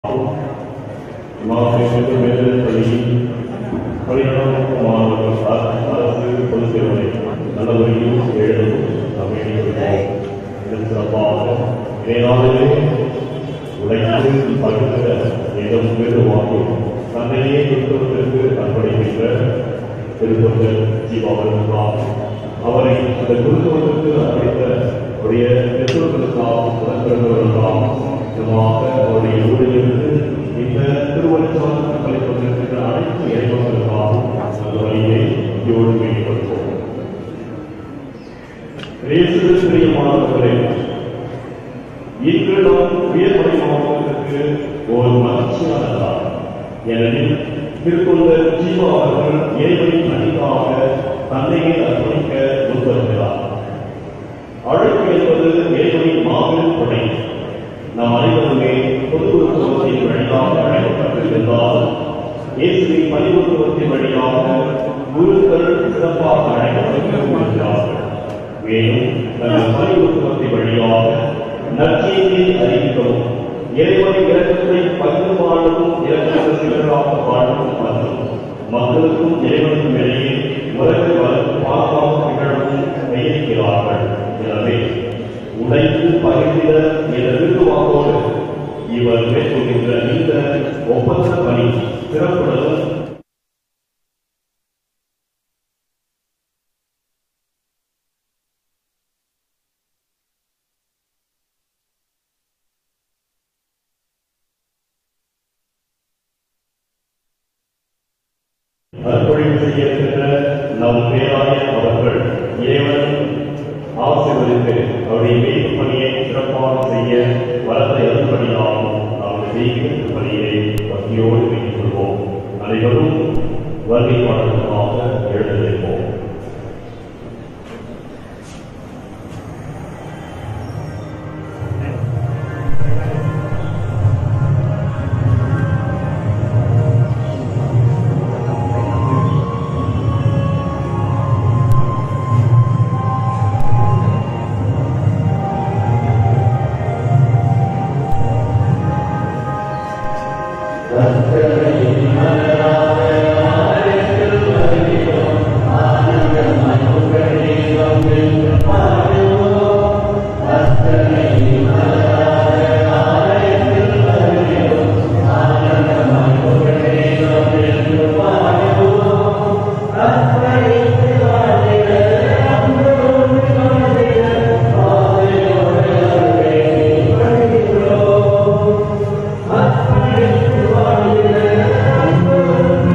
மாவட்ட மேல்நிலைப்பள்ளி பணியாளர் அரசு பொதுத் தேர்வை நல்ல முறையில் எழுதும் நாம் வேண்டியிருக்கிறோம் இதன் சிறப்பாக இணையாளர்களே உழைத்து பகிர்ந்த இடம் பெருவாகும் தன்னையே கிறிஸ்தவத்திற்கு அர்ப்பணிக்கின்ற திருப்பத்தர் ஜீவாவர்களுக்காக அவரை அந்த குருத்துவத்திற்கு அர்ப்பணித்த அவருடைய பெற்றோர்களுக்காக உடன்பிறந்தவர்களுக்காக நிச்சயமாக அவருடைய ஊழிலிருந்து இந்த திருவள்ளுவர் கலை கொண்டிருக்கின்ற அனைத்து இறைவர்களுக்காகவும் அந்த வழியை இயோடு மேம்படுத்துவோம் இயேசுவில் பிரியமானவர்களே இன்று நாம் உயர்மறை மாவட்டத்திற்கு ஒரு மகிழ்ச்சியான நாள் ஏனெனில் திருக்கொண்ட ஜீவா அவர்கள் இறைவனின் பணிக்காக தன்னையே அர்ப்பணிக்க முன்வருகிறார் அழைப்பு என்பது இறைவனின் மாபெரும் கொடை நாம் அனைவருமே பொது உருவத்தின் வழியாக அழைக்கப்பட்டிருந்தால் இயேசுவின் பணிவுத்துவத்தின் வழியாக குருக்கள் சிறப்பாக அழைக்கப்பட்டிருக்கிறார்கள் மேலும் தங்கள் பணிவுத்துவத்தின் வழியாக நற்செய்தியை அறிவிக்கவும் இறைவனை இறக்கத்தை பகிர்ந்து வாழவும் இறக்கத்தை சிறப்பாக வாழவும் மற்றும் மக்களுக்கும் இறைவனுக்கும் இடையே உலகை வளர்த்து பாதுகாப்பு திகழவும் கையிருக்கிறார்கள் எனவே உடைத்து பகிர்ந்திட என்ற விருதுவாக்கோடு இவர் மேற்கொள்கின்ற இந்த ஒப்பந்த பணி சிறப்புடன் அர்ப்பணிப்பு செய்ய இருக்கின்ற நம் பேராய அவர்கள் இறைவன் ஆசீர்வதித்து அவருடைய மீட்பு பணியை சிறப்பாக செய்ய வரத்தை அருள்படியாகும் நாம் செய்கின்ற பணியை பக்தியோடு வைத்துக் கொள்வோம் அனைவரும் வருகை பாடலுக்காக எழுந்திருப்போம் Thank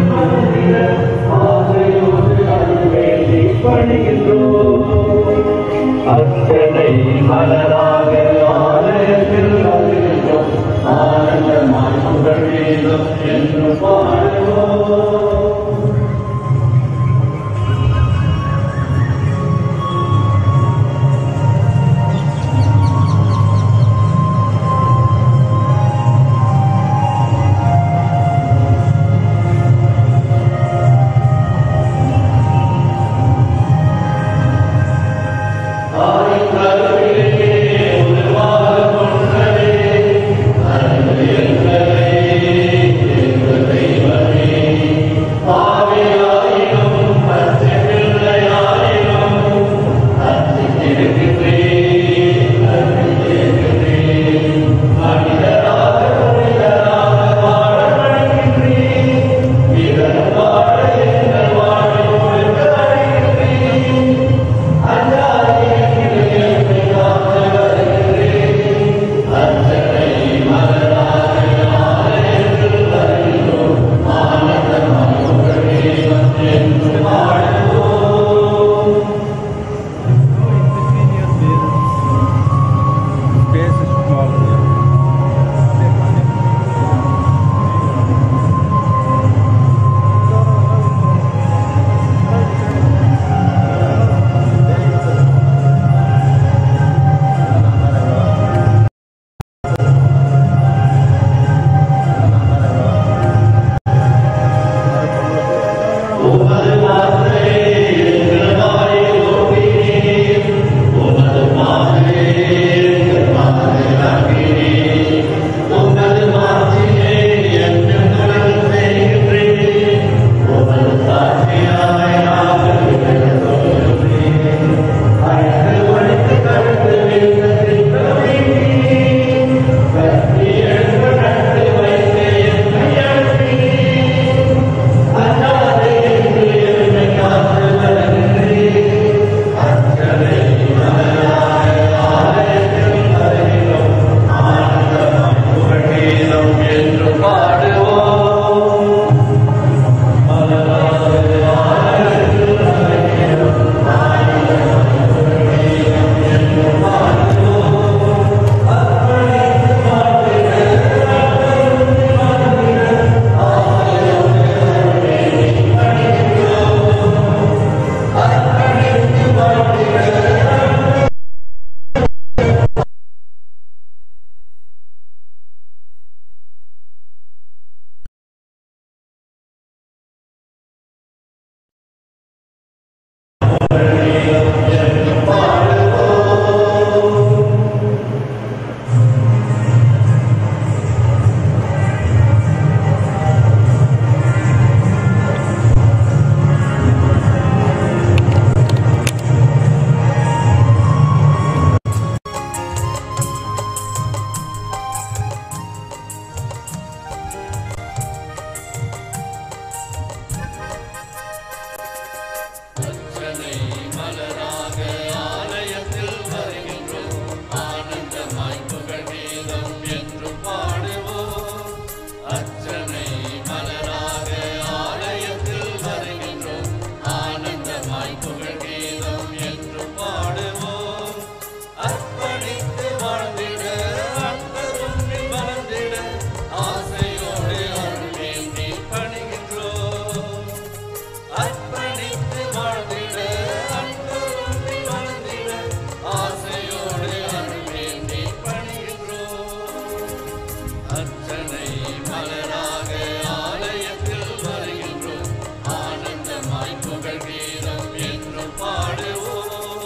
அர்ச்சனை மலராக ஆலயத்தில் வருகின்றோம் ஆனந்தமாய் புகழ் கீதம் என்று பாடுவோம் அர்ப்பணித்து வாழ்ந்திட அன்பருந்தில் வளர்ந்திட ஆசையோடு அருள் வேண்டி பணிகின்றோம் அர்ப்பணித்து வாழ்ந்திட அன்பருந்தில் வளர்ந்திட ஆசையோடு அருள் வேண்டி பணிகின்றோம் அர்ச்சனை மலராக ஆலயத்தில் வருகின்றோம் ஆனந்தமாய் புகழ் கீதம் என்று பாடுவோம்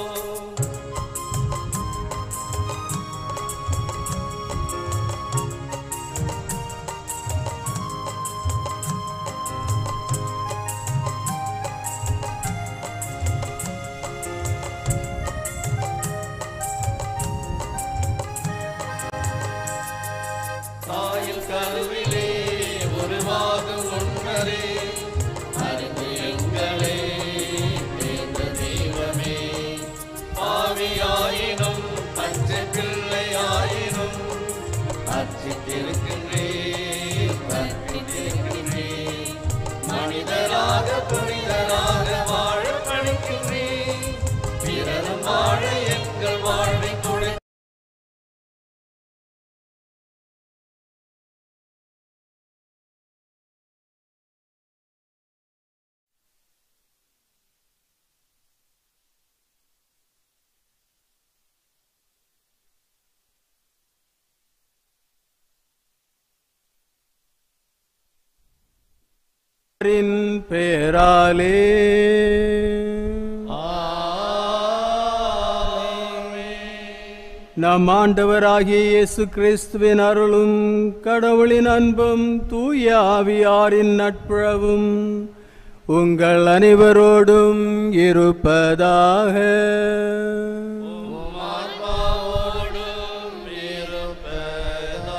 தாயில் கருவிலே உருவாகும் உன்னரே அறிந்து எங்களே தேர்ந்த தெய்வமே பாவியாயினும் பச்சை பிள்ளையாயினும் அர்ச்சித்திருக்கின்றே கற்பித்திருக்கின்றே மனிதராக புனிதராக வாழ பணிக்கின்றே பிறரும் வாழ எங்கள் வாழ்வை கொடு இன் பெயராலே நம் ஆண்டவராகிய இயேசு கிறிஸ்துவின் அருளும் கடவுளின் அன்பும் தூய ஆவியாரின் நட்புறவும் உங்கள் அனைவரோடும் இருப்பதாக ஆன்மாவோடும் இருப்பதாக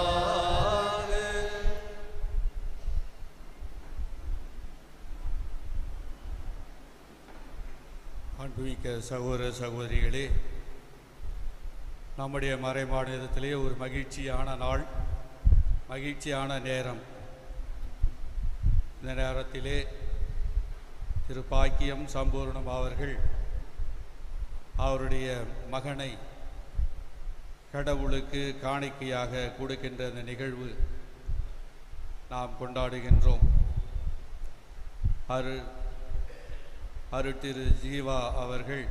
அன்புமிக்க சகோதர சகோதரிகளே நம்முடைய மறைமாநிலத்திலே ஒரு மகிழ்ச்சியான நாள் மகிழ்ச்சியான நேரம் இந்த நேரத்திலே திரு பாக்கியம் சம்பூர்ணம் அவர்கள் அவருடைய மகனை கடவுளுக்கு காணிக்கையாக கொடுக்கின்ற இந்த நிகழ்வு நாம் கொண்டாடுகின்றோம் அரு அருட்டிரு ஜீவா அவர்கள்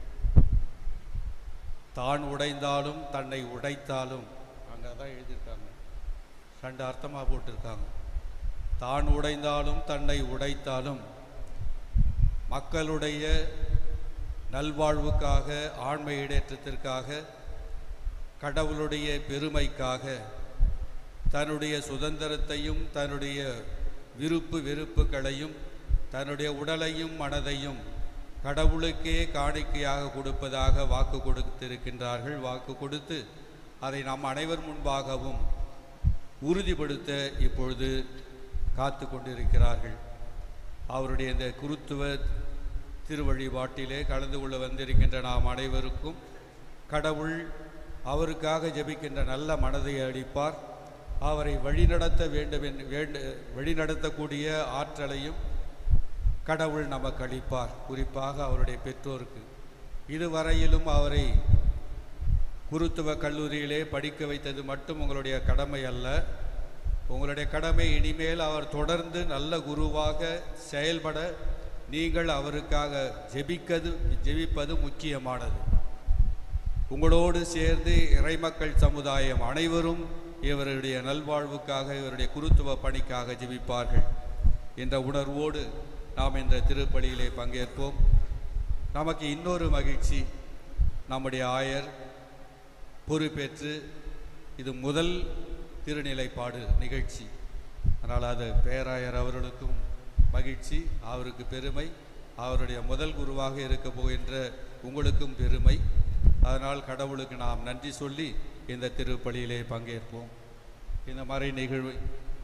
தான் உடைந்தாலும் தன்னை உடைத்தாலும் அங்கே தான் எழுதியிருக்காங்க ரெண்டு அர்த்தமாக போட்டிருக்காங்க தான் உடைந்தாலும் தன்னை உடைத்தாலும் மக்களுடைய நல்வாழ்வுக்காக ஆண்மை ஈடேற்றத்திற்காக கடவுளுடைய பெருமைக்காக தன்னுடைய சுதந்திரத்தையும் தன்னுடைய விருப்பு வெறுப்புகளையும் தன்னுடைய உடலையும் மனதையும் கடவுளுக்கே காணிக்கையாக கொடுப்பதாக வாக்கு கொடுத்திருக்கின்றார்கள் வாக்கு கொடுத்து அதை நாம் அனைவர் முன்பாகவும் உறுதிப்படுத்த இப்பொழுது காத்து கொண்டிருக்கிறார்கள் அவருடைய இந்த குருத்துவ திருவழிபாட்டிலே கலந்து கொள்ள வந்திருக்கின்ற நாம் அனைவருக்கும் கடவுள் அவருக்காக ஜெபிக்கின்ற நல்ல மனதை அளிப்பார் அவரை வழிநடத்த வேண்டும் என்று வேண்டு வழிநடத்தக்கூடிய ஆற்றலையும் கடவுள் நமக்கு அளிப்பார் குறிப்பாக அவருடைய பெற்றோருக்கு இதுவரையிலும் அவரை குருத்துவ கல்லூரியிலே படிக்க வைத்தது மட்டும் உங்களுடைய கடமை அல்ல உங்களுடைய கடமை இனிமேல் அவர் தொடர்ந்து நல்ல குருவாக செயல்பட நீங்கள் அவருக்காக ஜெபிக்கது ஜெபிப்பது முக்கியமானது உங்களோடு சேர்ந்து இறைமக்கள் சமுதாயம் அனைவரும் இவருடைய நல்வாழ்வுக்காக இவருடைய குருத்துவ பணிக்காக ஜெபிப்பார்கள் என்ற உணர்வோடு நாம் இந்த திருப்பலியிலே பங்கேற்போம் நமக்கு இன்னொரு மகிழ்ச்சி நம்முடைய ஆயர் பொறுப்பேற்று இது முதல் திருநிலைப்பாடு நிகழ்ச்சி அதனால் அது பேராயர் அவர்களுக்கும் மகிழ்ச்சி அவருக்கு பெருமை அவருடைய முதல் குருவாக இருக்க போகின்ற உங்களுக்கும் பெருமை அதனால் கடவுளுக்கு நாம் நன்றி சொல்லி இந்த திருப்பலியிலே பங்கேற்போம் இந்த மறை நிகழ்வு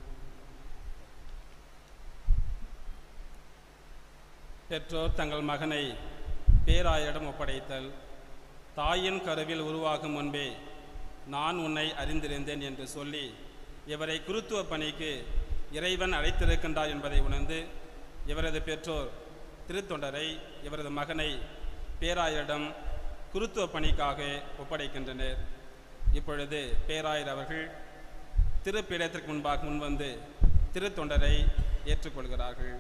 பெற்றோர் தங்கள் மகனை பேராயரிடம் ஒப்படைத்தல் தாயின் கருவில் உருவாகும் முன்பே நான் உன்னை அறிந்திருந்தேன் என்று சொல்லி இவரை குருத்துவ பணிக்கு இறைவன் அழைத்திருக்கின்றார் என்பதை உணர்ந்து இவரது பெற்றோர் திருத்தொண்டரை இவரது மகனை பேராயரிடம் குருத்துவ பணிக்காக ஒப்படைக்கின்றனர் இப்பொழுது பேராயர் அவர்கள் திருப்பீடத்திற்கு முன்பாக முன்வந்து திருத்தொண்டரை ஏற்றுக்கொள்கிறார்கள்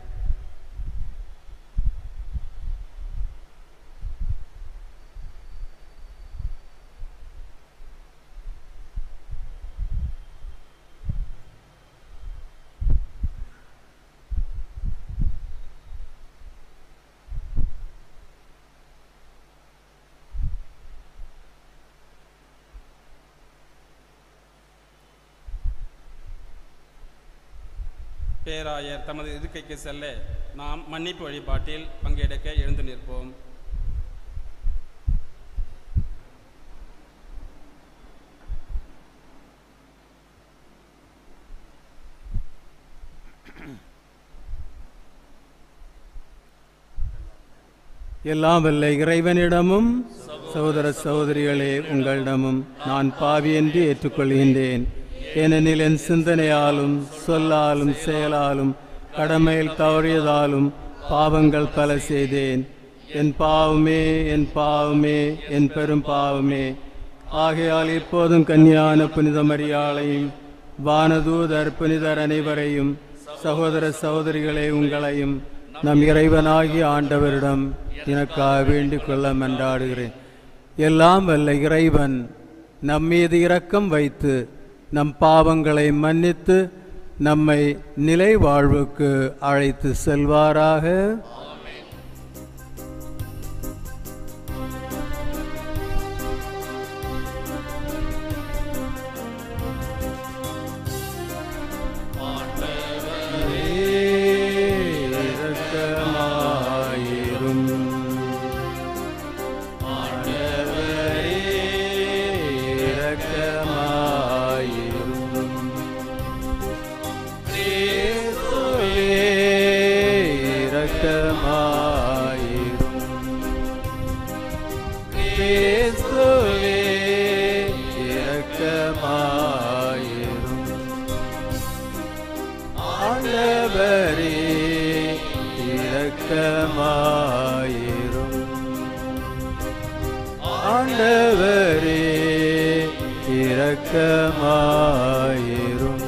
பேராயர் தமது இருக்கைக்கு செல்ல நாம் மன்னிப்பு வழிபாட்டில் பங்கெடுக்க எழுந்து நிற்போம் எல்லாம் வல்ல இறைவனிடமும் சகோதர சகோதரிகளே உங்களிடமும் நான் பாவி என்று ஏற்றுக்கொள்கின்றேன் ஏனெனில் என் சிந்தனையாலும் சொல்லாலும் செயலாலும் கடமையில் தவறியதாலும் பாவங்கள் பல செய்தேன் என் பாவமே என் பாவமே என் பெரும் பாவமே ஆகையால் இப்போதும் கன்னியான புனித மரியாளையும் வானதூதர் புனிதர் அனைவரையும் சகோதர சகோதரிகளே உங்களையும் நம் இறைவனாகிய ஆண்டவரிடம் எனக்காக வேண்டிக் கொள்ள மன்றாடுகிறேன் எல்லாம் வல்ல இறைவன் நம் மீது இரக்கம் வைத்து நம் பாவங்களை மன்னித்து நம்மை நிலை வாழ்வுக்கு அழைத்து செல்வாராக இரக்கமாயிரும் ஆண்டவரே இரக்கமாயிரும் கிறிஸ்துவே இரக்கமாயிரும் கிறிஸ்துவே இரக்கமாயிரும் ஆண்டவரே இரக்கமாயிரும் ஆண்டவரே இரக்கமாயிரும்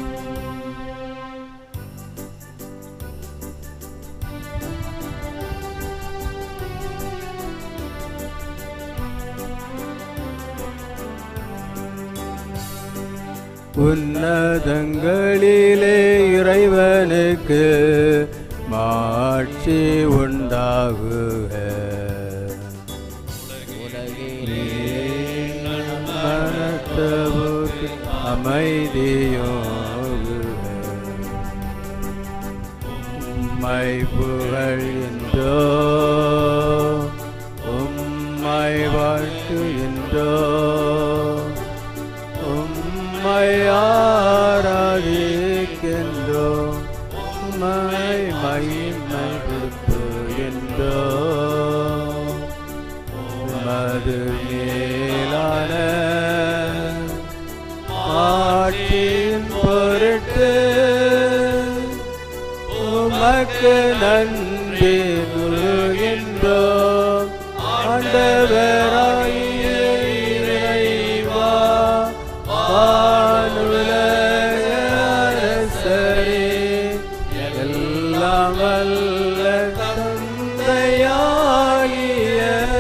உன்னதங்களிலே இறைவனுக்கு மாட்சி உண்டாகுக உலகிலே மனத்தவுக்கு அமைதியோகுக உம்மை புகழ்கின்றோ உம்மை வாழ்த்துகின்றோ உம்மை ஆராதிக்கின்றோ உம்மை மகிமைப்படுத்துகின்றோ உமது மேலான ஆட்சியின் பொருட்டு உமக்கு நன்றி முழுகின்றோம் ஆண்டவராகிய இறைவா வானுலக அரசரே எல்லாம் வல்ல தந்தையாகிய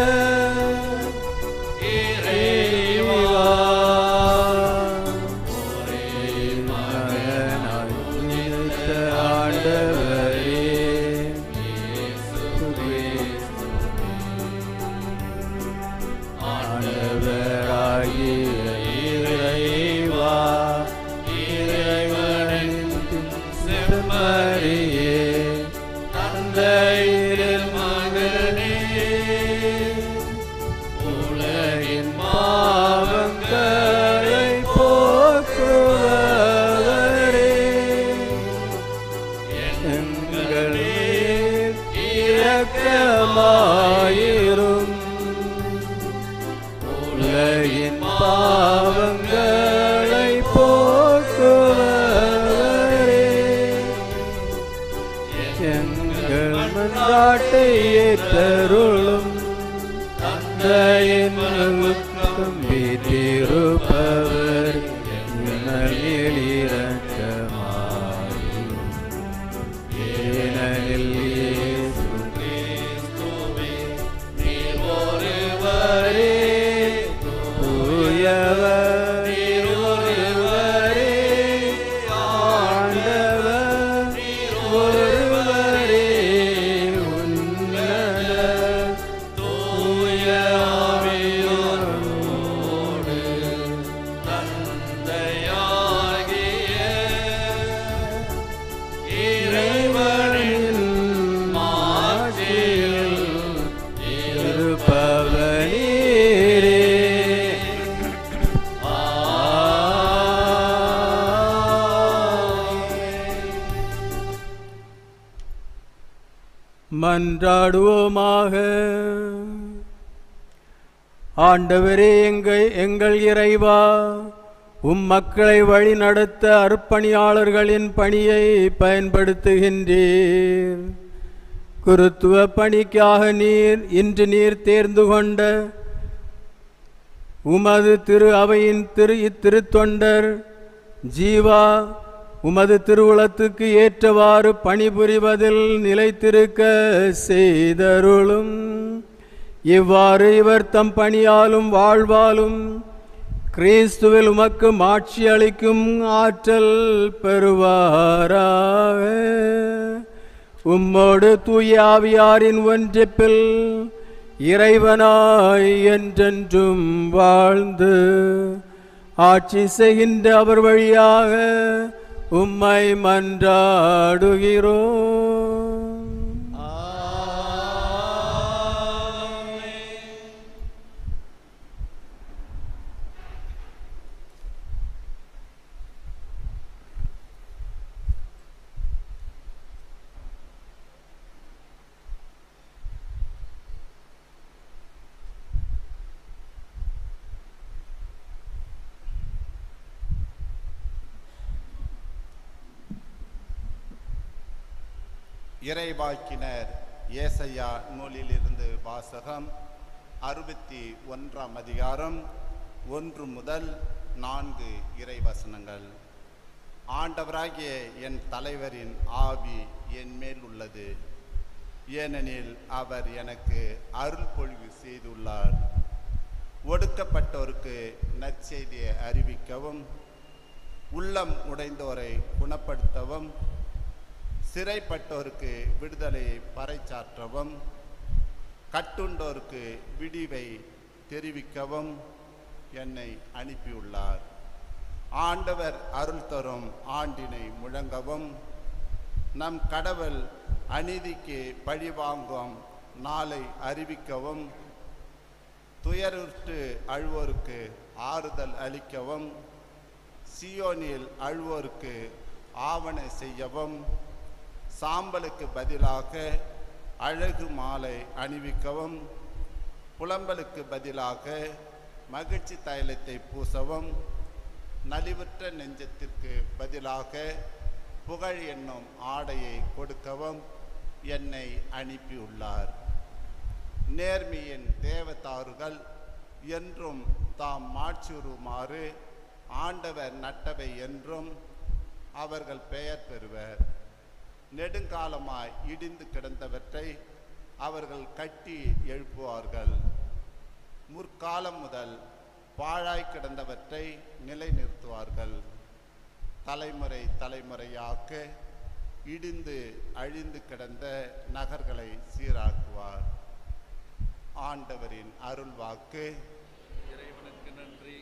இறைவா ஒரே மகனாய் உயிர்த்த ஆண்டவரே இயேசுவே ஆண்டவராகிய இறைவா இறைவனின் செம்மறியே தந்தையாகிய மன்றாட்டை ஏற்றருளும் தந்தையின் நம்பி திருப்பவர் மேல் இரக்கமாயும் ஏனெனில் இயேசு ஒருவரே தூயவர் ஒருவரே ஆண்டவர் ஒருவரே உன்னத தூய ஆவியோடு இறைவனின் மாட்சியில் இருப்பவனீரே மன்றாடுவோமாக ஆண்டவரே எங்கள் எங்கள் இறைவா உம் மக்களை வழி நடத்த அர்ப்பணியாளர்களின் பணியை பயன்படுத்துகின்றீர் குருத்துவ பணிக்காக நீர் இன்று நீர் தேர்ந்து கொண்ட உமது திரு அவையின் திரு இத்திருத்தொண்டர் ஜீவா உமது திருவுளத்துக்கு ஏற்றவாறு பணிபுரிவதில் நிலைத்திருக்க செய்தருளும் இவ்வாறு இவர் தம் பணியாலும் வாழ்வாலும் கிறிஸ்துவில் உமக்கு மாட்சி அளிக்கும் ஆற்றல் பெறுவாராக உம்மோடு தூய ஆவியாரின் ஒன்றிப்பில் இறைவனாய் என்றென்றும் வாழ்ந்து ஆட்சி செய்கின்ற அவர் வழியாக உம்மை மன்றாடுகிறோம் இறைவாக்கினர் ஏசையா நூலிலிருந்து வாசகம் அறுபத்தி ஒன்றாம் அதிகாரம் ஒன்று முதல் நான்கு இறைவசனங்கள் ஆண்டவராகிய என் தலைவரின் ஆவி என் மேல் உள்ளது ஏனெனில் அவர் எனக்கு அருள் பொழிவு செய்துள்ளார் ஒடுக்கப்பட்டோருக்கு நற்செய்தியை அறிவிக்கவும் உள்ளம் உடைந்தோரை குணப்படுத்தவும் சிறைப்பட்டோருக்கு விடுதலையை பறைசாற்றவும் கட்டுண்டோருக்கு விடிவை தெரிவிக்கவும் என்னை அனுப்பியுள்ளார் ஆண்டவர் அருள் தரும் ஆண்டினை முழங்கவும் நம் கடவுள் அநீதிக்கு பழிவாங்கும் நாளை அறிவிக்கவும் துயருற்று அழுவோருக்கு ஆறுதல் அளிக்கவும் சியோனில் அழுவோருக்கு ஆவண செய்யவும் சாம்பலுக்கு பதிலாக அழகு மாலை அணிவிக்கவும் புலம்பலுக்கு பதிலாக மகிழ்ச்சி தைலத்தை பூசவும் நலிவுற்ற நெஞ்சத்திற்கு பதிலாக புகழ் என்னும் ஆடையை கொடுக்கவும் என்னை அனுப்பியுள்ளார் நேர்மையின் தேவதாறுகள் என்றும் தாம் மாட்சியுறுமாறு ஆண்டவர் நட்டவை என்றும் அவர்கள் பெயர் பெறுவர் நெடுங்காலமாய் இடிந்து கிடந்தவற்றை அவர்கள் கட்டி எழுப்புவார்கள் முற்காலம் முதல் பாழாய் கிடந்தவற்றை நிலைநிறுத்துவார்கள் தலைமுறை தலைமுறையாக இடிந்து அழிந்து கிடந்த நகர்களை சீராக்குவார் ஆண்டவரின் அருள் வாக்கு இறைவனுக்கு நன்றி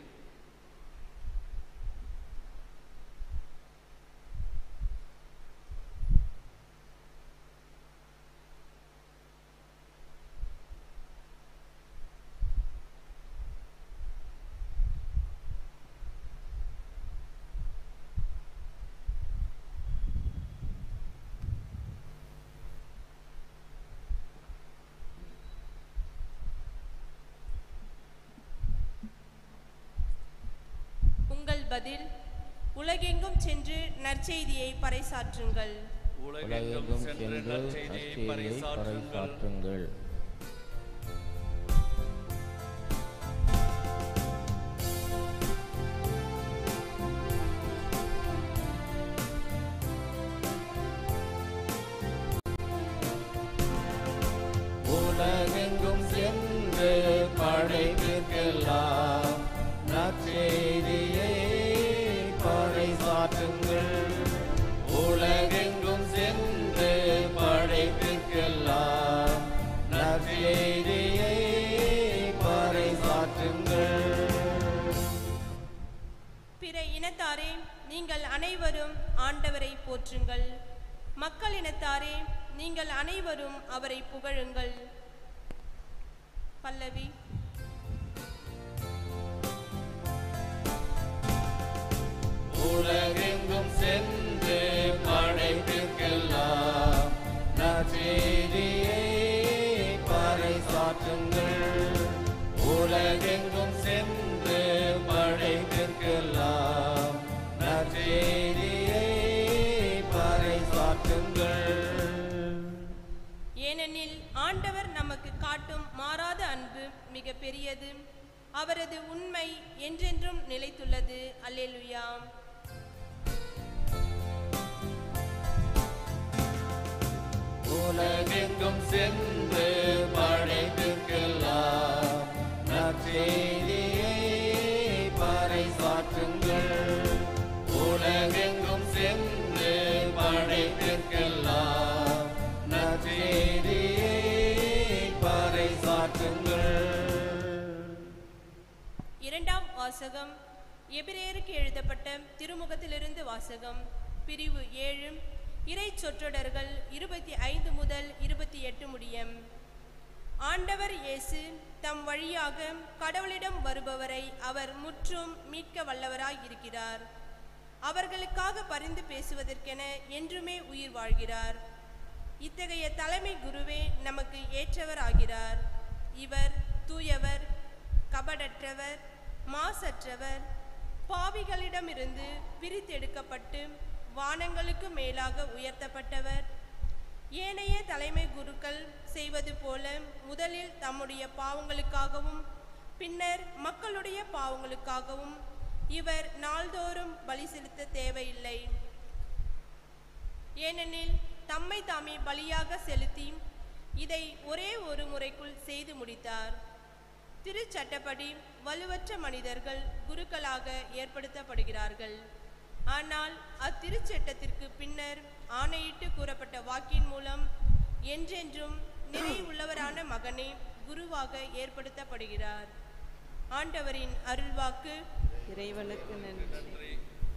உங்கள் பதில் உலகெங்கும் சென்று நற்செய்தியை பறைசாற்றுங்கள் உலகெங்கும் சென்று நற்செய்தியை பறைசாற்றுங்கள் பறைசாற்றுங்கள் உலகெங்கும் சென்று படைப்பிற்கெல்லாம் நற்செய்தியை பறைசாற்றுங்கள் உலகெங்கும் சென்று படைப்பிற்கெல்லாம் நற்செய்தியை பறைசாற்றுங்கள் பிற இனத்தாரே நீங்கள் அனைவரும் ஆண்டவரை போற்றுங்கள் மக்கள் இனத்தாரே நீங்கள் அனைவரும் அவரை புகழுங்கள் பல்லவி உலகெங்கும் சென்று படைப்பிற்கெல்லாம் நற்செய்தியை பறைசாற்றுங்கள் உலகெங்கும் சென்று படைப்பிற்கெல்லாம் நற்செய்தியை பறைசாற்றுங்கள் ஏனெனில் ஆண்டவர் நமக்கு காட்டும் மாறாத அன்பு மிக பெரியது அவரது உண்மை என்றென்றும் நிலைத்துள்ளது அல்லேலுயா உலகெங்கும் சென்று படைப்பிற்கெல்லாம் நற்செய்தியை பறைசாற்றுங்கள் உலகெங்கும் சென்று படைப்பிற்கெல்லாம் நற்செய்தியை பறைசாற்றுங்கள் இரண்டாம் வாசகம் எபிரேயருக்கு எழுதப்பட்ட திருமுகத்திலிருந்து வாசகம் பிரிவு ஏழு இறை சொற்றொடர்கள் இருபத்தி ஐந்து முதல் இருபத்தி எட்டு முடியும் ஆண்டவர் இயேசு தம் வழியாக கடவுளிடம் வருபவரை அவர் முற்றும் மீட்க வல்லவராய் இருக்கிறார் அவர்களுக்காக பரிந்து பேசுவதற்கென என்றுமே உயிர் வாழ்கிறார் இத்தகைய தலைமை குருவே நமக்கு ஏற்றவர் ஆகிறார் இவர் தூயவர் கபடற்றவர் மாசற்றவர் பாவிகளிடமிருந்து பிரித்தெடுக்கப்பட்டு வானங்களுக்கு மேலாக உயர்த்தப்பட்டவர் ஏனைய தலைமை குருக்கள் செய்வது போல முதலில் தம்முடைய பாவங்களுக்காகவும் பின்னர் மக்களுடைய பாவங்களுக்காகவும் இவர் நாள்தோறும் பலி செலுத்த தேவையில்லை ஏனெனில் தம்மை தாமே பலியாக செலுத்தி இதை ஒரே ஒரு முறைக்குள் செய்து முடித்தார் திருச்சட்டப்படி வலுவற்ற மனிதர்கள் குருக்களாக ஏற்படுத்தப்படுகிறார்கள் ஆனால் அத்திருச்சட்டத்திற்கு பின்னர் ஆணையிட்டு கூறப்பட்ட வாக்கின் மூலம் என்றென்றும் நிறைவுள்ளவரான மகனே குருவாக ஏற்படுத்தப்படுகிறார் ஆண்டவரின் அருள்வாக்கு இறைவனுக்கு நன்றி நன்றி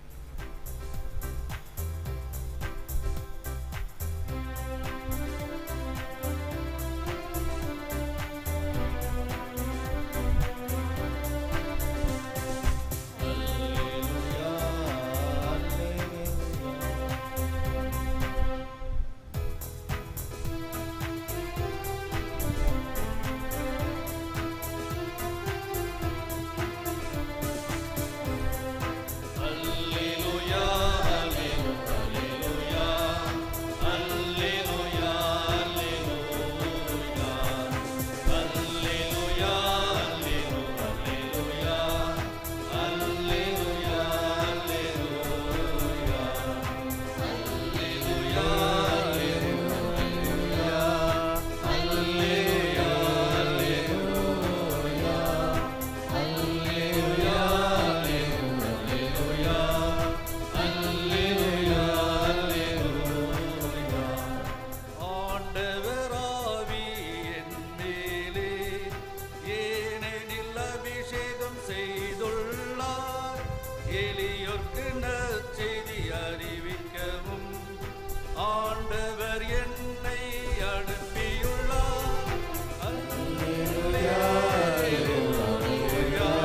ஆண்டவராவி என் மேலே ஏனெனில் அபிஷேகம் செய்துள்ளார் எளியோர்க்கு நற்செய்தி அறிவிக்கவும் ஆண்டவர் என்னை அனுப்பியுள்ளார் அல்லேலூயா, அல்லேலூயா,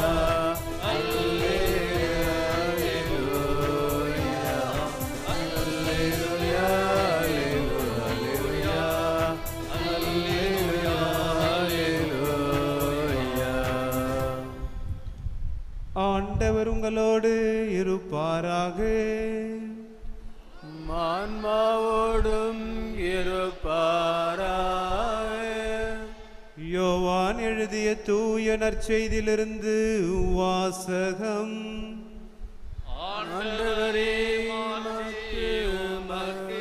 அல்லேலூயா, அல்லேலூயா, அல்லேலூயா, அல்லேலூயா. ஆண்டவர் உங்களோடு இருப்பாராக ஆன்மாவோடு உம்மோடும் இருப்பாராக யோவான் எழுதிய தூய நற்செய்தியிலிருந்து வாசகம் ஆண்டவரே உமக்கு உமக்கு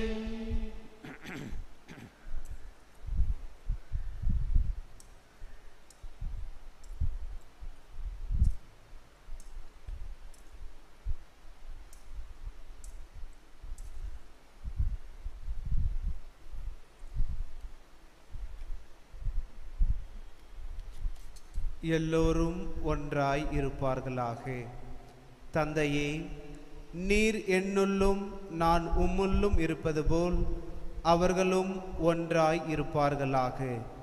எல்லோரும் ஒன்றாய் இருப்பார்களாக தந்தையே நீர் என்னுள்ளும் நான் உம்முள்ளும் இருப்பது போல் அவர்களும் ஒன்றாய் இருப்பார்களாக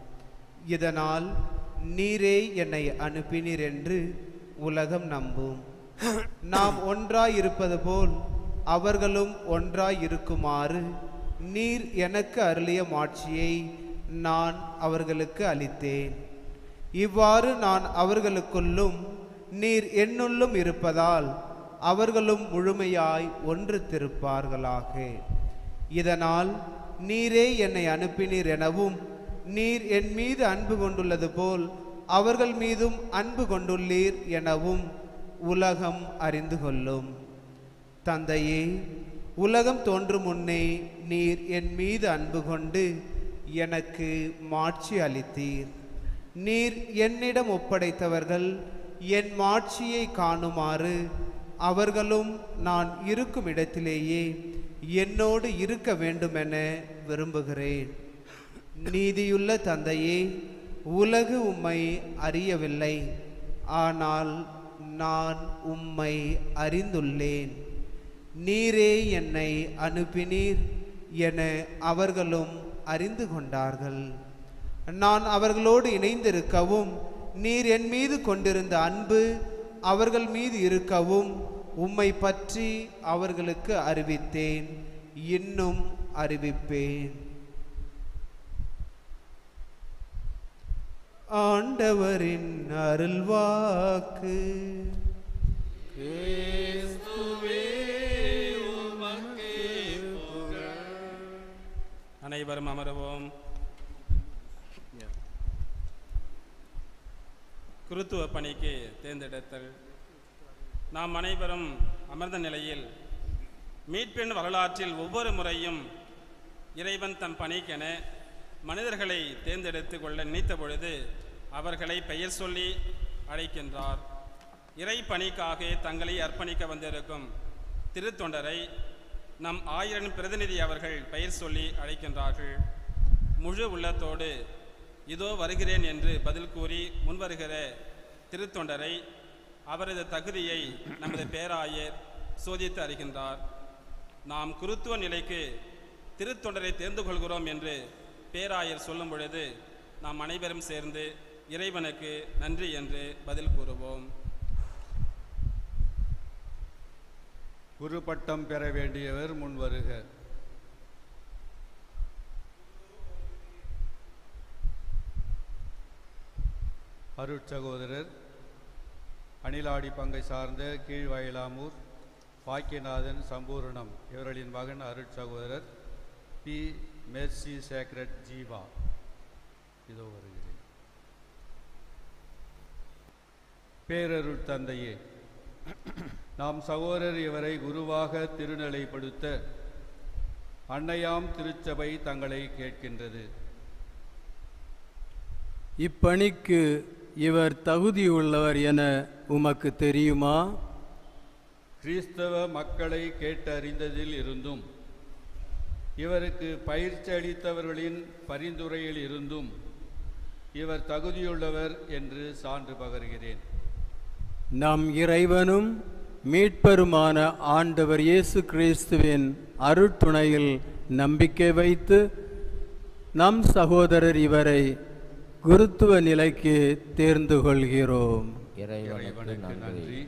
இதனால் நீரே என்னை அனுப்பினீர் என்று உலகம் நம்பும் நாம் ஒன்றாய் இருப்பது போல் அவர்களும் ஒன்றாய் இருக்குமாறு நீர் எனக்கு அருளிய மாட்சியை நான் அவர்களுக்கு அளித்தேன் இவ்வாறு நான் அவர்களுக்குள்ளும் நீர் என்னுள்ளும் இருப்பதால் அவர்களும் முழுமையாய் ஒன்று திருப்பார்களாக இதனால் நீரே என்னை அனுப்பினீர் எனவும் நீர் என் மீது அன்பு கொண்டுள்ளது போல் அவர்கள் மீதும் அன்பு கொண்டுள்ளீர் எனவும் உலகம் அறிந்து கொள்ளும் தந்தையே உலகம் தோன்றும் முன்னே நீர் என் மீது அன்பு கொண்டு எனக்கு மாட்சி அளித்தீர் நீர் என்னிடம் ஒப்படைத்தவர்கள் என் மாட்சியை காணுமாறு அவர்களும் நான் இருக்கும் இடத்திலேயே என்னோடு இருக்க வேண்டுமென விரும்புகிறேன் நீதியுள்ள தந்தையே உலகு உம்மை அறியவில்லை ஆனால் நான் உம்மை அறிந்துள்ளேன் நீரே என்னை அனுப்பினீர் என அவர்களும் அறிந்து கொண்டார்கள் நான் அவர்களோடு இணைந்திருக்கவும் நீர் என் மீது கொண்டிருந்த அன்பு அவர்கள் மீது இருக்கவும் உம்மை பற்றி அவர்களுக்கு அறிவித்தேன் இன்னும் அறிவிப்பேன் ஆண்டவரின் அருள்வாக்கு அனைவரும் அமருவோம் குருத்துவ பணிக்கு தேர்ந்தெடுத்தல் நாம் அனைவரும் அமர்ந்த நிலையில் மீட்பின் வரலாற்றில் ஒவ்வொரு முறையும் இறைவன் தம் பணிக்கென மனிதர்களை தேர்ந்தெடுத்து கொள்ள நினைத்த பொழுது அவர்களை பெயர் சொல்லி அழைக்கின்றார் இறை பணிக்காக தங்களை அர்ப்பணிக்க வந்திருக்கும் திருத்தொண்டரை நம் ஆயிரம் பிரதிநிதி அவர்கள் பெயர் சொல்லி அழைக்கின்றார்கள் முழு உள்ளத்தோடு இதோ வருகிறேன் என்று பதில் கூறி முன்வருகிற திருத்தொண்டரை அவரது தகுதியை நமது பேராயர் சோதித்து அறிகின்றார் நாம் குருத்துவ நிலைக்கு திருத்தொண்டரை தேர்ந்து கொள்கிறோம் என்று பேராயர் சொல்லும் பொழுது நாம் அனைவரும் சேர்ந்து இறைவனுக்கு நன்றி என்று பதில் கூறுவோம் குரு பட்டம் பெற வேண்டியவர் முன்வருக அருட்சகோதரர் அணிலாடி பங்கை சார்ந்த கீழ்வயலாமூர் பாக்கியநாதன் சம்பூரணம் இவர்களின் மகன் அருட்சகோதரர் பி மெர்சி சேக்ரட் ஜீவா இதோ வருகிறேன் பேரருட் தந்தையே நாம் சகோதரர் இவரை குருவாக திருநிலைப்படுத்த அன்னையாம் திருச்சபை தங்களை கேட்கின்றது இப்பணிக்கு இவர் தகுதியுள்ளவர் என உமக்கு தெரியுமா கிறிஸ்தவ மக்களை கேட்டறிந்ததில் இருந்தும் இவருக்கு பயிற்சி அளித்தவர்களின் பரிந்துரையில் இருந்தும் இவர் தகுதியுள்ளவர் என்று சான்று பகர்கிறேன் நம் இறைவனும் மீட்பருமான ஆண்டவர் இயேசு கிறிஸ்துவின் அருட்துணையில் நம்பிக்கை வைத்து நம் சகோதரர் இவரை குருத்துவ நிலைக்கு தேர்ந்து கொள்கிறோம் இறைவனுக்கு நன்றி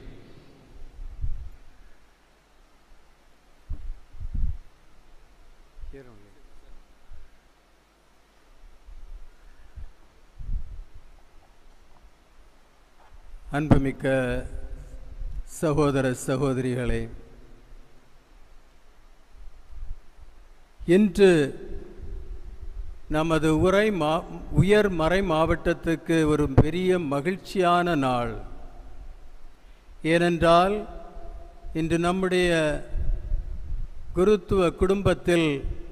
அன்புமிக்க சகோதர சகோதரிகளே இன்று நமது உரை மா உயர் மறை மாவட்டத்துக்கு ஒரு பெரிய மகிழ்ச்சியான நாள் ஏனென்றால் இன்று நம்முடைய குருத்துவ குடும்பத்தில்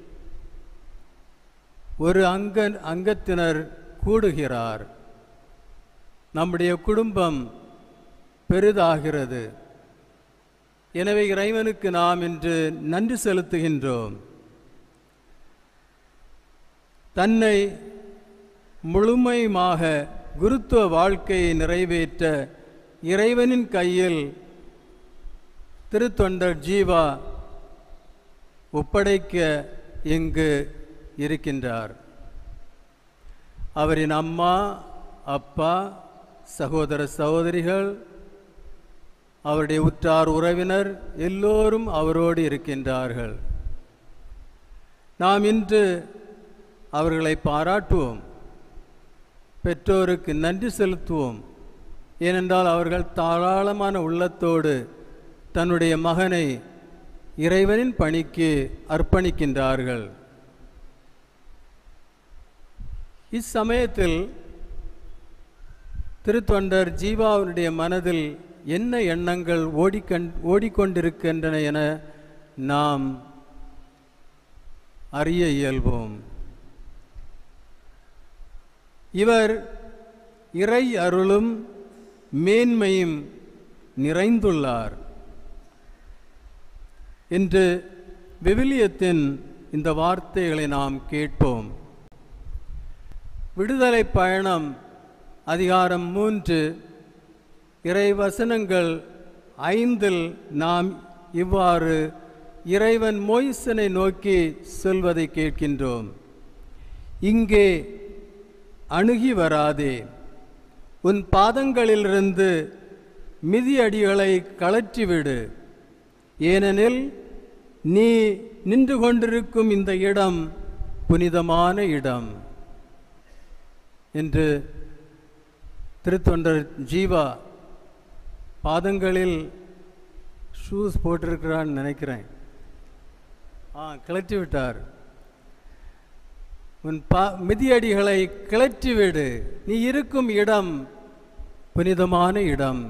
ஒரு அங்க அங்கத்தினர் கூடுகிறார் நம்முடைய குடும்பம் பெரிதாகிறது எனவே இறைவனுக்கு நாம் இன்று நன்றி செலுத்துகின்றோம் தன்னை முழுமையுமாக குருத்துவ வாழ்க்கையை நிறைவேற்ற இறைவனின் கையில் திருத்தொண்டர் ஜீவா ஒப்படைக்க இங்கு இருக்கின்றார் அவரின் அம்மா அப்பா சகோதர சகோதரிகள் அவருடைய உற்றார் உறவினர் எல்லோரும் அவரோடு இருக்கின்றார்கள் நாம் இன்று அவர்களை பாராட்டுவோம் பெற்றோருக்கு நன்றி செலுத்துவோம் ஏனென்றால் அவர்கள் தாராளமான உள்ளத்தோடு தன்னுடைய மகனை இறைவனின் பணிக்கு அர்ப்பணிக்கின்றார்கள் இச்சமயத்தில் திருத்தொண்டர் ஜீவாவுடைய மனதில் என்ன எண்ணங்கள் ஓடிக்கண் ஓடிக்கொண்டிருக்கின்றன என நாம் அறிய இயல்போம் இவர் இறை அருளும் மேன்மையும் நிறைந்துள்ளார் என்று விவிலியத்தின் இந்த வார்த்தைகளை நாம் கேட்போம் விடுதலை பயணம் அதிகாரம் மூன்று இறைவசனங்கள் ஐந்தில் நாம் இவ்வாறு இறைவன் மோய்சனை நோக்கி சொல்வதை கேட்கின்றோம் இங்கே அணுகி வராதே உன் பாதங்களிலிருந்து மிதியடிகளை கழற்றிவிடு ஏனெனில் நீ நின்று கொண்டிருக்கும் இந்த இடம் புனிதமான இடம் என்று திருத்தொண்டர் ஜீவா பாதங்களில் ஷூஸ் போட்டிருக்கிறான்னு நினைக்கிறேன் ஆ கிளற்றி விட்டார் உன் பா மிதியடிகளை கிளற்றிவிடு நீ இருக்கும் இடம் புனிதமான இடம்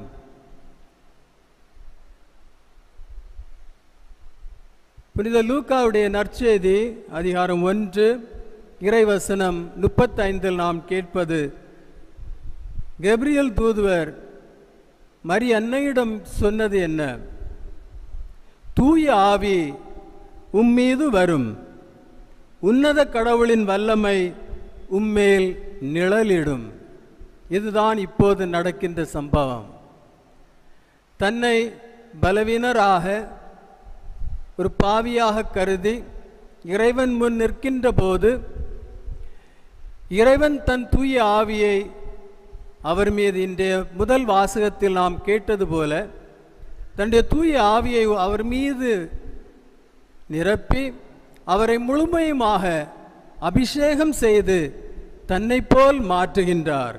புனித லூக்காவுடைய நற்செய்தி அதிகாரம் ஒன்று இறைவசனம் முப்பத்தைந்தில் நாம் கேட்பது கெப்ரியல் தூதுவர் மரி அன்னையிடம் சொன்னது என்ன தூய ஆவி உம்மீது வரும் உன்னத கடவுளின் வல்லமை உம்மேல் நிழலிடும் இதுதான் இப்போது நடக்கின்ற சம்பவம் தன்னை பலவீனராக ஒரு பாவியாக கருதி இறைவன் முன் நிற்கின்ற போது இறைவன் தன் தூய ஆவியை அவர் மீது இன்றைய முதல் வாசகத்தில் நாம் கேட்டது போல தன்னுடைய தூய ஆவியை அவர் மீது நிரப்பி அவரை முழுமையுமாக அபிஷேகம் செய்து தன்னை போல் மாற்றுகின்றார்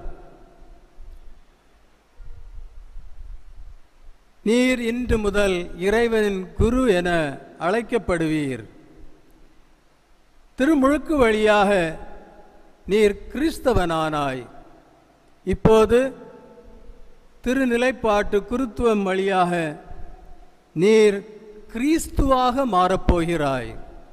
நீர் இன்று முதல் இறைவனின் குரு என அழைக்கப்படுவீர் திருமுழுக்கு வழியாக நீர் கிறிஸ்தவனானாய் இப்போது திருநிலைப்பாட்டு குருத்துவம் வழியாக நீர் கிறிஸ்துவாக மாறப்போகிறாய்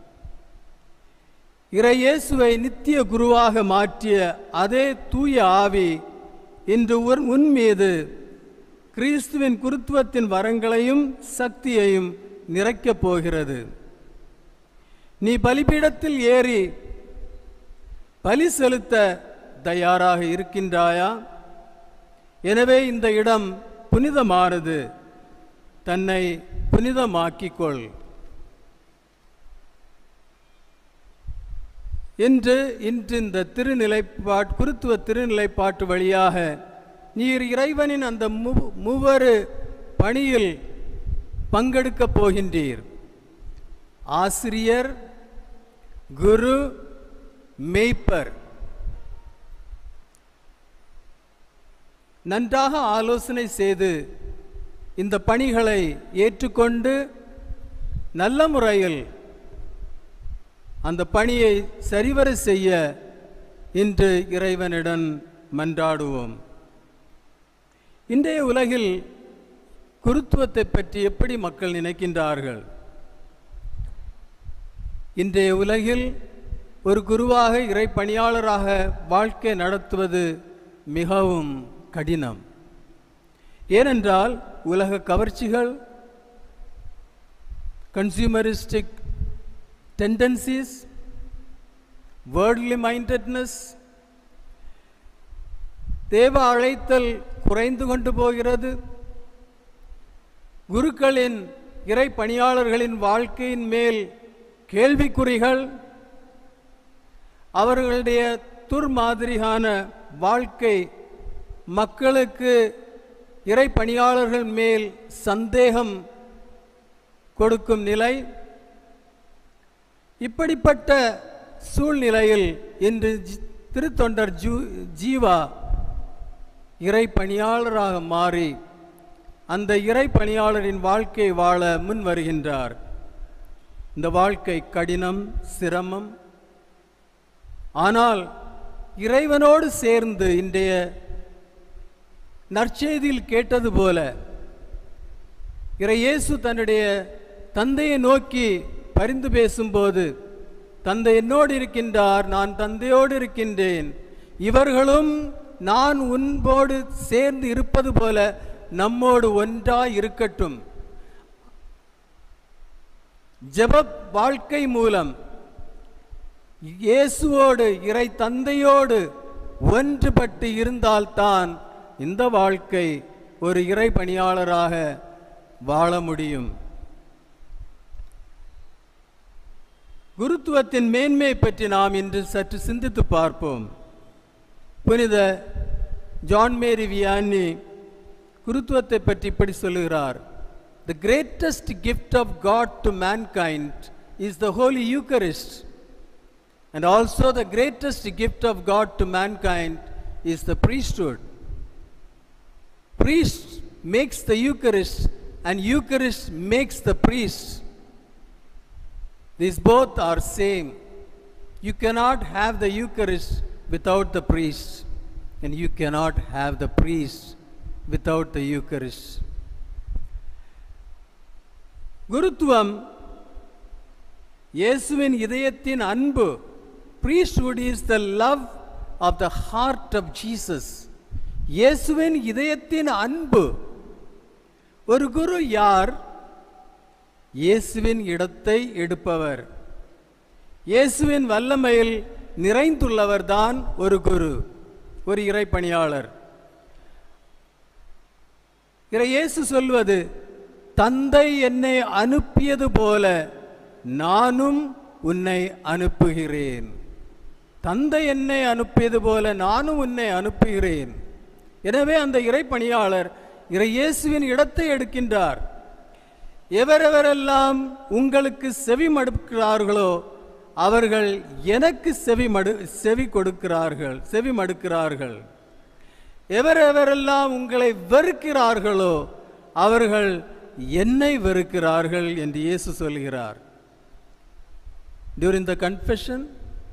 இறையேசுவை நித்திய குருவாக மாற்றிய அதே தூய ஆவி இன்று உன் உன் மீது கிறிஸ்துவின் குருத்துவத்தின் வரங்களையும் சக்தியையும் நிறைக்கப் போகிறது நீ பலிபீடத்தில் ஏறி பலி செலுத்த தயாராக இருக்கின்றாயா எனவே இந்த இடம் புனிதமானது தன்னை புனிதமாக்கிக்கொள் இன்று இன்று இந்த திருநிலைப்பாட் குருத்துவ திருநிலைப்பாட்டு வழியாக நீர் இறைவனின் அந்த மு மூவரு பணியில் பங்கெடுக்கப் போகின்றீர் ஆசிரியர் குரு மெய்ப்பர் நன்றாக ஆலோசனை செய்து இந்த பணிகளை ஏற்றுக்கொண்டு நல்ல முறையில் அந்த பணியை சரிவர செய்ய இன்று இறைவனிடம் மன்றாடுவோம் இன்றைய உலகில் குருத்துவத்தை பற்றி எப்படி மக்கள் நினைக்கின்றார்கள் இன்றைய உலகில் ஒரு குருவாக இறை பணியாளராக வாழ்க்கை நடத்துவது மிகவும் கடினம் ஏனென்றால் உலக கவர்ச்சிகள் கன்சியூமரிஸ்டிக் டெண்டன்சிஸ் வேர்ட்லி மைண்டட்னஸ் தேவ அழைத்தல் குறைந்து கொண்டு போகிறது குருக்களின் இறை பணியாளர்களின் வாழ்க்கையின் மேல் கேள்விக்குறிகள் அவர்களுடைய துர்மாதிரியான வாழ்க்கை மக்களுக்கு இறை பணியாளர்கள் மேல் சந்தேகம் கொடுக்கும் நிலை இப்படிப்பட்ட சூழ்நிலையில் இன்று ஜி- திருத்தொண்டர் ஜூ ஜீவா இறை பணியாளராக மாறி அந்த இறை பணியாளரின் வாழ்க்கை வாழ முன் வருகின்றார் இந்த வாழ்க்கை கடினம் சிரமம் ஆனால் இறைவனோடு சேர்ந்து இன்றைய நற்செய்தியில் கேட்டது போல இறை இயேசு தன்னுடைய தந்தையை நோக்கி பரிந்து பேசும்போது தந்தை என்னோடு இருக்கின்றார் நான் தந்தையோடு இருக்கின்றேன் இவர்களும் நான் உன்போடு சேர்ந்து இருப்பது போல நம்மோடு ஒன்றாய் இருக்கட்டும் ஜெப வாழ்க்கை மூலம் இயேசுவோடு இறை தந்தையோடு ஒன்றுபட்டு இருந்தால்தான் இந்த வாழ்க்கை ஒரு இறை பணியாளராக வாழ முடியும் குருத்துவத்தின் மேன்மை பற்றி நாம் இன்று சற்று சிந்தித்து பார்ப்போம் புனித ஜான் மேரி வியானி குருத்துவத்தை பற்றி இப்படி சொல்லுகிறார் the greatest gift of God to mankind is the Holy Eucharist And also, the greatest gift of God to mankind is the priesthood. Priest makes the Eucharist, and Eucharist makes the priest. These both are same. You cannot have the Eucharist without the priest, and you cannot have the priest without the Eucharist. குருத்துவம் இயேசுவின் இதயத்தின் அன்பு priesthood is the love of the heart of Jesus இயேசுவின் இதயத்தின் அன்பு ஒரு குரு யார் இயேசுவின் இடத்தை எடுப்பவர் இயேசுவின் வல்லமையில் நிறைந்துள்ளவர்தான் ஒரு குரு ஒரு இறைப்பணியாளர் இறை இயேசு சொல்வது தந்தை என்னை அனுப்பியது போல நானும் உன்னை அனுப்புகிறேன் தந்தை என்னை அனுப்பியது போல நானும் உன்னை அனுப்புகிறேன் எனவே அந்த இறைப்பணியாளர் இறை இயேசுவின் இடத்தை எடுக்கின்றார் எவரெவரெல்லாம் உங்களுக்கு செவி மடுக்கிறார்களோ அவர்கள் எனக்கு செவி மடு செவி கொடுக்கிறார்கள் செவி மடுக்கிறார்கள் எவரெவரெல்லாம் உங்களை வெறுக்கிறார்களோ அவர்கள் என்னை வெறுக்கிறார்கள் என்று இயேசு சொல்கிறார் during the confession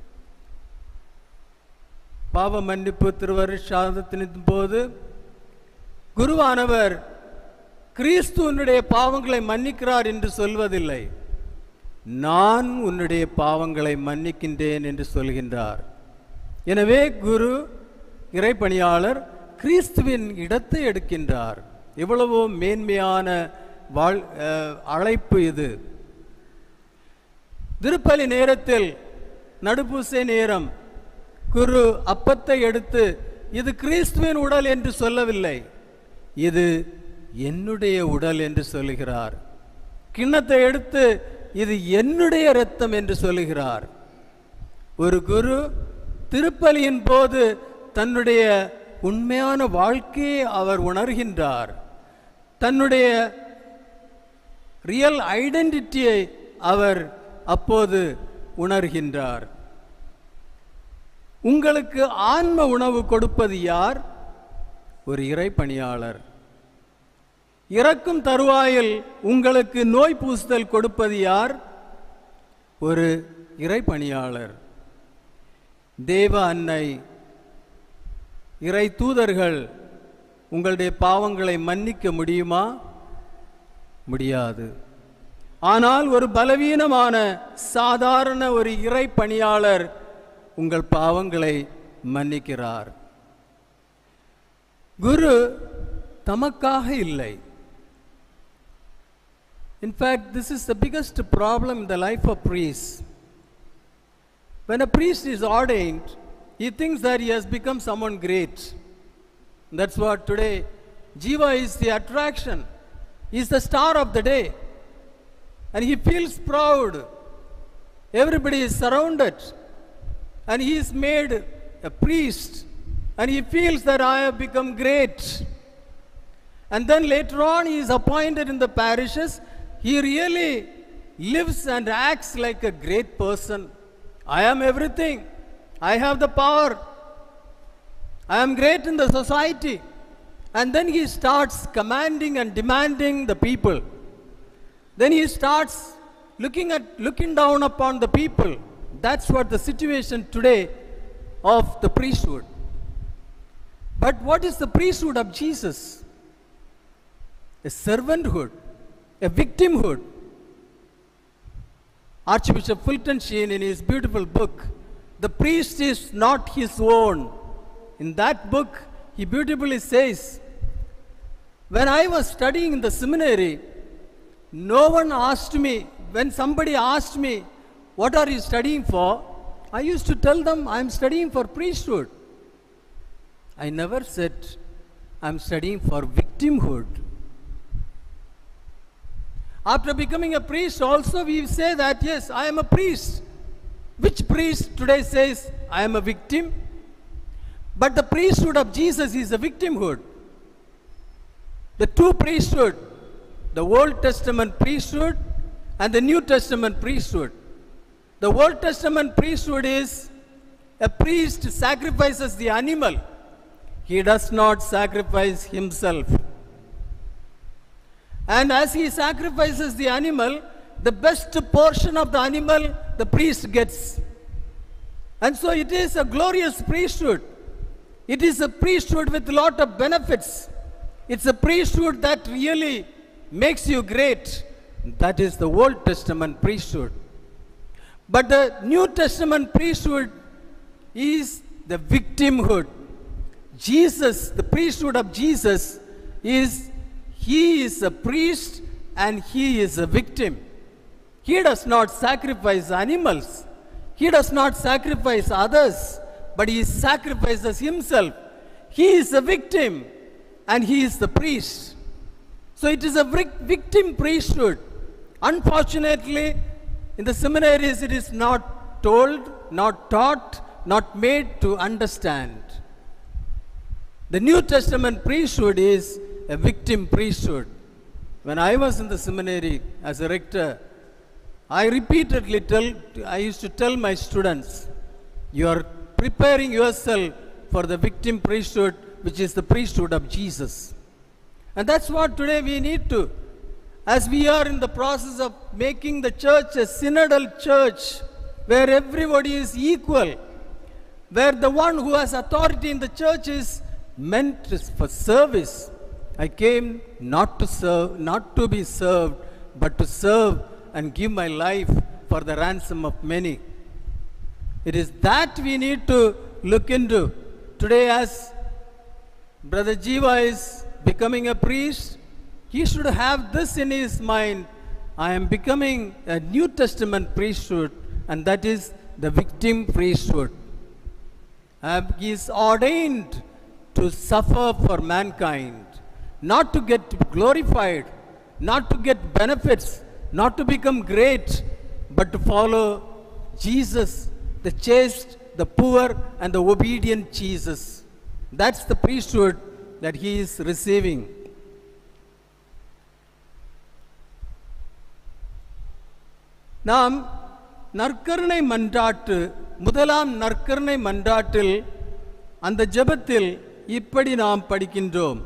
பாவ மன்னிப்பு திருவருஷாதத்தின் போது குருவானவர் கிறிஸ்து உன்னுடைய பாவங்களை மன்னிக்கிறார் என்று சொல்வதில்லை நான் உன்னுடைய பாவங்களை மன்னிக்கின்றேன் என்று சொல்கின்றார் எனவே குரு இறைப்பணியாளர் கிறிஸ்துவின் இடத்தை எடுக்கின்றார் எவ்வளவோ மேன்மையான வாழ் அஹ், அழைப்பு இது திருப்பலி நேரத்தில் நடுப்பூசை நேரம் குரு அப்பத்தை எடுத்து இது கிறிஸ்துவின் உடல் என்று சொல்லவில்லை இது என்னுடைய உடல் என்று சொல்லுகிறார் கிண்ணத்தை எடுத்து இது என்னுடைய இரத்தம் என்று சொல்லுகிறார் ஒரு குரு திருப்பலியின் போது தன்னுடைய உண்மையான வாழ்க்கையை அவர் உணர்கின்றார் தன்னுடைய ரியல் ஐடென்டிட்டியை அவர் அப்போது உணர்கின்றார் உங்களுக்கு ஆன்ம உணவு கொடுப்பது யார் ஒரு இறைப்பணியாளர் இறக்கும் தருவாயில் உங்களுக்கு நோய் பூசுதல் கொடுப்பது யார் ஒரு இறைப்பணியாளர் தேவ அன்னை இறை தூதர்கள் உங்களுடைய பாவங்களை மன்னிக்க முடியுமா முடியாது ஆனால் ஒரு பலவீனமான சாதாரண ஒரு இறை பணியாளர் உங்கள் பாவங்களை மன்னிக்கிறார் குரு தமக்காக இல்லை In fact, this is the biggest problem in the life of priests. When a priest is ordained, he thinks that he has become someone great. That's what today Jiva is the attraction. He's the star of the day. And he feels proud. Everybody is surrounded. And he is made a priest. And he feels that I have become great. And then later on, he is appointed in the parishes. He really lives and acts like a great person. I am everything. I have the power. I am great in the society. And then he starts commanding and demanding the people. Then he starts looking at looking down upon the people. That's what the situation today of the priesthood. But what is the priesthood of Jesus? A servanthood, a victimhood. Archbishop Fulton Sheen, in his beautiful book, The Priest is Not His Own, in that book, he beautifully says, When I was studying in the seminary, no one asked me, when somebody asked me, What are you studying for? I used to tell them, I am studying for priesthood. I never said, I am studying for victimhood. After becoming a priest, also we say that, yes, I am a priest. Which priest today says, I am a victim? But the priesthood of Jesus is a victimhood. The two priesthood, the Old Testament priesthood and the New Testament priesthood. The Old Testament priesthood is a priest sacrifices the animal, he does not sacrifice himself. And as he sacrifices the animal, the best portion of the animal the priest gets. And so it is a glorious priesthood. It is a priesthood with a lot of benefits. It's a priesthood that really makes you great. That is the Old Testament priesthood. But the New Testament priesthood is the victimhood. Jesus, the priesthood of Jesus, is he is a priest and he is a victim. He does not sacrifice animals. He does not sacrifice others, but he sacrifices himself. He is a victim and he is the priest. So it is a vic- victim priesthood. Unfortunately, in the seminaries, it is not told, not taught, not made to understand. The New Testament priesthood is a victim priesthood. When I was in the seminary as a rector, I repeatedly tell, I used to tell my students, you are preparing yourself for the victim priesthood, which is the priesthood of Jesus. And that's what today we need to. As we are in the process of making the church a synodal church, where everybody is equal, where the one who has authority in the church is meant for service. I came not to serve, not to be served, but to serve and give my life for the ransom of many. It is that we need to look into. Today, as Brother Jiva is becoming a priest, he should have this in his mind. I am becoming a New Testament priesthood, and that is the victim priesthood. Uh, he is ordained to suffer for mankind, not to get glorified, not to get benefits, not to become great, but to follow Jesus, the chaste, the poor, and the obedient Jesus. That's the priesthood that he is receiving. நாம் நற்கருணை மன்றாட்டு முதலாம் நற்கருணை மன்றாட்டில் அந்த ஜெபத்தில் இப்படி நாம் படிக்கின்றோம்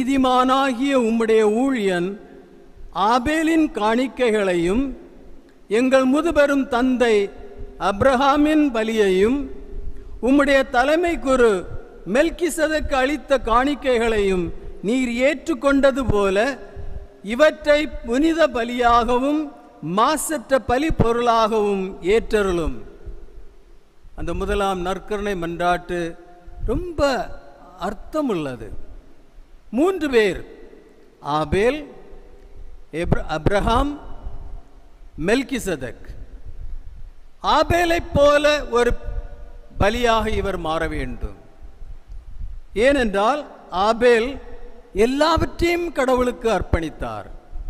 நீதிமானாகிய உம்முடைய ஊழியன் ஆபேலின் காணிக்கைகளையும் எங்கள் முதுபெரும் தந்தை அப்ரஹாமின் பலியையும் உம்முடைய தலைமை குரு மெல்கிசதக்கு அளித்த காணிக்கைகளையும் நீர் ஏற்றுக்கொண்டது போல இவற்றை புனித பலியாகவும் மாசற்ற பலி பொருளாகவும் ஏற்றருளும் அந்த முதலாம் நற்கருணை மன்றாட்டு ரொம்ப அர்த்தமுள்ளது மூன்று பேர் ஆபேல் எப்ர அப்ரஹாம் மெல்கிசதக் ஆபேலைப் போல ஒரு பலியாக இவர் மாற வேண்டும் ஏனென்றால் ஆபேல் எல்லாவற்றையும் கடவுளுக்கு அர்ப்பணித்தார்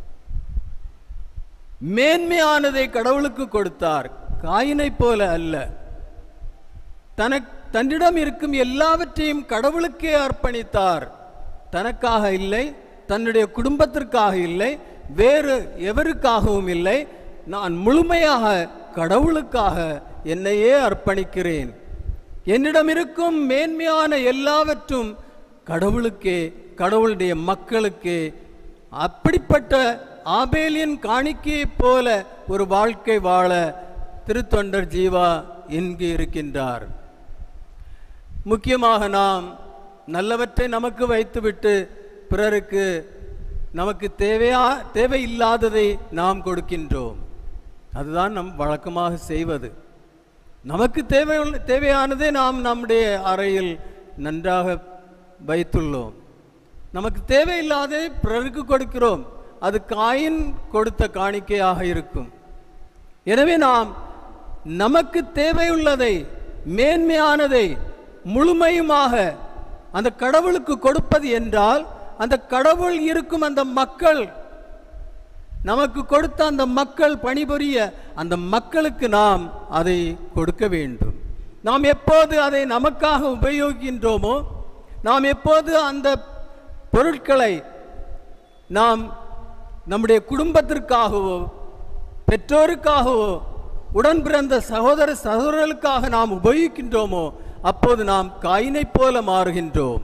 மேன்மையானதை கடவுளுக்கு கொடுத்தார் காயினைப் போல அல்ல தனக் தன்னிடம் இருக்கும் எல்லாவற்றையும் கடவுளுக்கே அர்ப்பணித்தார் தனக்காக இல்லை தன்னுடைய குடும்பத்திற்காக இல்லை வேறு எவருக்காகவும் இல்லை நான் முழுமையாக கடவுளுக்காக என்னையே அர்ப்பணிக்கிறேன் என்னிடம் இருக்கும் மேன்மையான எல்லாவற்றும் கடவுளுக்கே கடவுளுடைய மக்களுக்கே அப்படிப்பட்ட ஆபேலின் காணிக்கையைப் போல ஒரு வாழ்க்கை வாழ திருத்தொண்டர் ஜீவா இங்கு இருக்கின்றார் முக்கியமாக நாம் நல்லவற்றை நமக்கு வைத்துவிட்டு பிறருக்கு நமக்கு தேவையா தேவையில்லாததை நாம் கொடுக்கின்றோம் அதுதான் நம் வழக்கமாக செய்வது நமக்கு தேவை தேவையானதை நாம் நம்முடைய அறையில் நன்றாக வைத்துள்ளோம் நமக்கு தேவையில்லாததை பிறருக்கு கொடுக்கிறோம் அது காயின் கொடுத்த காணிக்கையாக இருக்கும் எனவே நாம் நமக்கு தேவையுள்ளதை மேன்மையானதை முழுமையுமாக அந்த கடவுளுக்கு கொடுப்பது என்றால் அந்த கடவுள் இருக்கும் அந்த மக்கள் நமக்கு கொடுத்த அந்த மக்கள் பணிபுரிய அந்த மக்களுக்கு நாம் அதை கொடுக்க வேண்டும் நாம் எப்போது அதை நமக்காக உபயோகிக்கின்றோமோ நாம் எப்போது அந்த பொருட்களை நாம் நம்முடைய குடும்பத்திற்காகவோ பெற்றோருக்காகவோ உடன் பிறந்த சகோதர சகோதரர்களுக்காக நாம் உபயோகிக்கின்றோமோ அப்போது நாம் காயினைப் போல மாறுகின்றோம்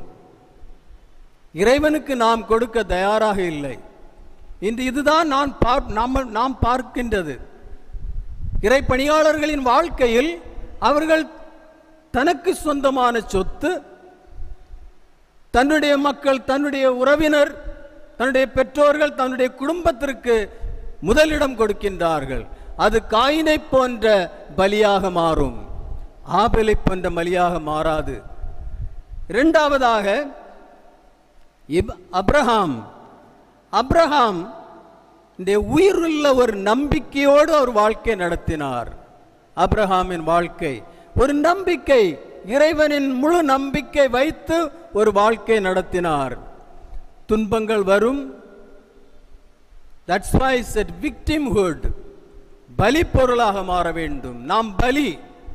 இறைவனுக்கு நாம் கொடுக்க தயாராக இல்லை இன்று இதுதான் நான் பார் நாம் நாம் பார்க்கின்றது இறை பணியாளர்களின் வாழ்க்கையில் அவர்கள் தனக்கு சொந்தமான சொத்து தன்னுடைய மக்கள் தன்னுடைய உறவினர் தன்னுடைய பெற்றோர்கள் தன்னுடைய குடும்பத்திற்கு முதலிடம் கொடுக்கின்றார்கள் அது காயினை போன்ற பலியாக மாறும் ஆபலை போன்ற பலியாக மாறாது இரண்டாவதாக இப் அப்ரஹாம் அப்ரஹாம் இந்த உயிருள்ள ஒரு நம்பிக்கையோடு அவர் வாழ்க்கை நடத்தினார் அப்ரஹாமின் வாழ்க்கை ஒரு நம்பிக்கை இறைவனின் முழு நம்பிக்கை வைத்து ஒரு வாழ்க்கை நடத்தினார் துன்பங்கள் வரும் தட்ஸ் வை செட் விக்டிம்ஹுட் பலி பொருளாக மாற வேண்டும் நாம் பலி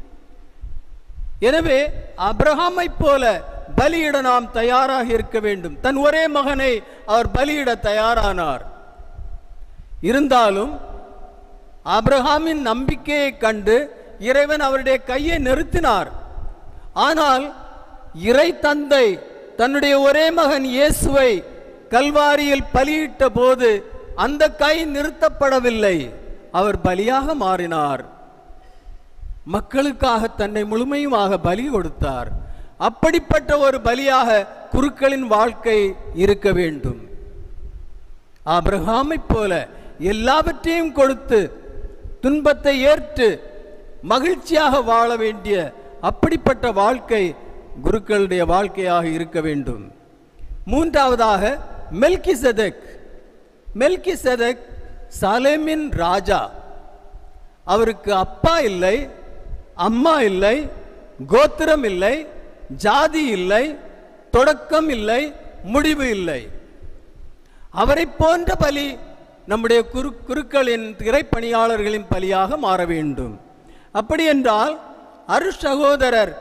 எனவே அப்ரஹாமை போல பலியிட நாம் தயாராக இருக்க வேண்டும் தன் ஒரே மகனை அவர் பலியிட தயாரானார் இருந்தாலும் அப்ரஹாமின் நம்பிக்கையை கண்டு இறைவன் அவருடைய கையை நிறுத்தினார் ஆனால் இறை தந்தை தன்னுடைய ஒரே மகன் இயேசுவை கல்வாரியில் பலியிட்ட போது அந்த கை நிறுத்தப்படவில்லை அவர் பலியாக மாறினார் மக்களுக்காக தன்னை முழுமையுமாக பலி கொடுத்தார் அப்படிப்பட்ட ஒரு பலியாக குருக்களின் வாழ்க்கை இருக்க வேண்டும் ஆபிரகாமைப் போல எல்லாவற்றையும் கொடுத்து துன்பத்தை ஏற்று மகிழ்ச்சியாக வாழ வேண்டிய அப்படிப்பட்ட வாழ்க்கை குருக்களுடைய வாழ்க்கையாக இருக்க வேண்டும் மூன்றாவதாக மெல்கி செதக் மெல்கி செதக் சாலேமின் ராஜா அவருக்கு அப்பா இல்லை அம்மா இல்லை கோத்திரம் இல்லை ஜாதி இல்லை தொடக்கம் இல்லை முடிவு இல்லை அவரை போன்ற பலி நம்முடைய குரு குருக்களின் திரைப்பணியாளர்களின் பலியாக மாற வேண்டும் அப்படி என்றால் அரு சகோதரர்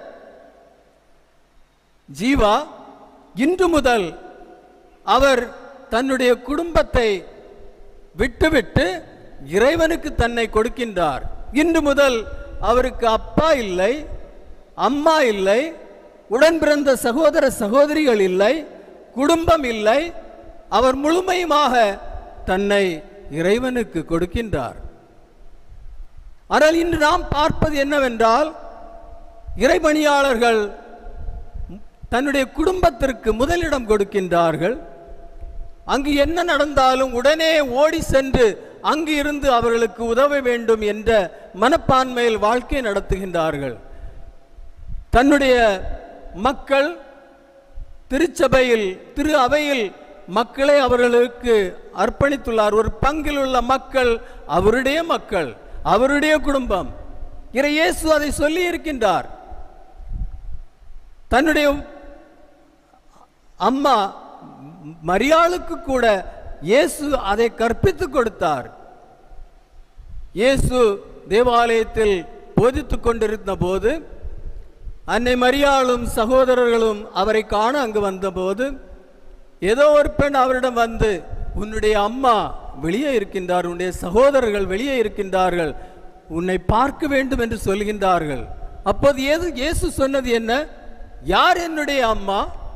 ஜீவா இன்று முதல் அவர் தன்னுடைய குடும்பத்தை விட்டுவிட்டு இறைவனுக்கு தன்னை கொடுக்கின்றார் இன்று முதல் அவருக்கு அப்பா இல்லை அம்மா இல்லை உடன் பிறந்த சகோதர சகோதரிகள் இல்லை குடும்பம் இல்லை அவர் முழுமையுமாக தன்னை இறைவனுக்கு கொடுக்கின்றார் ஆனால் இன்று நாம் பார்ப்பது என்னவென்றால் இறைபணியாளர்கள் தன்னுடைய குடும்பத்திற்கு முதலிடம் கொடுக்கின்றார்கள் அங்கு என்ன நடந்தாலும் உடனே ஓடி சென்று அங்கு இருந்து அவர்களுக்கு உதவ வேண்டும் என்ற மனப்பான்மையில் வாழ்க்கை நடத்துகின்றார்கள் தன்னுடைய மக்கள் திருச்சபையில் திரு அவையில் மக்களை அவர்களுக்கு அர்ப்பணித்துள்ளார் ஒரு பங்கில் உள்ள மக்கள் அவருடைய மக்கள் அவருடைய குடும்பம் இறை இயேசு அதை சொல்லி இருக்கின்றார் தன்னுடைய அம்மா மரியாளுக்கு கூட இயேசு அதை கற்பித்து கொடுத்தார் இயேசு தேவாலயத்தில் போதித்துக் கொண்டிருந்த போது அன்னை மரியாளும் சகோதரர்களும் அவரை காண அங்கு வந்தபோது ஏதோ ஒரு பெண் அவரிடம் வந்து உன்னுடைய அம்மா வெளியே இருக்கின்றார் உன்னுடைய சகோதரர்கள் வெளியே இருக்கின்றார்கள் உன்னை பார்க்க வேண்டும் என்று சொல்கின்றார்கள் அப்போது ஏது இயேசு சொன்னது என்ன யார் என்னுடைய அம்மா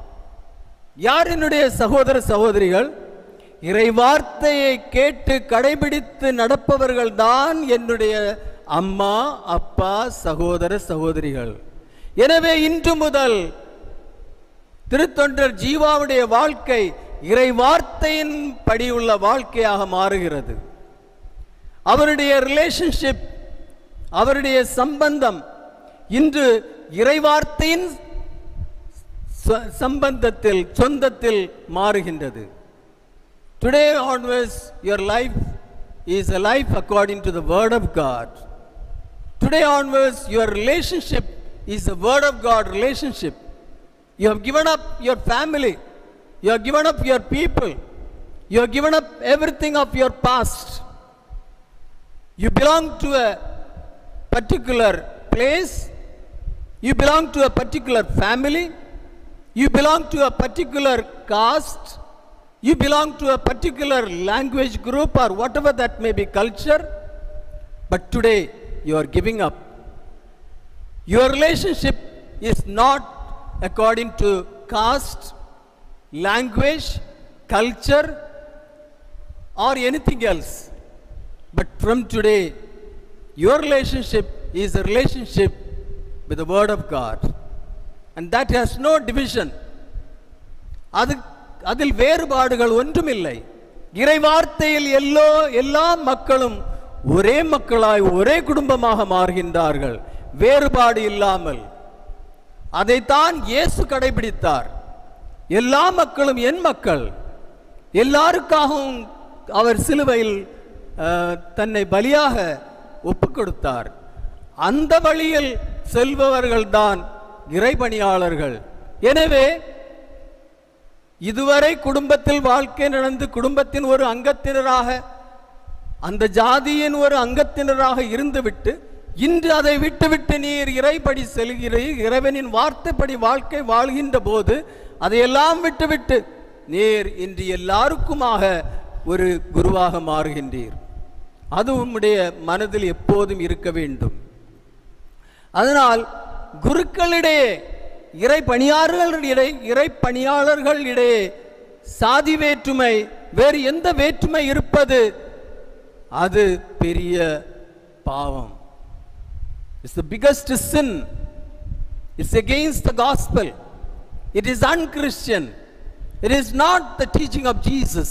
யார் என்னுடைய சகோதர சகோதரிகள் இறை வார்த்தையை கேட்டு கடைபிடித்து நடப்பவர்கள் தான் என்னுடைய அம்மா அப்பா சகோதர சகோதரிகள் எனவே இன்று முதல் திருத்தொண்டர் ஜீவாவுடைய வாழ்க்கை இறை வார்த்தையின் படியுள்ள வாழ்க்கையாக மாறுகிறது அவருடைய ரிலேஷன்ஷிப் அவருடைய சம்பந்தம் இன்று இறைவார்த்தையின் ச- சம்பந்தத்தில் சொந்தத்தில் மாறுகின்றது today onwards your life is a life according to the word of God. Today onwards, your relationship is a word of God relationship. You have given up your family. You have given up your people. You have given up everything of your past. You belong to a particular place. You belong to a particular family. You belong to a particular caste. You belong to a particular language group or whatever that may be culture. But today you are giving up. Your relationship is not according to caste, language, culture, or anything else. But from today, your relationship is a relationship with the Word of God. And that has no division. அது அதில் வேறுபாடுகள் ஒன்றுமில்லை இறைவார்த்தையில் yellow எல்லா மக்களும் ஒரே மக்களாய் ஒரே குடும்பமாக மாறுகின்றார்கள் வேறுபாடு இல்லாமல் அதைத்தான் இயேசு கடைபிடித்தார் எல்லா மக்களும் என் மக்கள் எல்லாருக்காகவும் அவர் சிலுவையில் அஹ், தன்னை பலியாக ஒப்புக் கொடுத்தார் அந்த வழியில் செல்பவர்கள்தான் இறைபணியாளர்கள் எனவே இதுவரை குடும்பத்தில் வாழ்க்கை நடந்து குடும்பத்தின் ஒரு அங்கத்தினராக அந்த ஜாதியின் ஒரு அங்கத்தினராக இருந்துவிட்டு இன்று அதை விட்டுவிட்டு நீர் இறைப்படி செல்கிறீர் இறைவனின் வார்த்தைப்படி வாழ்க்கை வாழ்கின்ற போது அதையெல்லாம் விட்டுவிட்டு நீர் இன்று எல்லாருக்குமாக ஒரு குருவாக மாறுகின்றீர் அது உம்முடைய மனதில் எப்போதும் இருக்க வேண்டும் அதனால் குருக்களிடையே இறை பணியாளர்களிடையே இறை பணியாளர்களிடையே சாதி வேற்றுமை வேறு எந்த வேற்றுமை இருப்பது அது பெரிய பாவம் it's the biggest sin it's against the gospel it is unchristian it is not the teaching of jesus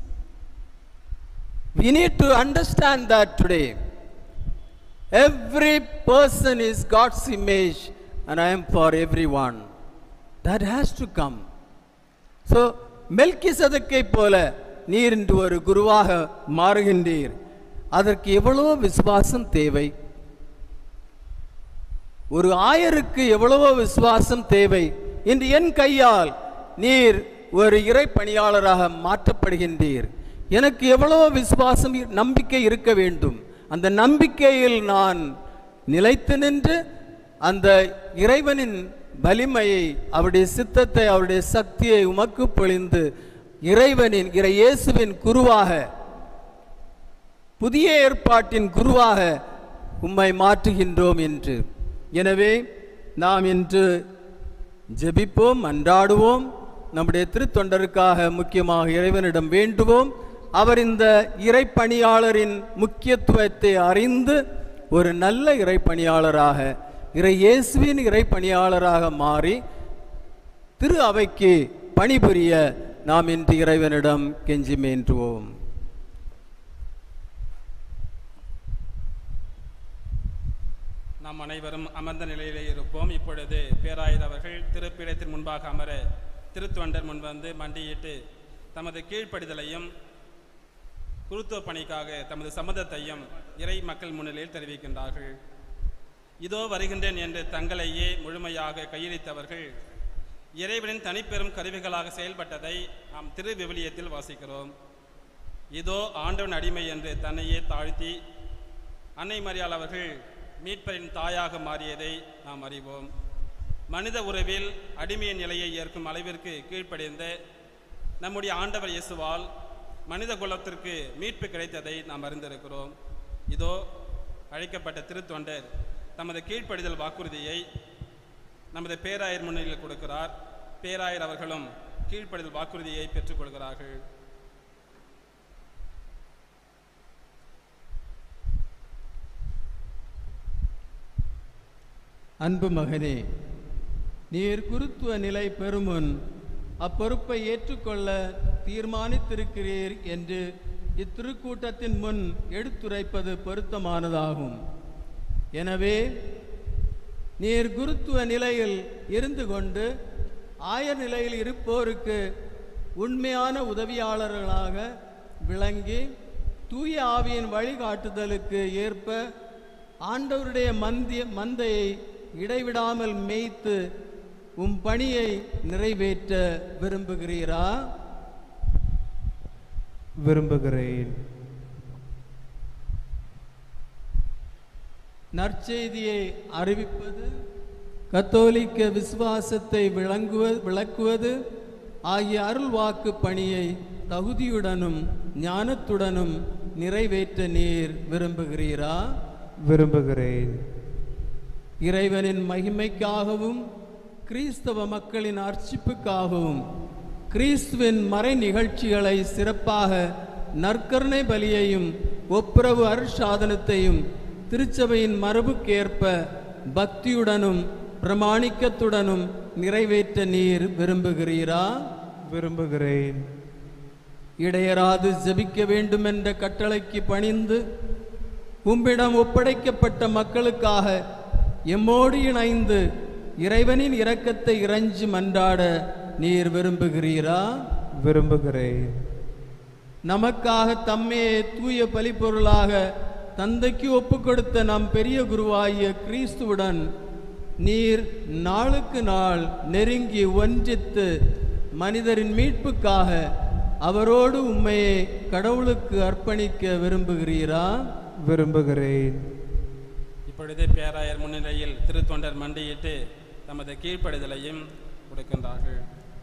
we need to understand that today Every person is God's image, and I am for everyone. That has to come. So, மெல்கிசதக்கை போல நீர் இன்று ஒரு குருவாக மாறுகின்றீர் அதற்கு எவ்வளவோ விசுவாசம் தேவை ஒரு ஆயருக்கு எவ்வளவோ விசுவாசம் தேவை இன்று என் கையால் நீர் ஒரு இறை பணியாளராக மாற்றப்படுகின்றீர் எனக்கு எவ்வளவோ விசுவாசம் இ- நம்பிக்கை இருக்க வேண்டும் அந்த நம்பிக்கையில் நான் நிலைத்து நின்று அந்த இறைவனின் வலிமையை அவருடைய சித்தத்தை அவருடைய சக்தியை உமக்கு பொழிந்து இறைவனின் இறை இயேசுவின் குருவாக புதிய ஏற்பாட்டின் குருவாக உம்மை மாற்றுகின்றோம் என்று எனவே நாம் இன்று ஜெபிப்போம் அன்றாடுவோம் நம்முடைய திருத்தொண்டருக்காக முக்கியமாக இறைவனிடம் வேண்டுவோம் அவர் இந்த இறைப்பணியாளரின் முக்கியத்துவத்தை அறிந்து ஒரு நல்ல இறைப்பணியாளராக இறை இயேசுவின் இறைப்பணியாளராக மாறி திரு அவைக்கு பணிபுரிய நாம் இன்று இறைவனிடம் கெஞ்சி மேன்றுவோம் நாம் அனைவரும் அமர்ந்த நிலையிலே இருப்போம் இப்பொழுது பேராயர் அவர்கள் திருப்பீடத்தின் முன்பாக அமர திருத்தொண்டர் முன்வந்து மண்டியிட்டு தமது கீழ்ப்படிதலையும் குருத்துவ பணிக்காக தமது சம்மதத்தையும் இறை மக்கள் முன்னிலையில் தெரிவிக்கின்றார்கள் இதோ வருகின்றேன் என்று தங்களையே முழுமையாக கையளித்தவர்கள் இறைவனின் தனிப்பெரும் கருவிகளாக செயல்பட்டதை நாம் திரு விவிலியத்தில் வாசிக்கிறோம் இதோ ஆண்டவன் அடிமை என்று தன்னையே தாழ்த்தி அன்னை மரியாள் அவர்கள் மீட்பரின் தாயாக மாறியதை நாம் அறிவோம் மனித உறவில் அடிமையின் நிலையை ஏற்கும் அளவிற்கு கீழ்ப்படிந்த நம்முடைய ஆண்டவர் இயேசுவால் மனித குலத்திற்கு மீட்பு கிடைத்ததை நாம் அறிந்திருக்கிறோம் இதோ அழைக்கப்பட்ட திருத்தொண்டர் தமது கீழ்ப்படிதல் வாக்குறுதியை நமது பேராயர் முன்னிலையில் கொடுக்கிறார் பேராயர் அவர்களும் கீழ்ப்படிதல் வாக்குறுதியை பெற்றுக்கொள்கிறார்கள் அன்பு மகனே நீர் குருத்துவ நிலை பெறுமுன் அப்பொறுப்பை ஏற்றுக்கொள்ள தீர்மானித்திருக்கிறீர் என்று இத்திருக்கூட்டத்தின் முன் எடுத்துரைப்பது பொருத்தமானதாகும் எனவே நீர் குருத்துவ நிலையில் இருந்து கொண்டு ஆயர் நிலையில் இருப்போருக்கு உண்மையான உதவியாளர்களாக விளங்கி தூய ஆவியின் வழிகாட்டுதலுக்கு ஏற்ப ஆண்டவருடைய மந்திய மந்தையை இடைவிடாமல் மேய்த்து உம் பணியை நிறைவேற்ற விரும்புகிறீரா விரும்புகிறேன் நற்செய்தியை அறிவிப்பது கத்தோலிக்க விசுவாசத்தை விளங்குவ விளக்குவது ஆகிய அருள்வாக்கு பணியை தகுதியுடனும் ஞானத்துடனும் நிறைவேற்ற நீர் விரும்புகிறீரா விரும்புகிறேன் இறைவனின் மகிமைக்காகவும் கிறிஸ்தவ மக்களின் அர்ச்சிப்புக்காகவும் கிறிஸ்துவின் மறை நிகழ்ச்சிகளை சிறப்பாக நற்கருணை பலியையும் ஒப்புரவு அருட்சாதனத்தையும் திருச்சபையின் மரபுக்கேற்ப பக்தியுடனும் பிரமாணிக்கத்துடனும் நிறைவேற்ற நீர் விரும்புகிறீரா விரும்புகிறேன் இடையராது ஜெபிக்க வேண்டுமென்ற கட்டளைக்கு பணிந்து உம்மிடம் ஒப்படைக்கப்பட்ட மக்களுக்காக எம்மோடு இணைந்து இறைவனின் இரக்கத்தை இறைஞ்சி மன்றாட நீர் விரும்புகிறீரா விரும்புகிறேன் நமக்காக தம்மையே தூய பலிப்பொருளாக தந்தைக்கு ஒப்பு கொடுத்த நம் பெரிய குருவாகிய கிறிஸ்துவுடன் நீர் நாளுக்கு நாள் நெருங்கி ஒன்றித்து மனிதரின் மீட்புக்காக அவரோடு உம்மையே கடவுளுக்கு அர்ப்பணிக்க விரும்புகிறீரா விரும்புகிறேன் இப்பொழுது பேராயர் முன்னிலையில் திருத்தொண்டர் மண்டியிட்டு தமது கீழ்ப்படிதலையும் கொடுக்கின்றார்கள்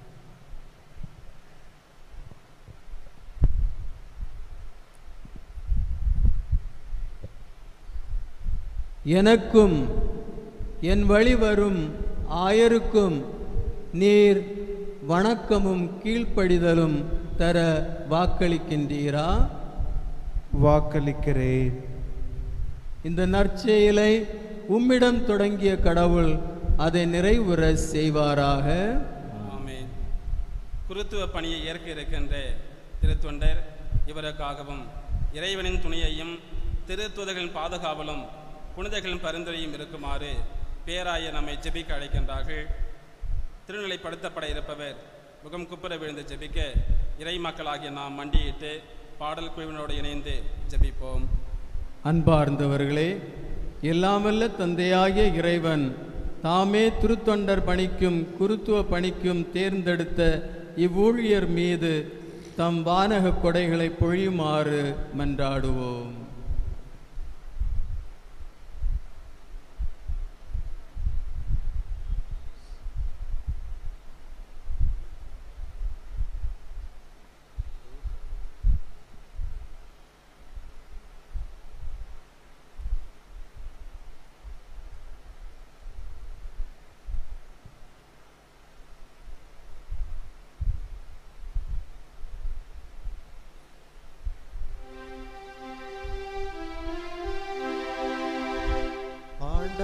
எனக்கும் என் வழி வரும் ஆயருக்கும் நீர் வணக்கமும் கீழ்ப்படிதலும் தர வாக்களிக்கின்றீரா வாக்களிக்கிறேன் இந்த நற்செயலை உம்மிடம் தொடங்கிய கடவுள் அதை நிறைவுற செய்வாராக ஆமென் குருத்துவ பணியை ஏற்க இருக்கின்ற திருத்தொண்டர் இவருக்காகவும் இறைவனின் துணையையும் திருத்துதர்களின் பாதுகாவலும் புனிதர்களின் பரிந்துரையும் இருக்குமாறு பேராய நம்மை ஜெபிக்க அழைக்கின்றார்கள் திருநிலைப்படுத்தப்பட இருப்பவர் முகம் குப்புற விழுந்து ஜெபிக்க இறை மக்களாகிய நாம் மண்டியிட்டு பாடல் குழுவினோடு இணைந்து ஜெபிப்போம் அன்பார்ந்தவர்களே எல்லாமல்ல தந்தையாகிய இறைவன் தாமே திருத்தொண்டர் பணிக்கும் குருத்துவ பணிக்கும் தேர்ந்தெடுத்த இவ்வூழியர் மீது தம் வானக கொடைகளை பொழியுமாறு மன்றாடுவோம்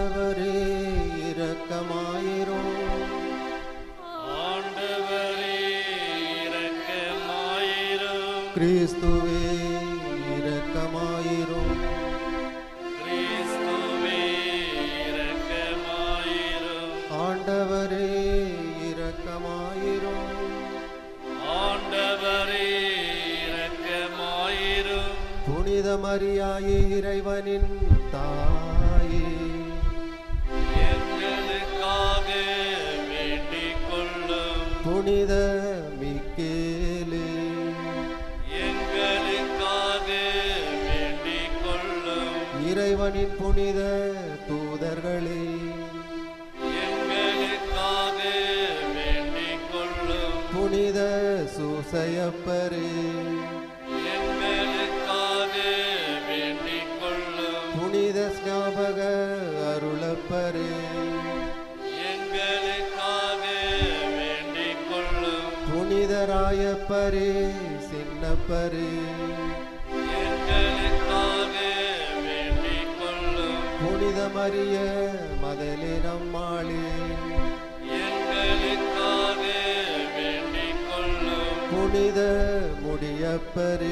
ஆண்டவரே இரக்கமாயிரும் ஆண்டவரே இரக்கமாயிரும் கிறிஸ்துவே இரக்கமாயிரும் கிறிஸ்துவே இரக்கமாயிரும் ஆண்டவரே இரக்கமாயிரும் ஆண்டவரே இரக்கமாயிரும் புனித மரியாயே இறைவனின் தாயே எங்களுக்காக வேண்டிக் கொள்ளும் புனித மிக்கேலே எங்களுக்காக வேண்டிக் கொள்ளும் இறைவனின் புனித தூதர்களே எங்களுக்காக வேண்டிக் கொள்ளும் புனித சூசையப்பரே எங்களுக்காக வேண்டிக் கொள்ளும் புனித ஸ்நாபக அருளப்பரே எங்களுக்காக வேண்டிக் கொள்ளும் புனித ராயப்பரே சின்னப்பரே எங்களுக்காக வேண்டிக் கொள்ளும் புனித மரிய மதலினம்மாளே எங்களுக்காக வேண்டிக் கொள்ளும் புனித முடியப்பரே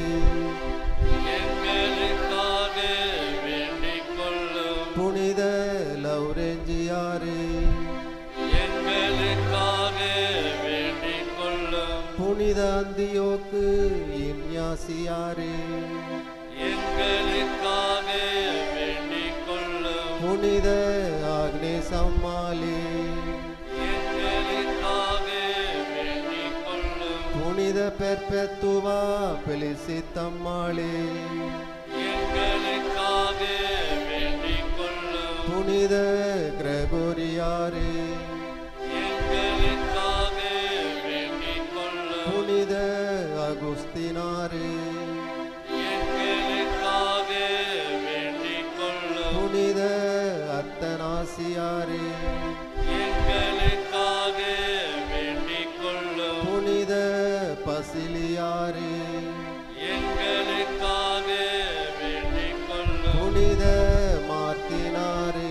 எங்களுக்காக வேண்டிக் கொள்ளும் புனித லௌரெஞ்சியாரே எங்களுக்காக வேண்டிக் கொள்ளும் புனித அந்தியோக்கு இன்யாசியாரே எங்களுக்காக வேண்டிக் கொள்ளும் புனித ஆக்னேசம்மாளே எங்களுக்காக வேண்டிக் கொள்ளும் புனித பெர்பெத்துவா பெலிசித்தம்மாளே எங்களுக்காக வேண்டிக் கொள்ளும் புனித கிரகோரியாரே எங்களுக்காக வேண்டிக் கொள்ளும் புனித அகுஸ்தினாரே எங்களுக்காக வேண்டிக் கொள்ளும் புனித அத்தனாசியாரே எங்களுக்காக வேண்டிக் கொள்ளும் புனித பசிலியாரே எங்களுக்காக வேண்டிக் கொள்ளும் புனித மார்த்தினாரே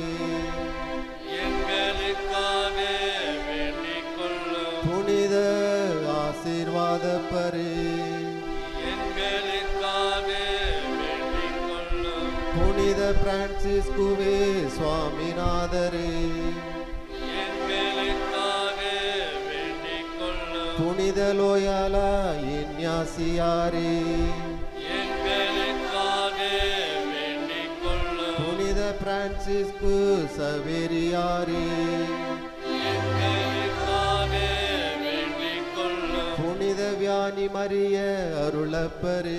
எங்களுக்காக வேண்டிக் கொள்ளும் புனித ஆசீர்வாதப்பரே எங்களுக்காக வேண்டிக் கொள்ளும் புனித பிரான்சிஸ்குவே சுவாமிநாதரே எங்களுக்காக வேண்டிக் கொள்ளும் புனித லோயாலா இன்யாசியாரே எங்களுக்காக வேண்டிக் கொள்ளும் புனித பிரான்சிஸ்கு சவேரியாரே எங்களுக்காக வேண்டிக் கொள்ளும் புனித வியானி மரிய அருளப்பரே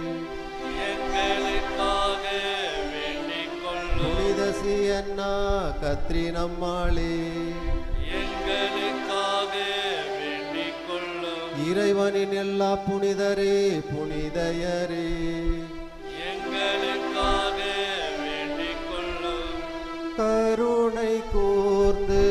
எங்களுக்காக வேண்டிக் கொள்ளும் புனித சியன்னா கத்ரினம்மாளே எங்களுக்காக வேண்டிக் கொள்ளும் இறைவனின் எல்லா புனிதரே புனிதயரே எங்களுக்காக வேண்டிக் கொள்ளும் கருணை கூர்ந்து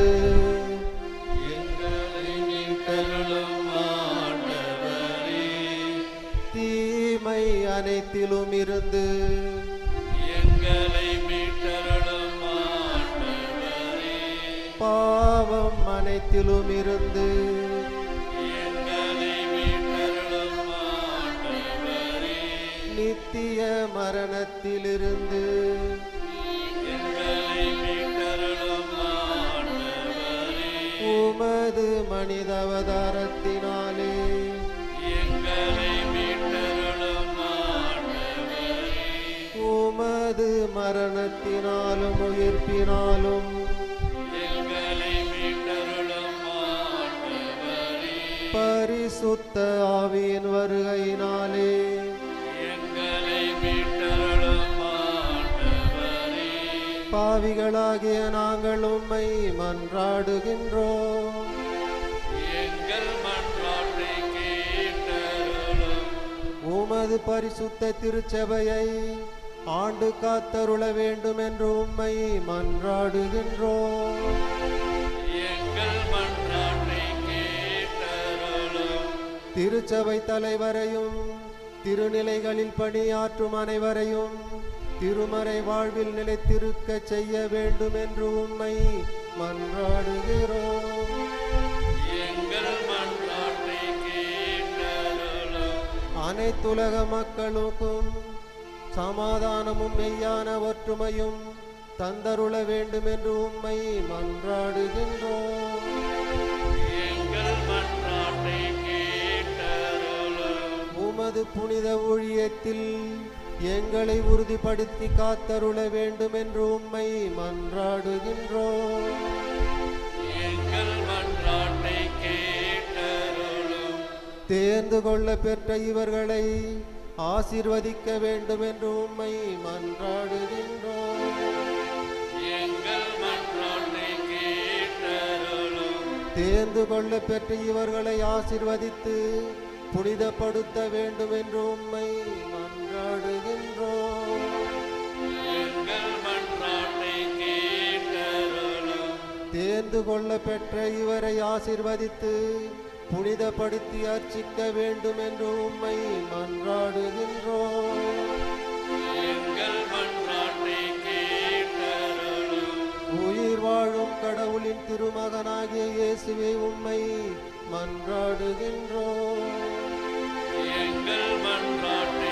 எங்களை மீட்டருளும் ஆண்டவரே தீமை அனைத்திலும் இருந்து எங்களை மீட்டருளும் ஆண்டவரே பாவம் அனைத்திலும் இருந்து எங்களை மீட்டருளும் ஆண்டவரே நித்திய மரணத்திலிருந்து எங்களை மீட்டருளும் ஆண்டவரே உமது மனிதவதாரத்தினாலே எங்களை மீட்டருளும் ஆண்டவரே உமது மரணத்தினாலும் உயிர்ப்பினாலும் எங்களை மீட்டருளும் ஆண்டவரே பரிசுத்த ஆவியின் வருகையினாலே எங்களை மீட்டருளும் ஆண்டவரே பாவிகளாகிய நாங்கள் உம்மை மன்றாடுகின்றோம் எங்கள் மன்றாட்டை கேட்டருளும் உமது பரிசுத்த திருச்சபையை ஆண்டு காத்தருள வேண்டும் என்று உம்மை மன்றாடுகின்றோம் எங்கள் மன்றாட்டை கேட்டருளும் திருச்சபை தலைவரையும் திருநிலைகளில் பணியாற்றும் அனைவரையும் திருமறை வாழ்வில் நிலைத்திருக்க செய்ய வேண்டும் என்று உம்மை மன்றாடுகிறோம் எங்கள் மன்றாட்டை கேட்டருளும் அனைத்துலக மக்களுக்கும் சமாதானமும் மெய்யான ஒற்றுமையும் தந்தருள வேண்டும் என்று உம்மை மன்றாடுகின்றோம் எங்கள் மன்றாட்டை கேட்டருளும் உமது புனித ஊழியத்தில் எங்களை உறுதிப்படுத்தி காத்தருள வேண்டும் என்று உம்மை மன்றாடுகின்றோம் எங்கள் மன்றாட்டை கேட்டருளும் தேர்ந்து கொள்ள பெற்ற இவர்களை ஆசீர்வதிக்க வேண்டும் என்று உம்மை மன்றாடுகின்றோம் எங்கள் மன்றாட்டை கேட்டருளும் தேர்ந்து கொள்ள பெற்ற இவர்களை ஆசீர்வதித்து புனிதப்படுத்த வேண்டும் என்று உம்மை மன்றாடுகின்றோம் எங்கள் மன்றாட்டை கேட்டருளும் தேர்ந்து கொள்ள பெற்ற இவரை ஆசீர்வதித்து புனிதப்படுத்தி அர்ச்சிக்க வேண்டும் என்று உம்மை மன்றாடுகின்றோம் எங்கள் மன்றாட்டை கேட்டருளும் உயிர் வாழும் கடவுளின் திருமகனாகிய இயேசுவே உம்மை மன்றாடுகின்றோம் எங்கள் மன்றாட்டை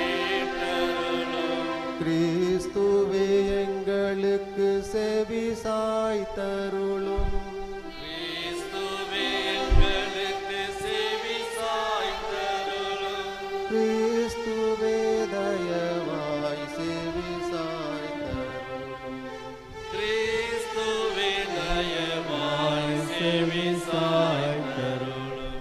கேட்டருளும் கிறிஸ்துவே எங்களுக்கு செவி சாய்த்தருளும் கிறிஸ்துவே எங்களுக்கு செவி சாய்த்தருளும் கிறிஸ்துவே தயவாய் செவி சாய்த்தருளும் கிறிஸ்துவே தயவாய் செவி சாய்த்தருளும்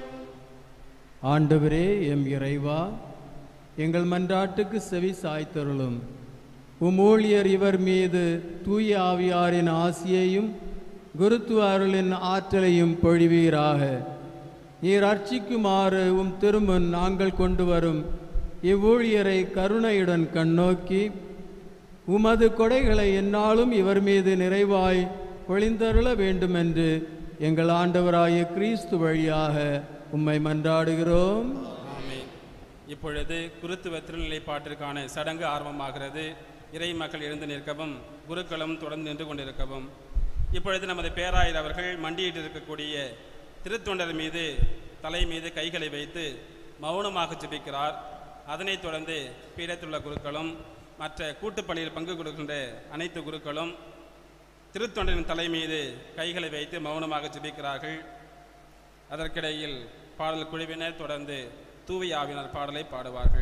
ஆண்டவரே எம் இறைவா எங்கள் மன்றாட்டுக்கு செவி சாய்த்தருளும் உம் ஊழியர் இவர் மீது தூய ஆவியாரின் ஆசியையும் குருத்துவ அருளின் ஆற்றலையும் பொழிவீராக நீர் அர்ச்சிக்குமாறு உம் திருமுன் நாங்கள் கொண்டு வரும் இவ்வூழியரை கருணையுடன் கண்ணோக்கி உமது கொடைகளை எந்நாளும் இவர் மீது நிறைவாய் பொழிந்தருள வேண்டுமென்று எங்கள் ஆண்டவராகிய கிறிஸ்து வழியாக உம்மை மன்றாடுகிறோம் ஆமென். இப்பொழுது குருத்துவ திருநிலைப்பாட்டிற்கான சடங்கு ஆரம்பமாகிறது இறை மக்கள் எழுந்து நிற்கவும் குருக்களும் தொடர்ந்து நின்று கொண்டிருக்கவும் இப்பொழுது நமது பேராயர் அவர்கள் மண்டியிட்டு இருக்கக்கூடிய திருத்தொண்டர் மீது தலை மீது கைகளை வைத்து மௌனமாக ஜெபிக்கிறார் அதனைத் தொடர்ந்து பீடத்துள்ள குருக்களும் மற்ற கூட்டுப்பணியில் பங்கு கொடுக்கின்ற அனைத்து குருக்களும் திருத்தொண்டரின் தலை மீது கைகளை வைத்து மௌனமாக ஜெபிக்கிறார்கள் அதற்கிடையில் பாடல் குழுவினர் தொடர்ந்து தூவி ஆவினர் பாடலை பாடுவார்கள்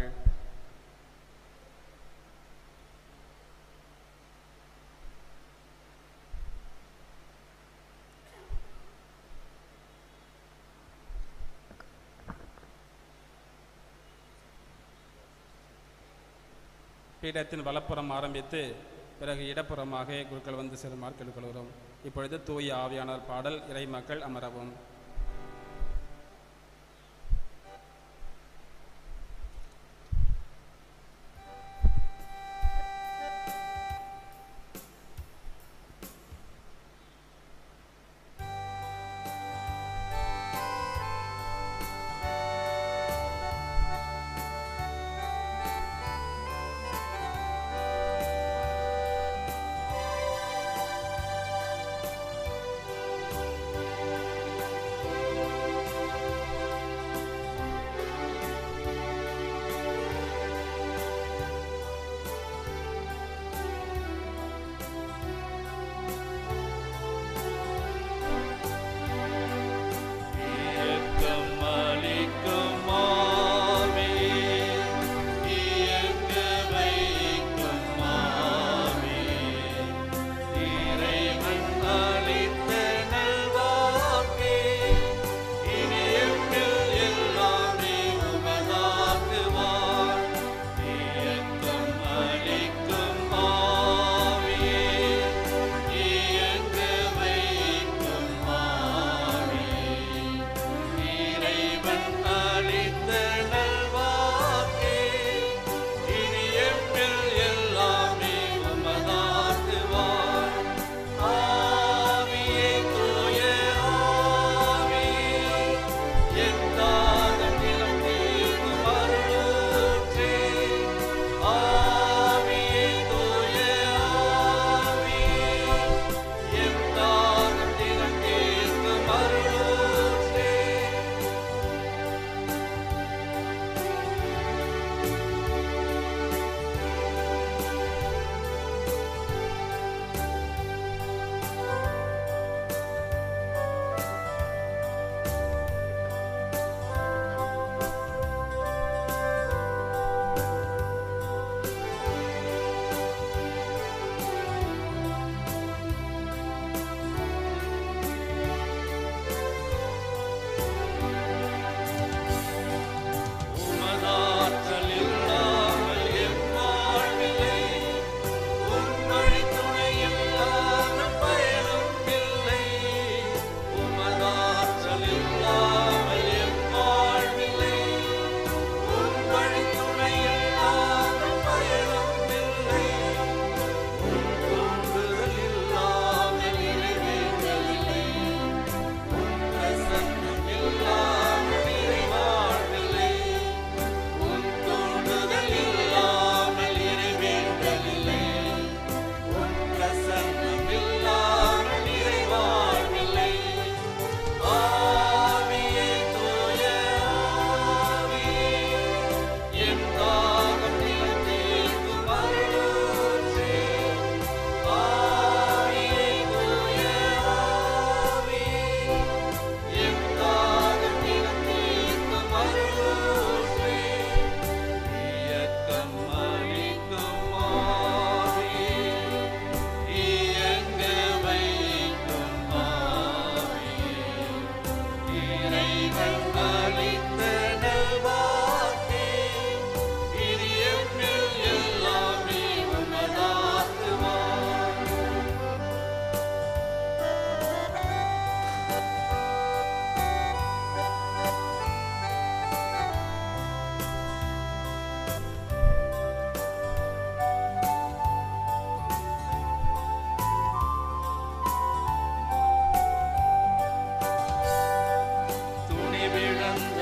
பீடத்தின் வலப்புறம் ஆரம்பித்து பிறகு இடப்புறமாக குருக்கள் வந்து செல்லுமாறு கேட்டுக்கொள்கிறோம் இப்பொழுது தூய ஆவியானவர் பாடல் இறை மக்கள் அமரவும் எங்கள்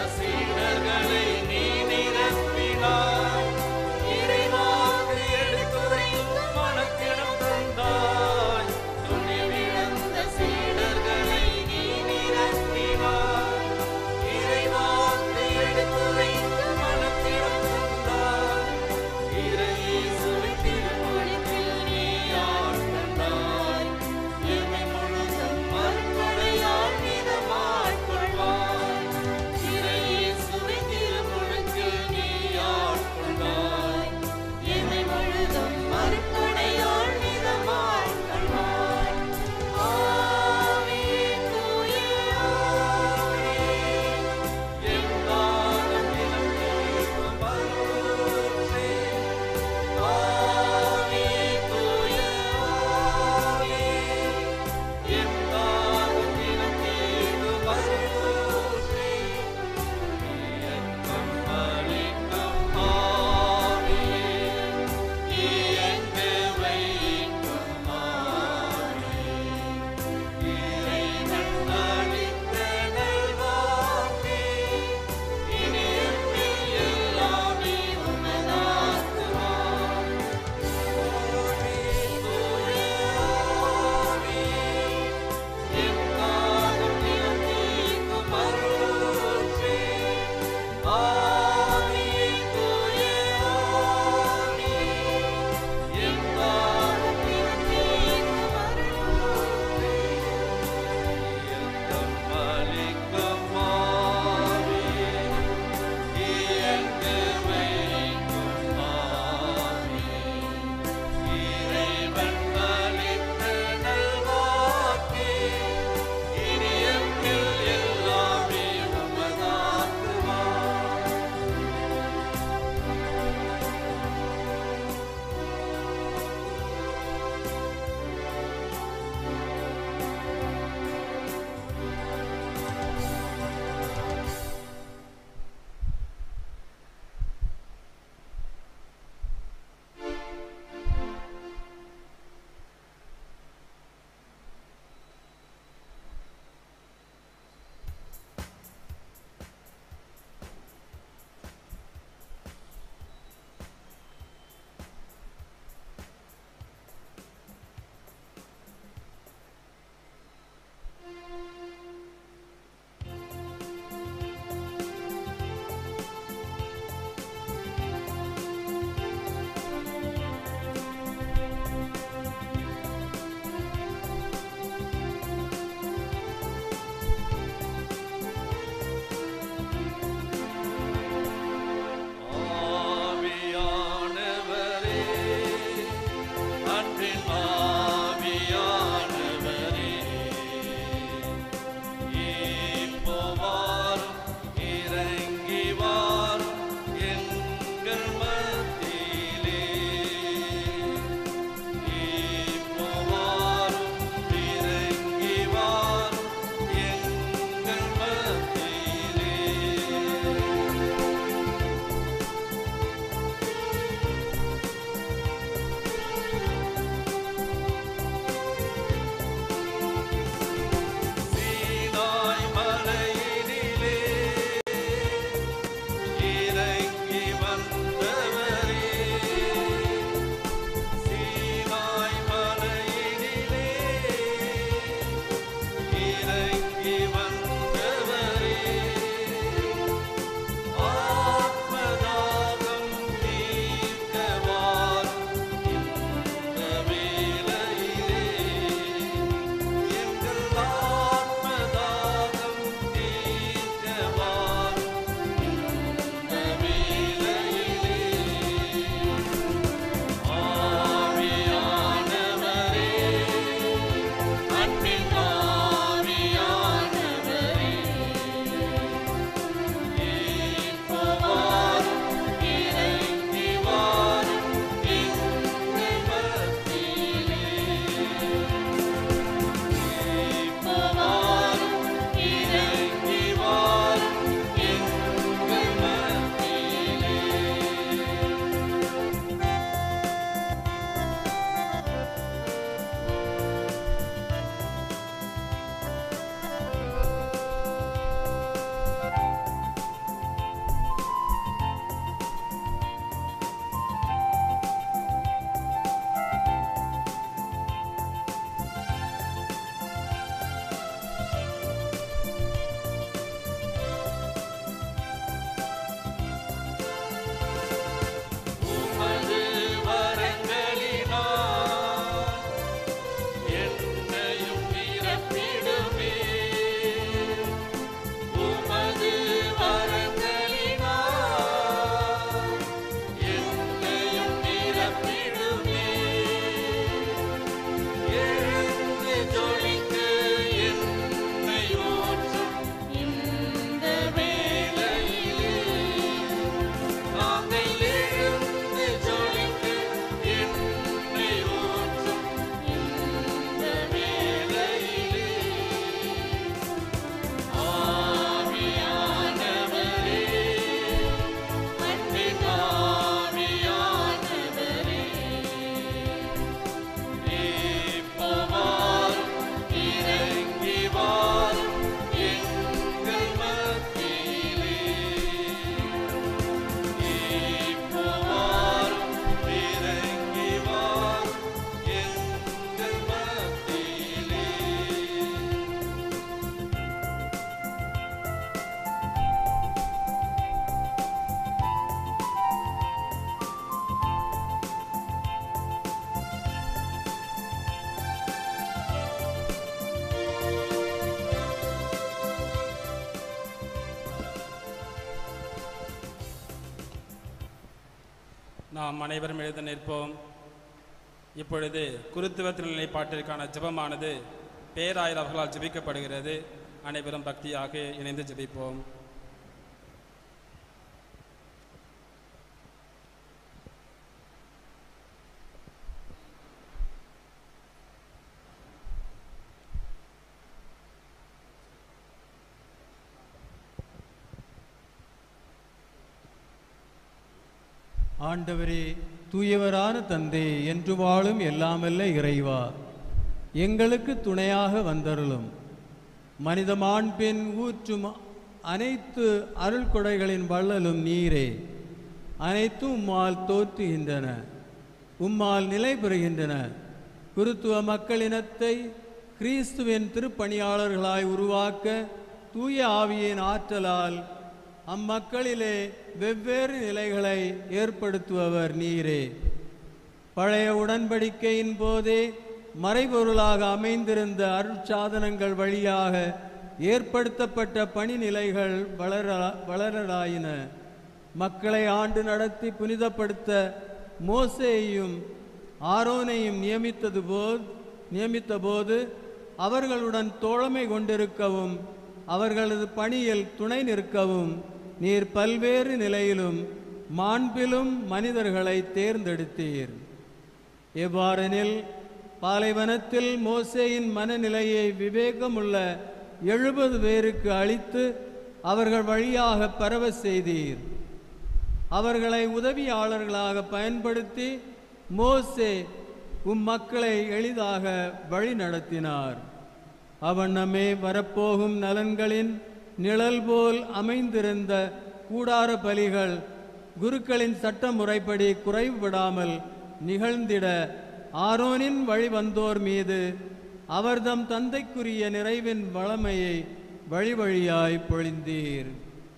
சீடர்களை நீ நிரப்பினாய் இறைவாக்கு எடுத்துரைத்து மனத்திடம் தந்தாய் துணிவிழந்த சீடர்களை நீ நிரப்பினாய் இறைவாக்கு எடுத்துரைத்து மனத்திடம் தந்தாய் இறையேசுவின் திருமொழித்தில் நீ ஆட்கொண்டாய் எமை முழுதும் மறுபடையால் மிதமாட்கொள்வாய் இறையேசுவின் திருமொழித்தில் நாம் அனைவரும் எழுத நிற்போம் இப்பொழுது குருத்துவ நிலைப்பாட்டிற்கான ஜெபமானது பேராயர் அவர்களால் ஜெபிக்கப்படுகிறது அனைவரும் பக்தியாக இணைந்து ஜெபிப்போம் ஆண்டவரே தூயவரான தந்தே என்று வாழும் எல்லாமல்ல இறைவா எங்களுக்கு துணையாக வந்தருளும் மனித மாண்பின் ஊற்றும் அனைத்து அருள் கொடைகளின் வள்ளலும் நீரே அனைத்தும் உம்மால் தோற்றுகின்றன உம்மால் நிலை பெறுகின்றன குருத்துவ மக்களினத்தை கிறிஸ்துவின் திருப்பணியாளர்களாய் உருவாக்க தூய ஆவியின் ஆற்றலால் அம்மக்களிலே வெவ்வேறு நிலைகளை ஏற்படுத்துபவர் நீரே பழைய உடன்படிக்கையின் போதே மறைபொருளாக அமைந்திருந்த அருட்சாதனங்கள் வழியாக ஏற்படுத்தப்பட்ட பணிநிலைகள் வளர வளரலாயின மக்களை ஆண்டு நடத்தி புனிதப்படுத்த மோசேயையும் ஆரோனையும் நியமித்தது போல் நியமித்த போது அவர்களுடன் தோழமை கொண்டிருக்கவும் அவர்களது பணியில் துணை நிற்கவும் நீர் பல்வேறு நிலையிலும் மாண்பிலும் மனிதர்களை தேர்ந்தெடுத்தீர் எவ்வாறெனில் பாலைவனத்தில் மோசேயின் மனநிலையை விவேகமுள்ள எழுபது பேருக்கு அளித்து அவர்கள் வழியாக பரவ செய்தீர் அவர்களை உதவியாளர்களாக பயன்படுத்தி மோசே உம் மக்களை எளிதாக வழி நடத்தினார் அவண்ணமே வரப்போகும் நலன்களின் நிழல் போல் அமைந்திருந்த கூடார பலிகள் குருக்களின் சட்ட முறைப்படி குறைவுபடாமல் நிகழ்ந்திட ஆரோனின் வழி வந்தோர் மீது அவர்தம் தந்தைக்குரிய நிறைவின் வளமையை வழி வழியாய் பொழிந்தீர்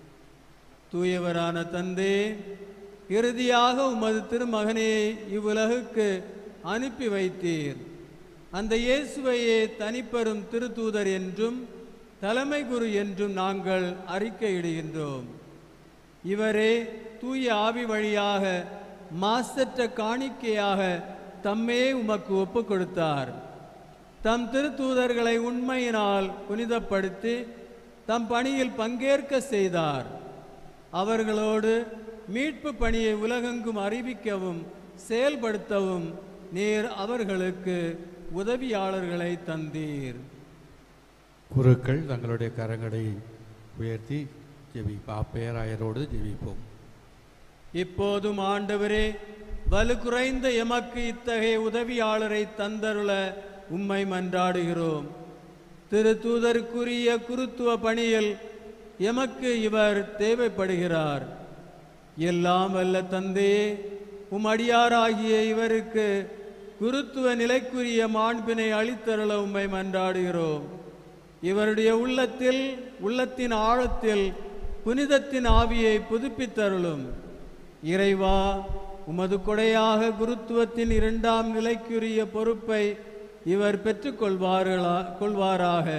தூயவரான தந்தே இறுதியாக உமது திருமகனை இவ்வுலகுக்கு அனுப்பி வைத்தீர் அந்த இயேசுவையே தனிப்பெரும் திருத்தூதர் என்றும் தலைமை குரு என்றும் நாங்கள் அறிக்கையிடுகின்றோம் இவரே தூய ஆவி வழியாக மாசற்ற காணிக்கையாக தம்மே உமக்கு ஒப்புக் கொடுத்தார் தம் திருத்தூதர்களை உண்மையினால் புனிதப்படுத்தி தம் பணியில் பங்கேற்க செய்தார் அவர்களோடு மீட்பு பணியை உலகெங்கும் அறிவிக்கவும் செயல்படுத்தவும் நீர் அவர்களுக்கு உதவியாளர்களை தந்தீர் குருக்கள் தங்களுடைய கரங்களை உயர்த்தி ஜெபி பேராயரோடு ஜெபிப்போம் இப்போதும் ஆண்டவரே வலு குறைந்த எமக்கு இத்தகைய உதவியாளரை தந்தருள உம்மை மன்றாடுகிறோம் திருத்தூதருக்குரிய குருத்துவ பணியில் எமக்கு இவர் தேவைப்படுகிறார் எல்லாம் வல்ல தந்தையே உம் அடியாராகிய இவருக்கு குருத்துவ நிலைக்குரிய மாண்பினை அளித்தருள உம்மை மன்றாடுகிறோம் இவருடைய உள்ளத்தில் உள்ளத்தின் ஆழத்தில் புனிதத்தின் ஆவியை புதுப்பித்தருளும் இறைவா உமது கொடையாக குருத்துவத்தின் இரண்டாம் நிலைக்குரிய பொறுப்பை இவர் பெற்றுக்கொள்வார்களா கொள்வாராக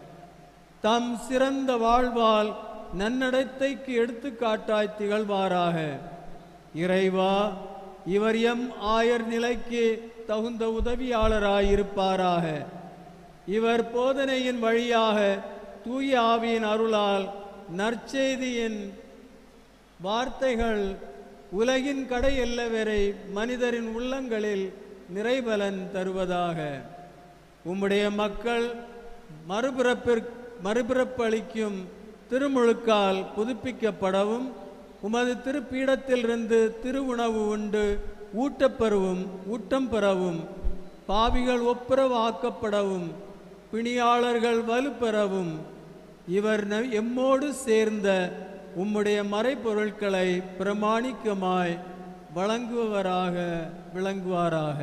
தம் சிறந்த வாழ்வால் நன்னடத்தைக்கு எடுத்துக்காட்டாய் திகழ்வாராக இறைவா இவர் எம் ஆயர் நிலைக்கு தகுந்த உதவியாளராயிருப்பாராக இவர் போதனையின் வழியாக தூய ஆவியின் அருளால் நற்செய்தியின் வார்த்தைகள் உலகின் கடை எல்லை வரை மனிதரின் உள்ளங்களில் நிறைபலன் தருவதாக உம்முடைய மக்கள் மறுபிறப்பிற் மறுபிறப்பளிக்கும் திருமுழுக்கால் புதுப்பிக்கப்படவும் உமது திருப்பீடத்திலிருந்து திருவுணவு உண்டு ஊட்டப்பெறவும் ஊட்டம் பெறவும் பாவிகள் ஒப்புரவாக்கப்படவும் பிணியாளர்கள் வலுப்பெறவும் இவர் ந- எம்மோடு சேர்ந்த உம்முடைய மறைபொருட்களை பிரமாணிக்கமாய் வழங்குபவராக விளங்குவாராக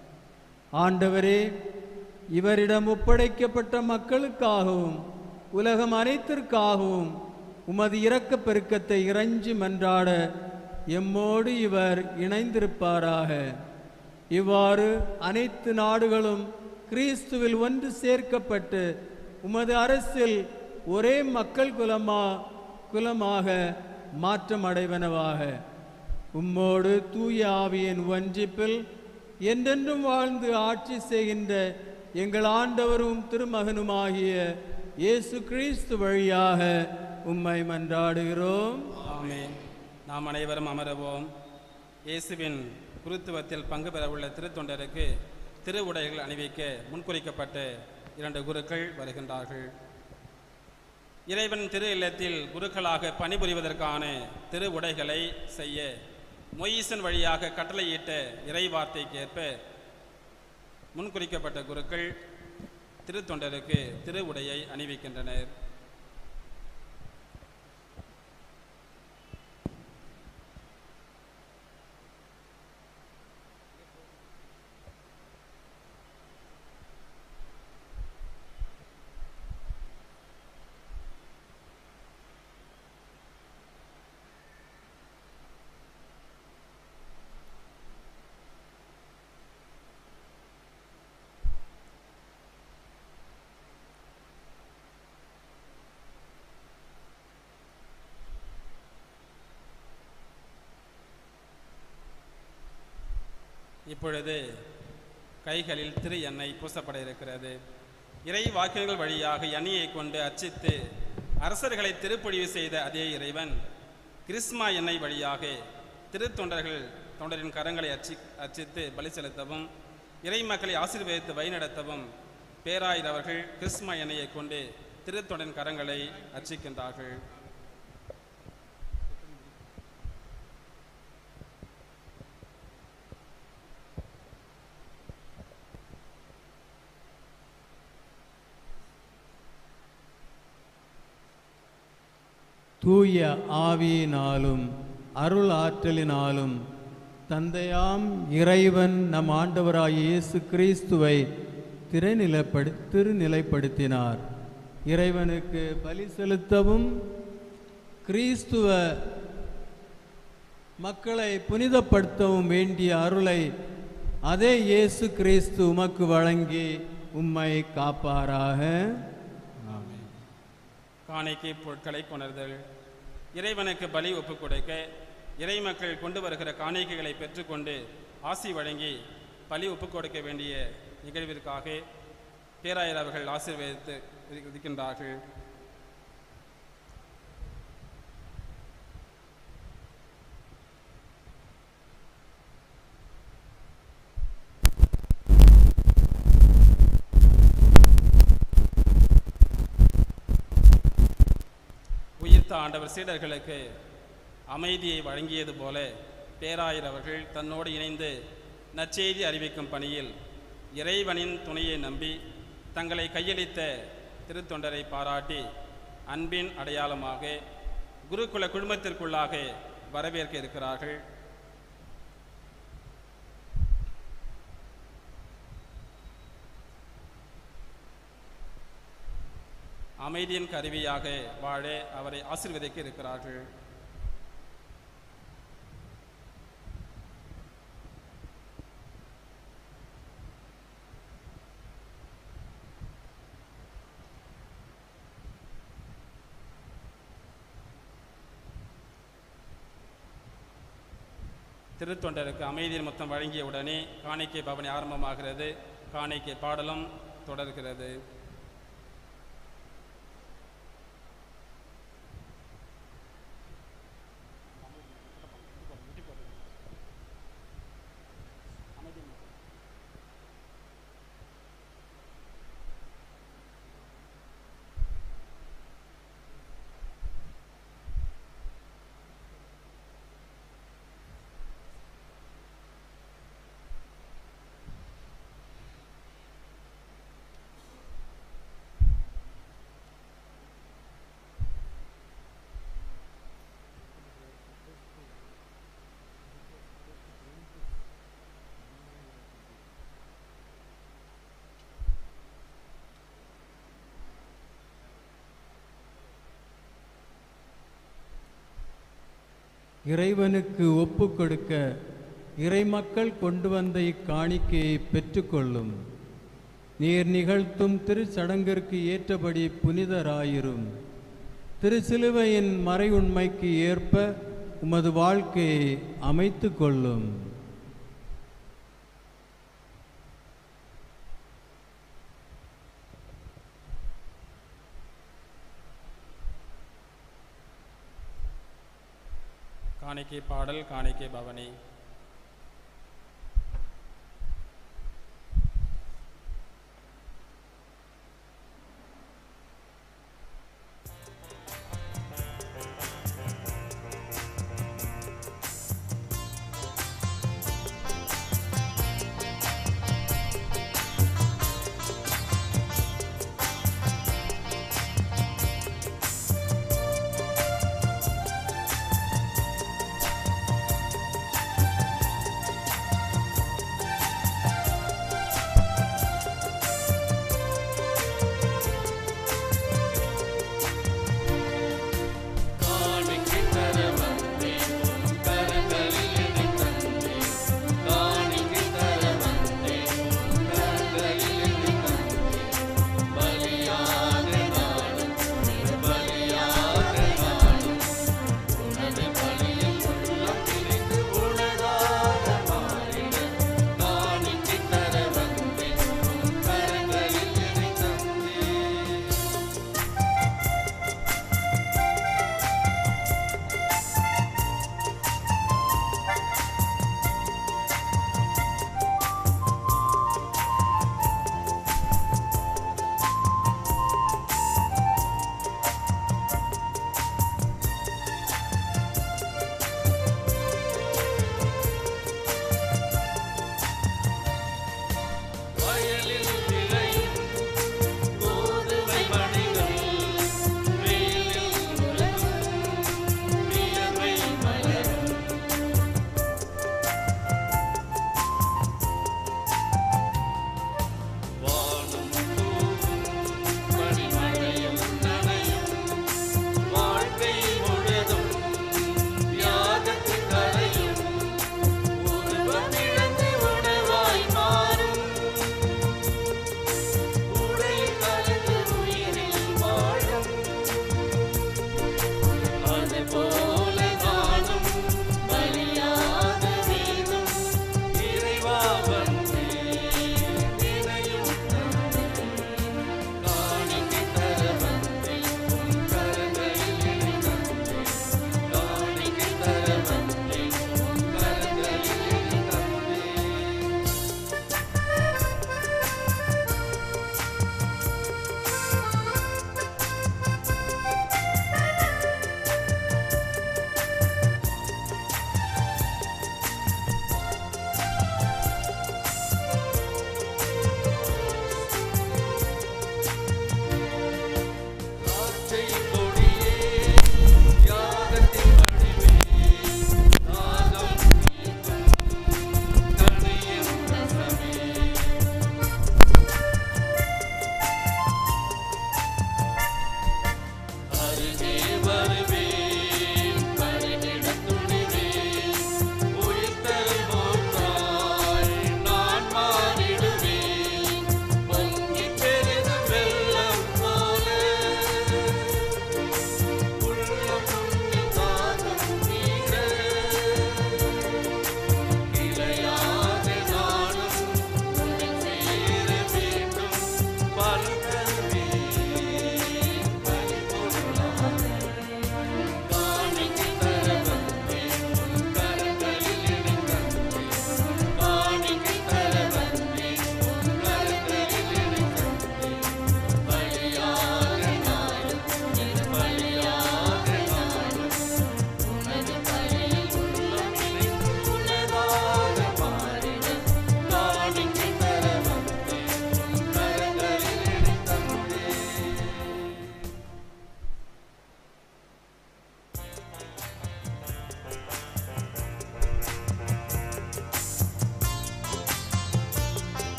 ஆண்டவரே இவரிடம் ஒப்படைக்கப்பட்ட மக்களுக்காகவும் உலகம் அனைத்திற்காகவும் உமது இரக்கப் பெருக்கத்தை இறைஞ்சி மன்றாட எம்மோடு இவர் இணைந்திருப்பாராக இவ்வாறு அனைத்து நாடுகளும் கிறிஸ்துவில் ஒன்று சேர்க்கப்பட்டு உமது அரசில் ஒரே மக்கள் குலமா குலமாக மாற்றம் அடைவனவாக உம்மோடு தூய ஆவியின் ஒன்றிப்பில் என்றென்றும் வாழ்ந்து ஆட்சி செய்கின்ற எங்கள் ஆண்டவரும் திருமகனுமாகிய இயேசு கிறிஸ்து வழியாக உம்மை மன்றாடுகிறோம் ஆமென் நாம் அனைவரும் அமரவோம் இயேசுவின் குருத்துவத்தில் பங்கு பெறவுள்ள திருத்தொண்டருக்கு திரு உடைகள் அணிவிக்க முன்குறிக்கப்பட்ட இரண்டு குருக்கள் வருகின்றார்கள் இறைவன் திரு இல்லத்தில் குருக்களாக பணிபுரிவதற்கான திரு உடைகளை செய்ய மொய்சன் வழியாக கட்டளையிட்ட இறை வார்த்தைக்கேற்ப முன்குறிக்கப்பட்ட குருக்கள் திருத்தொண்டருக்கு திரு உடையை அணிவிக்கின்றனர் இப்பொழுது கைகளில் திரு எண்ணெய் பூசப்பட இருக்கிறது இறை வாக்கியங்கள் வழியாக எண்ணெயை கொண்டு அர்ச்சித்து அரசர்களை திருப்பொழிவு செய்த அதே இறைவன் கிறிஸ்மா எண்ணெய் வழியாக திருத்தொண்டர்கள் தொண்டரின் கரங்களை அர்ச்சி அர்ச்சித்து பலி செலுத்தவும் இறை மக்களை ஆசீர்வதித்து வழிநடத்தவும் பேராயர் அவர்கள் கிறிஸ்மா எண்ணெயை கொண்டு திருத்தொண்டரின் கரங்களை அர்ச்சிக்கின்றார்கள் தூய ஆவியினாலும் அருள் ஆற்றலினாலும் தந்தையாம் இறைவன் நம் ஆண்டவராகிய இயேசு கிறிஸ்துவை திரைநிலைப்படு திருநிலைப்படுத்தினார் இறைவனுக்கு பலி செலுத்தவும் கிறிஸ்துவ மக்களை புனிதப்படுத்தவும் வேண்டிய அருளை அதே இயேசு கிறிஸ்து உமக்கு வழங்கி உம்மை காப்பாராக காணிக்கை பொருட்களை கொணர்தல் இறைவனுக்கு பலி ஒப்புக் கொடுக்க இறை மக்கள் கொண்டு வருகிற காணிக்கைகளை பெற்றுக்கொண்டு ஆசி வழங்கி பலி ஒப்புக் கொடுக்க வேண்டிய நிகழ்விற்காக பேராயர் அவர்கள் ஆசீர்வதித்து இருக்கின்றார்கள் உயிர்த்த ஆண்டவர் சீடர்களுக்கு அமைதியை வழங்கியது போல பேராயர் அவர்கள் தன்னோடு இணைந்து நற்செய்தி அறிவிக்கும் பணியில் இறைவனின் துணையை நம்பி தங்களை கையளித்த திருத்தொண்டரை பாராட்டி அன்பின் அடையாளமாக குருகுல குழுமத்திற்குள்ளாக வரவேற்க இருக்கிறார்கள் அமைதியின் கருவியாக வாழ அவரை ஆசீர்வதிக்க இருக்கிறார்கள் திருத்தொண்டருக்கு அமைதியின் மொத்தம் வழங்கிய உடனே காணிக்கை பவனி ஆரம்பமாகிறது காணிக்கை பாடலும் தொடர்கிறது இறைவனுக்கு ஒப்பு கொடுக்க இறைமக்கள் கொண்டு வந்த இக்காணிக்கையை பெற்றுக்கொள்ளும் நீர் நிகழ்த்தும் திருச்சடங்கிற்கு ஏற்றபடி புனிதராயிரும் திருச்சிலுவையின் மறை உண்மைக்கு ஏற்ப உமது வாழ்க்கையை அமைத்துக் கொள்ளும் காணிக்கை பாடல் காணிக்கை பவனி ஆ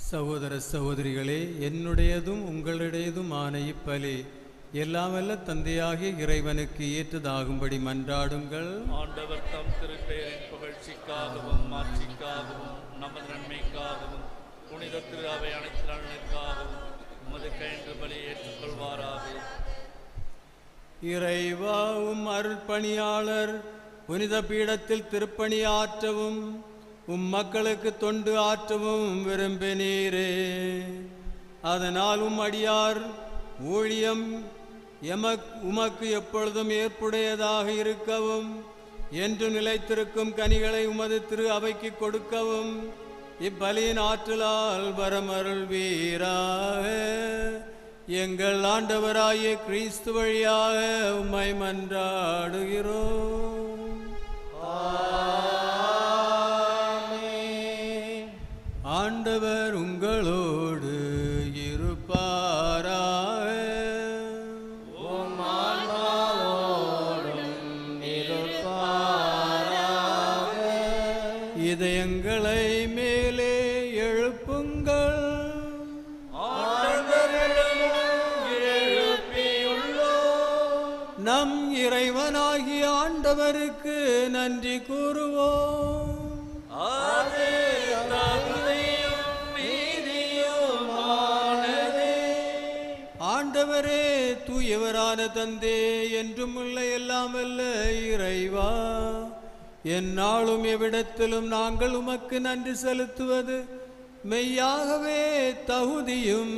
சகோதர சகோதரிகளே என்னுடையதும் உங்களுடையதுமான இப்பலி எல்லாம் வல்ல தந்தையாகிய இறைவனுக்கு ஏற்றதாகும்படி மன்றாடுங்கள் ஆண்டவர் தம் திருப்பெயரின் புகழ்ச்சிக்காகவும் மாட்சிக்காகவும் நமது நன்மைக்காகவும் புனித திரு அவை அனைத்து நலனுக்காகவும் உமது கைன்று பலி ஏற்றுக்கொள்வாராக இறைவா உம் அருள்பணியாளர் புனித பீடத்தில் திருப்பணி ஆற்றவும் உம் மக்களுக்கு தொண்டு ஆற்றவும் விரும்பினீரே அதனால் உம் அடியார் ஊழியம் எமக் உமக்கு எப்பொழுதும் ஏற்புடையதாக இருக்கவும் என்று நிலைத்திருக்கும் கனிகளை உமது திரு அவைக்கு கொடுக்கவும் இப்பலியின் ஆற்றலால் வரமருள் வீராக எங்கள் ஆண்டவராகிய கிறிஸ்து வழியாக உம்மை மன்றாடுகிறோம் ஆண்டவர் உங்களோடு இருப்பாராக இதயங்களை மேலே எழுப்புங்கள் நம் இறைவனாகிய ஆண்டவருக்கு நன்றி கூறுவோம் ஆண்டவரே தூயவரான தந்தே என்றும் உள்ள எல்லாம் அல்ல இறைவா எந்நாளும் எவ்விடத்திலும் நாங்கள் உமக்கு நன்றி செலுத்துவது மெய்யாகவே தகுதியும்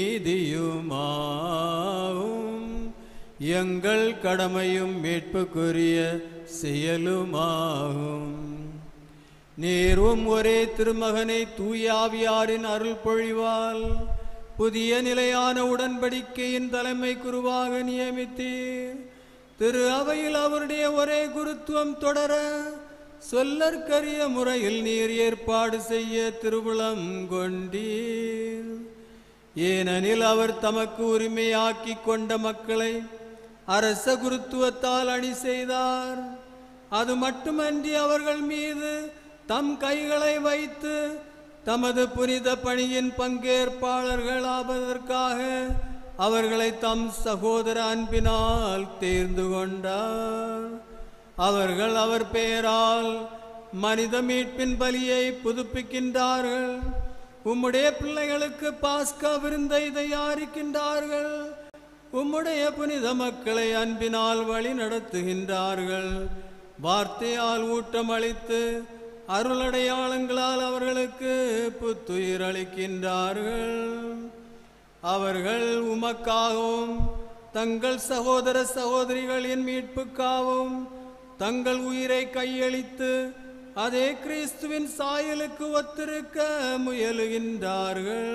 நீதியுமாகும் எங்கள் கடமையும் மீட்புக்குரிய செயலுமாகும் நீரும் ஒரே திருமகனை தூயாவியாரின் அருள் பொழிவால் புதிய நிலையான உடன்படிக்கையின் தலைமை குருவாக நியமித்தீர் திரு அவையில் அவருடைய ஒரே குருத்துவம் தொடர சொல்லற்கரிய முறையில் நீர் ஏற்பாடு செய்ய திருவுளம் கொண்டீர் ஏனெனில் அவர் தமக்கு உரிமையாக்கி கொண்ட மக்களை அரச குருத்துவத்தால் அணி செய்தார் அது மட்டுமன்றி அவர்கள் மீது தம் கைகளை வைத்து தமது புனித பணியின் பங்கேற்பாளர்கள் ஆவதற்காக அவர்களை தம் சகோதர அன்பினால் தேர்ந்து கொண்டார் அவர்கள் அவர் பெயரால் மனித மீட்பின் பலியை புதுப்பிக்கின்றார்கள் உம்முடைய பிள்ளைகளுக்கு பாஸ்கா விருந்தை தயாரிக்கின்றார்கள் உம்முடைய புனித மக்களை அன்பினால் வழி நடத்துகின்றார்கள் வார்த்தையால் ஊட்டம் அளித்து அருளடையாளங்களால் அவர்களுக்கு புத்துயிர் அளிக்கின்றார்கள் அவர்கள் உமக்காகவும் தங்கள் சகோதர சகோதரிகளின் மீட்புக்காகவும் தங்கள் உயிரை கையளித்து அதே கிறிஸ்துவின் சாயலுக்கு ஒத்திருக்க முயலுகின்றார்கள்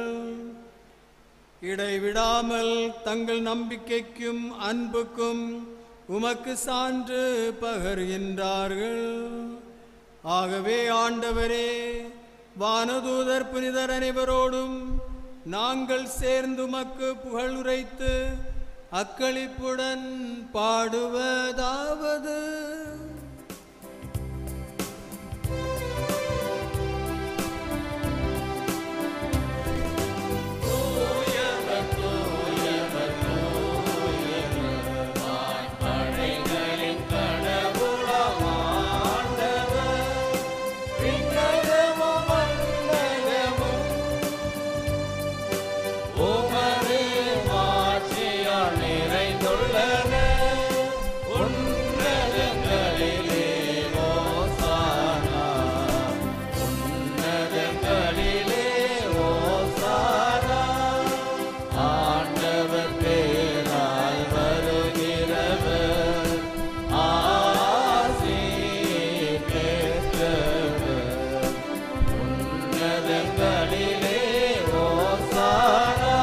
இடைவிடாமல் தங்கள் நம்பிக்கைக்கும் அன்புக்கும் உமக்கு சான்று பகர்கின்றார்கள் ஆகவே ஆண்டவரே வானதூதர் புனிதர் அனைவரோடும் நாங்கள் சேர்ந்து உமக்கு புகழ் உரைத்து அக்களிப்புடன் பாடுவதாவது படைகளின் கடவுளாம் ஆண்டவர் விண்ணகமும் மண்ணகமும் உமது மாட்சியால் நிறைந்துள்ளன உன்னதங்களிலே ஓசானா உன்னதங்களிலே ஓசானா ஆண்டவர் பேரால் வருகிறவர் ஆசி பெற்றவர் உன்னதங்களிலே ஓசானா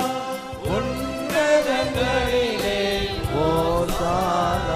உன்னதங்களிலே ஓசானா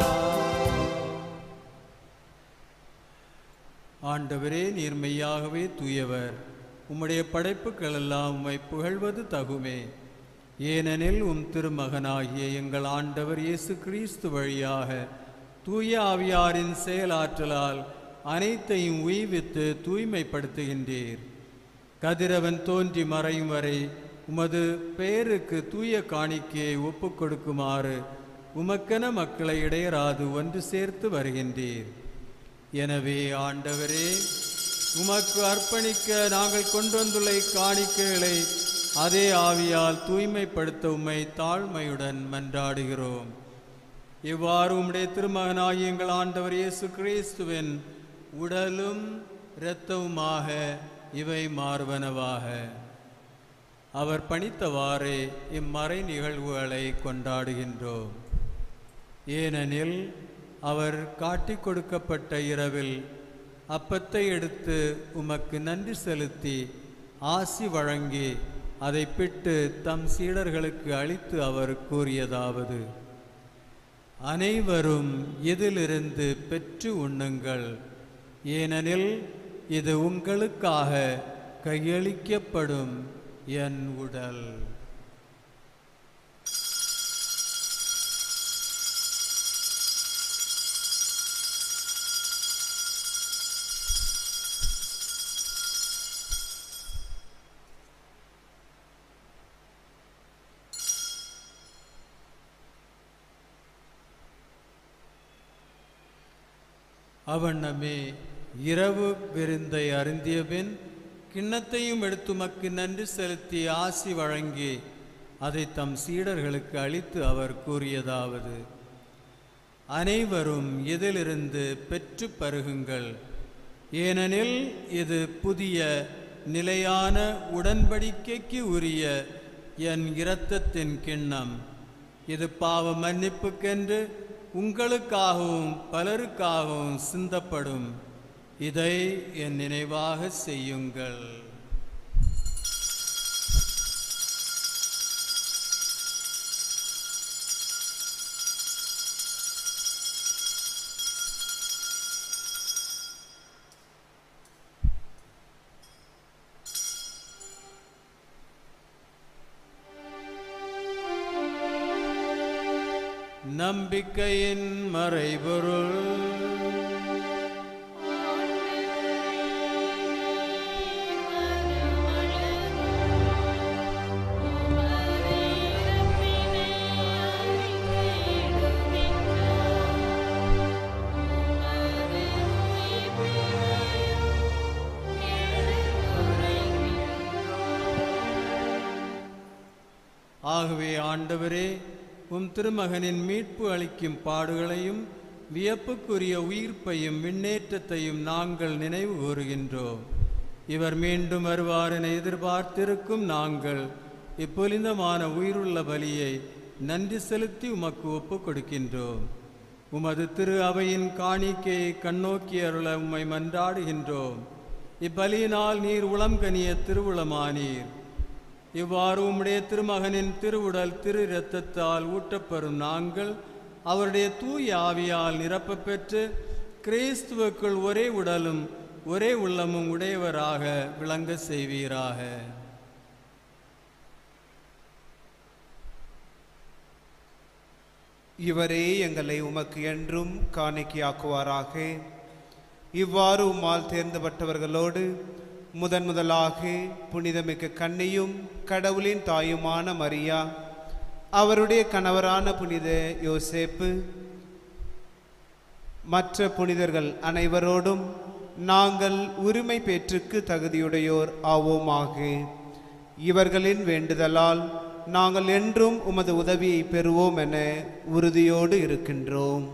ஆண்டவரே நீர் மெய்யாகவே தூயவர் உம்முடைய படைப்புகள் எல்லாம் உம்மை புகழ்வது தகுமே ஏனெனில் உம் திருமகனாகிய எங்கள் ஆண்டவர் இயேசு கிறிஸ்து வழியாக தூய ஆவியாரின் செயலாற்றலால் அனைத்தையும் உய்வித்து தூய்மைப்படுத்துகின்றீர் கதிரவன் தோன்றி மறையும் வரை உமது பெயருக்கு தூய காணிக்கையை ஒப்புக் கொடுக்குமாறு உமக்கென மக்களை இடையராது ஒன்று சேர்த்து வருகின்றீர் எனவே ஆண்டவரே உமக்கு அர்ப்பணிக்க நாங்கள் கொண்டு வந்துள்ள இக்காணிக்கைகளை அதே ஆவியால் தூய்மைப்படுத்த உம்மை தாழ்மையுடன் மன்றாடுகிறோம் இவ்வாறு உம்முடைய திருமகனாகிய எங்கள் ஆண்டவர் இயேசு கிறிஸ்துவின் உடலும் இரத்தவுமாக இவை மாறுவனவாக அவர் பணித்தவாறே இம்மறை நிகழ்வுகளை கொண்டாடுகின்றோம் ஏனெனில் அவர் காட்டிக் கொடுக்கப்பட்ட இரவில் அப்பத்தை எடுத்து உமக்கு நன்றி செலுத்தி ஆசி வழங்கி அதை பிட்டு தம் சீடர்களுக்கு அளித்து அவர் கூறியதாவது அனைவரும் இதிலிருந்து பெற்று உண்ணுங்கள் ஏனெனில் இது உங்களுக்காக கையளிக்கப்படும் என் உடல் அவண்ணமே இரவு விருந்தை அருந்தியபின் கிண்ணத்தையும் எடுத்துமக்கு நன்றி செலுத்தி ஆசி வழங்கி அதை தம் சீடர்களுக்கு அளித்து அவர் கூறியதாவது அனைவரும் இதிலிருந்து பெற்று பருகுங்கள் ஏனெனில் இது புதிய நிலையான உடன்படிக்கைக்கு உரிய என் இரத்தத்தின் கிண்ணம் இது பாவ மன்னிப்புக்கென்று உங்களுக்காகவும் பலருக்காகவும் சிந்தப்படும் இதை என் நினைவாக செய்யுங்கள் நம்பிக்கையின் மறைபொருள் ஆகவே ஆண்டவரே உம் திருமகனின் மீட்பு அளிக்கும் பாடுகளையும் வியப்புக்குரிய உயிர்ப்பையும் விண்ணேற்றத்தையும் நாங்கள் நினைவு கூறுகின்றோம் இவர் மீண்டும் வருவார் என எதிர்பார்த்திருக்கும் நாங்கள் இப்புனிதமான உயிருள்ள பலியை நன்றி செலுத்தி உமக்கு ஒப்புக் கொடுக்கின்றோம் உமது திரு அவையின் காணிக்கையை கண்ணோக்கி அருள உம்மை மன்றாடுகின்றோம் இப்பலியினால் நீர் உளம் கனிய திருவுளமானீர் இவ்வாறு உம்முடைய திருமகனின் திருவுடல் திரு இரத்தத்தால் ஊட்டப்பெறும் நாங்கள் அவருடைய தூய ஆவியால் நிரப்பப் பெற்று கிறிஸ்துவுக்குள் ஒரே உடலும் ஒரே உள்ளமும் உடையவராக விளங்க செய்வீராக இவரே எங்களை உமக்கு என்றும் காணிக்கையாக்குவாராக இவ்வாறு உம்மால் தேர்ந்தப்பட்டவர்களோடு முதன் முதலாக புனிதமிக்க கன்னியும் கடவுளின் தாயுமான மரியா அவருடைய கணவரான புனித யோசேப்பு மற்ற புனிதர்கள் அனைவரோடும் நாங்கள் உரிமை பெற்றுக்கு தகுதியுடையோர் ஆவோமாக இவர்களின் வேண்டுதலால் நாங்கள் என்றும் உமது உதவியை பெறுவோம் என உறுதியோடு இருக்கின்றோம்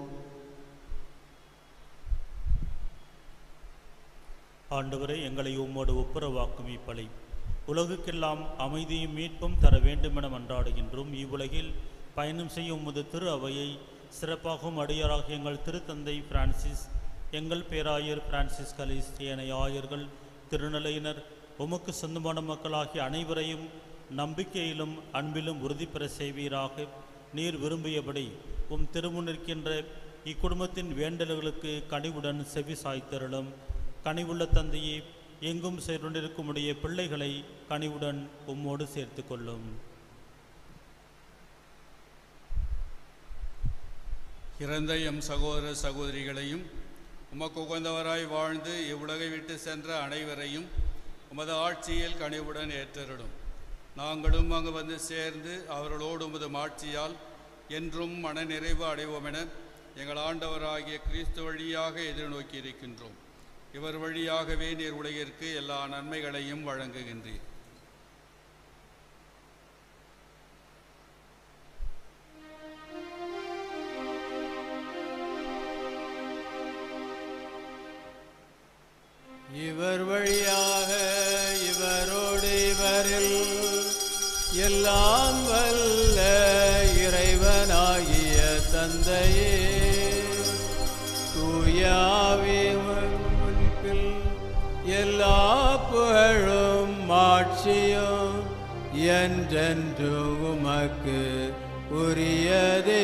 ஆண்டவரே எங்களை உம்மோடு ஒப்புரவாக்கும் இப்பலை உலகுக்கெல்லாம் அமைதியும் மீட்பும் தர வேண்டுமென மன்றாடுகின்றோம் இவ்வுலகில் பயணம் செய்யும் உமது திரு அவையை சிறப்பாகவும் அடியாராக எங்கள் திருத்தந்தை பிரான்சிஸ் எங்கள் பேராயர் பிரான்சிஸ் கலிஸ் ஏனைய ஆயர்கள் திருநிலையினர் உமக்கு சொந்தமான மக்களாகிய அனைவரையும் நம்பிக்கையிலும் அன்பிலும் உறுதி பெற செய்வீராக நீர் விரும்பியபடி உம் திருமுன்னிருக்கின்ற இக்குடும்பத்தின் வேண்டல்களுக்கு கனிவுடன் செவி சாய்த்தருளும் கனிவுள்ள தந்தையே எங்கும் சேர்ந்திருக்கும் உடைய பிள்ளைகளை கனிவுடன் உம்மோடு சேர்த்து கொள்ளும் இறந்த எம் சகோதர சகோதரிகளையும் உமக்கு உகந்தவராய் வாழ்ந்து இவ்வுலகை விட்டு சென்ற அனைவரையும் உமது ஆட்சியில் கனிவுடன் ஏற்றருடும் நாங்களும் அங்கு வந்து சேர்ந்து அவர்களோடு உமது ஆட்சியால் என்றும் மனநிறைவு அடைவோம் என எங்கள் ஆண்டவராகிய கிறிஸ்து வழியாக எதிர்நோக்கி இருக்கின்றோம் இவர் வழியாகவே நீர் உலகிற்கு எல்லா நன்மைகளையும் வழங்குகின்றீர் இவர் வழியாக இவரோடு இவரில் எல்லாம் வல்ல இறைவனாகிய தந்தையே தூயாவின் முன்பில் எல்லா புகழும் மாட்சியும் என்றென்று உமக்கு உரியதே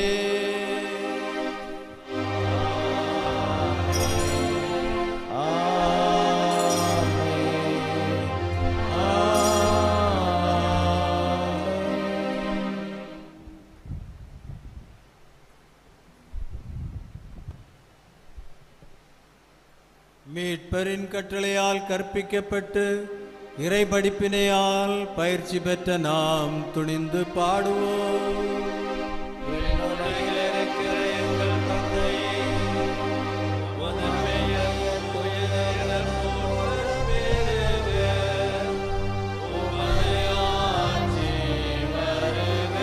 மீட்பரின் கட்டளையால் கற்பிக்கப்பட்டு இறை படிப்பினையால் பயிற்சி பெற்ற நாம் துணிந்து பாடுவோம் விண்ணுலகில் இருக்கிற எங்கள் தந்தையே, உமது பெயர் உயர்ந்தெழப் பெறுக. உமது ஆட்சி வருக.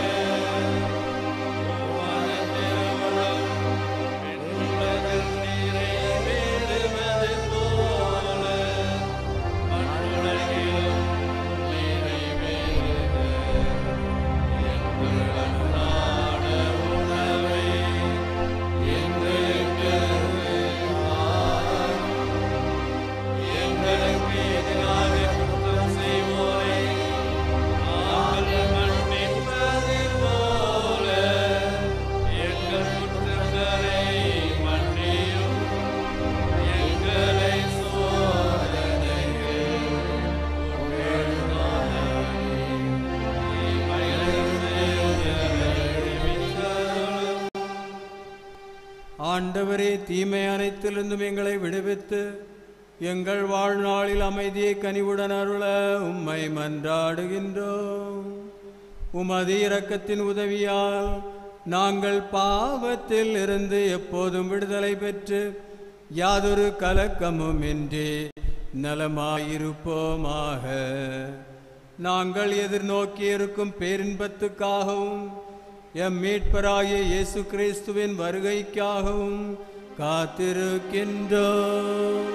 உமது திருவுளம் விண்ணுலகில் நிறைவேறுவது போல மண்ணுலகிலும் நிறைவேறுக. எங்கள் அன்றாட உணவை எங்களுக்கு தாரும். எங்களுக்கு எதிராக குற்றம் செய்வோரை நாங்கள் மன்னிப்பது போல எங்கள் குற்றங்களை மன்னியும் எங்களை சோதனைக்கு உட்படுத்தாதேயும். ஆண்டவரே தீமை அனைத்திலிருந்தும் எங்களை விடுவித்து எங்கள் வாழ்நாளில் அமைதியை கனிவுடன் அருள உம்மை மன்றாடுகின்றோம் உமது இரக்கத்தின் உதவியால் நாங்கள் பாவத்தில் இருந்து எப்போதும் விடுதலை பெற்று யாதொரு கலக்கமும் இன்றி நலமாயிருப்போமாக நாங்கள் எதிர்நோக்கி இருக்கும் பேரின்பத்துக்காகவும் எம் மீட்பராகிய இயேசு கிறிஸ்துவின் வருகைக்காகவும் காத்திருக்கின்றோம்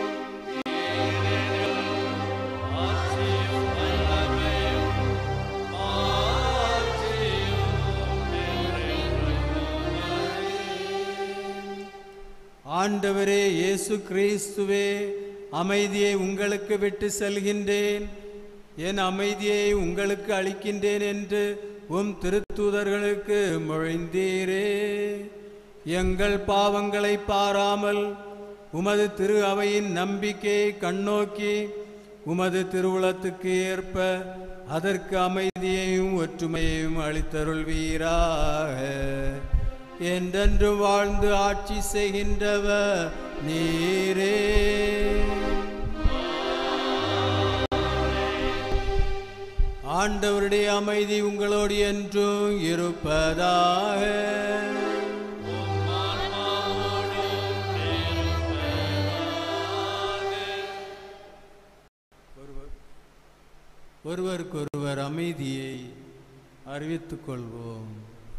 ஆண்டவரே இயேசு கிறிஸ்துவே அமைதியை உங்களுக்கு விட்டு செல்கின்றேன் என் அமைதியை உங்களுக்கு அளிக்கின்றேன் என்று உம் திருத்தூதர்களுக்கு மொழிந்தீரே எங்கள் பாவங்களை பாராமல் உமது திரு அவையின் நம்பிக்கையை கண்ணோக்கி உமது திருவுளத்துக்கு ஏற்ப அதற்கு அமைதியையும் ஒற்றுமையையும் அளித்தருள்வீராக என்றென்று வாழ்ந்து ஆட்சி செய்கின்றவர் நீரே ஆண்டவருடைய அமைதி உங்களோடு என்றும் இருப்பதாக ஒருவருக்கொருவர் அமைதியை அறிவித்துக் கொள்வோம்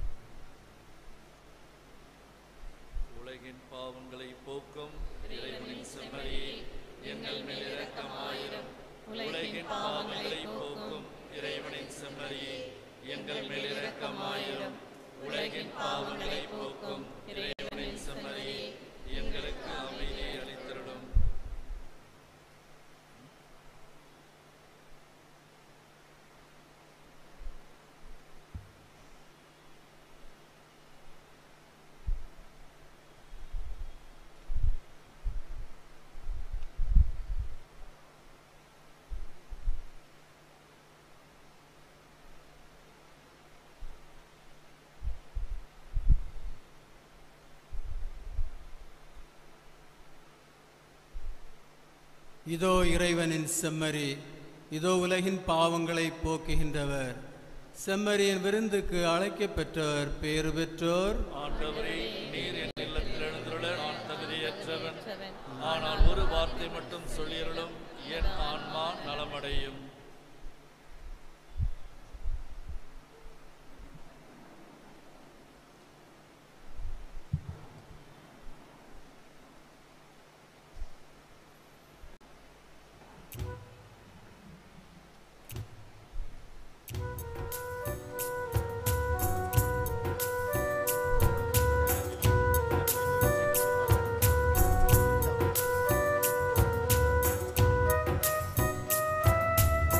உலகின் பாவங்களை போக்கும் இறைவனின் செம்மறியே எங்கள் மேல் இரக்கமாயிரும் உலகின் பாவங்களை போக்கும் இறைவனின் செம்மறியே எங்கள் மேல் இரக்கமாயிரும் உலகின் பாவங்களை போக்கும் இறைவனின் செம்மறியே எங்களுக்கு அமைதியை அளித்திருடும் இதோ இறைவனின் செம்மறி இதோ உலகின் பாவங்களை போக்குகின்றவர் செம்மறியின் விருந்துக்கு அழைக்கப் பெற்றவர் பேறு பெற்றோர் ஆண்டவரே நீர் என் இல்லத்தில் எழுந்துள்ள நான் தகுதியற்றவன் ஆனால் ஒரு வார்த்தை மட்டும் சொல்லியருளும் என் ஆன்மா நலமடையும் ஆ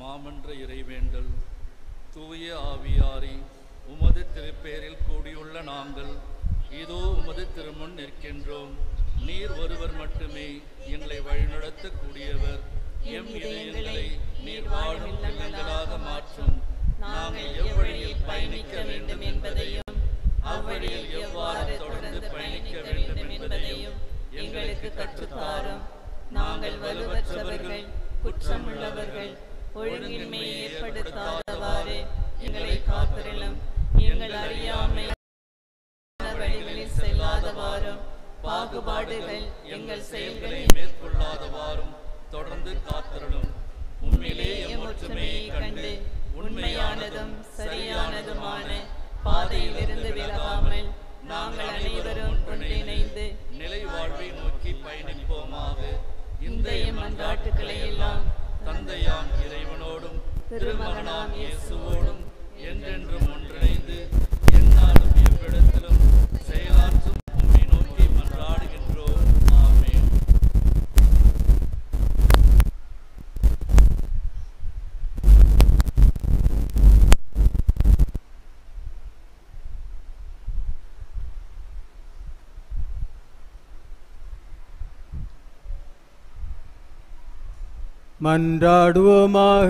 மாமன்ற இறைவேண்டல் தூய ஆவியாரி உமது திருப்பேரில் கூடியுள்ள நாங்கள் இதோ உமது திருமுன் நிற்கின்றோம் நீர் ஒருவர் மட்டுமே எங்களை வழிநடத்தக்கூடியவர் எம் இதயங்களை நீர் வாழும் இல்லங்களாக மாற்றும் நாங்கள் எவ்வழியில் பயணிக்க வேண்டும் என்பதையும் அவ்வழியில் எவ்வாறு தொடர்ந்து பயணிக்க வேண்டும் என்பதையும் எங்களுக்கு கற்றுத்தாரும் நாங்கள் வலுவற்றவர்கள் குற்றமுள்ளவர்கள் ஒழுங்கின்மை ஏற்படுத்தாதவாறு எங்களை காத்திரலும் எங்கள் அறியாமை வழிகளில் செல்லாதவாறும் பாகுபாடுகள் எங்கள் செயல்களை மேற்கொள்ளாதவாறும் தொடர்ந்து காத்திரலும் உண்மையிலே எம் ஒற்றுமையை கண்டு உண்மையானதும் சரியானதுமான பாதையிலிருந்து விலகாமல் நாங்கள் அனைவரும் ஒன்றிணைந்து நிலை வாழ்வை நோக்கி பயணிப்போமாக இந்த எம் மன்றாட்டுக்களை எல்லாம் தந்தையாம் இறைவனோடும் திருமகனாம் இயேசுவோடும் என்றென்றும் ஒன்றிணைந்து எந்நாளும் எவ்விடத்திலும் செயலாற்றும் உம்மை நோக்கி மன்றாடுகின்றோம் ஆமென் மன்றாடுவோமாக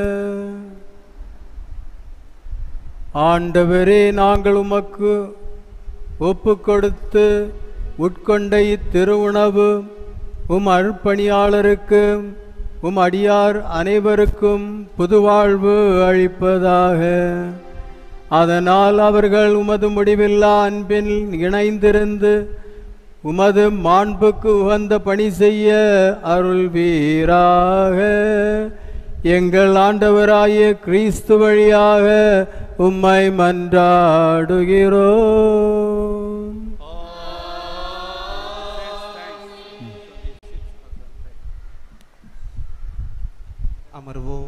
ஆண்டவரே நாங்கள் உமக்கு ஒப்பு கொடுத்து உட்கொண்ட இத்திருவுணவு உம் அருட்பணியாளருக்கு உம் அடியார் அனைவருக்கும் புதுவாழ்வு அளிப்பதாக அதனால் அவர்கள் உமது முடிவில்லா அன்பில் இணைந்திருந்து உமது மாண்புக்கு உகந்த பணி செய்ய அருள்வீராக எங்கள் ஆண்டவராகிய கிறிஸ்து வழியாக உம்மை மன்றாடுகிறோம் அமர்வோம்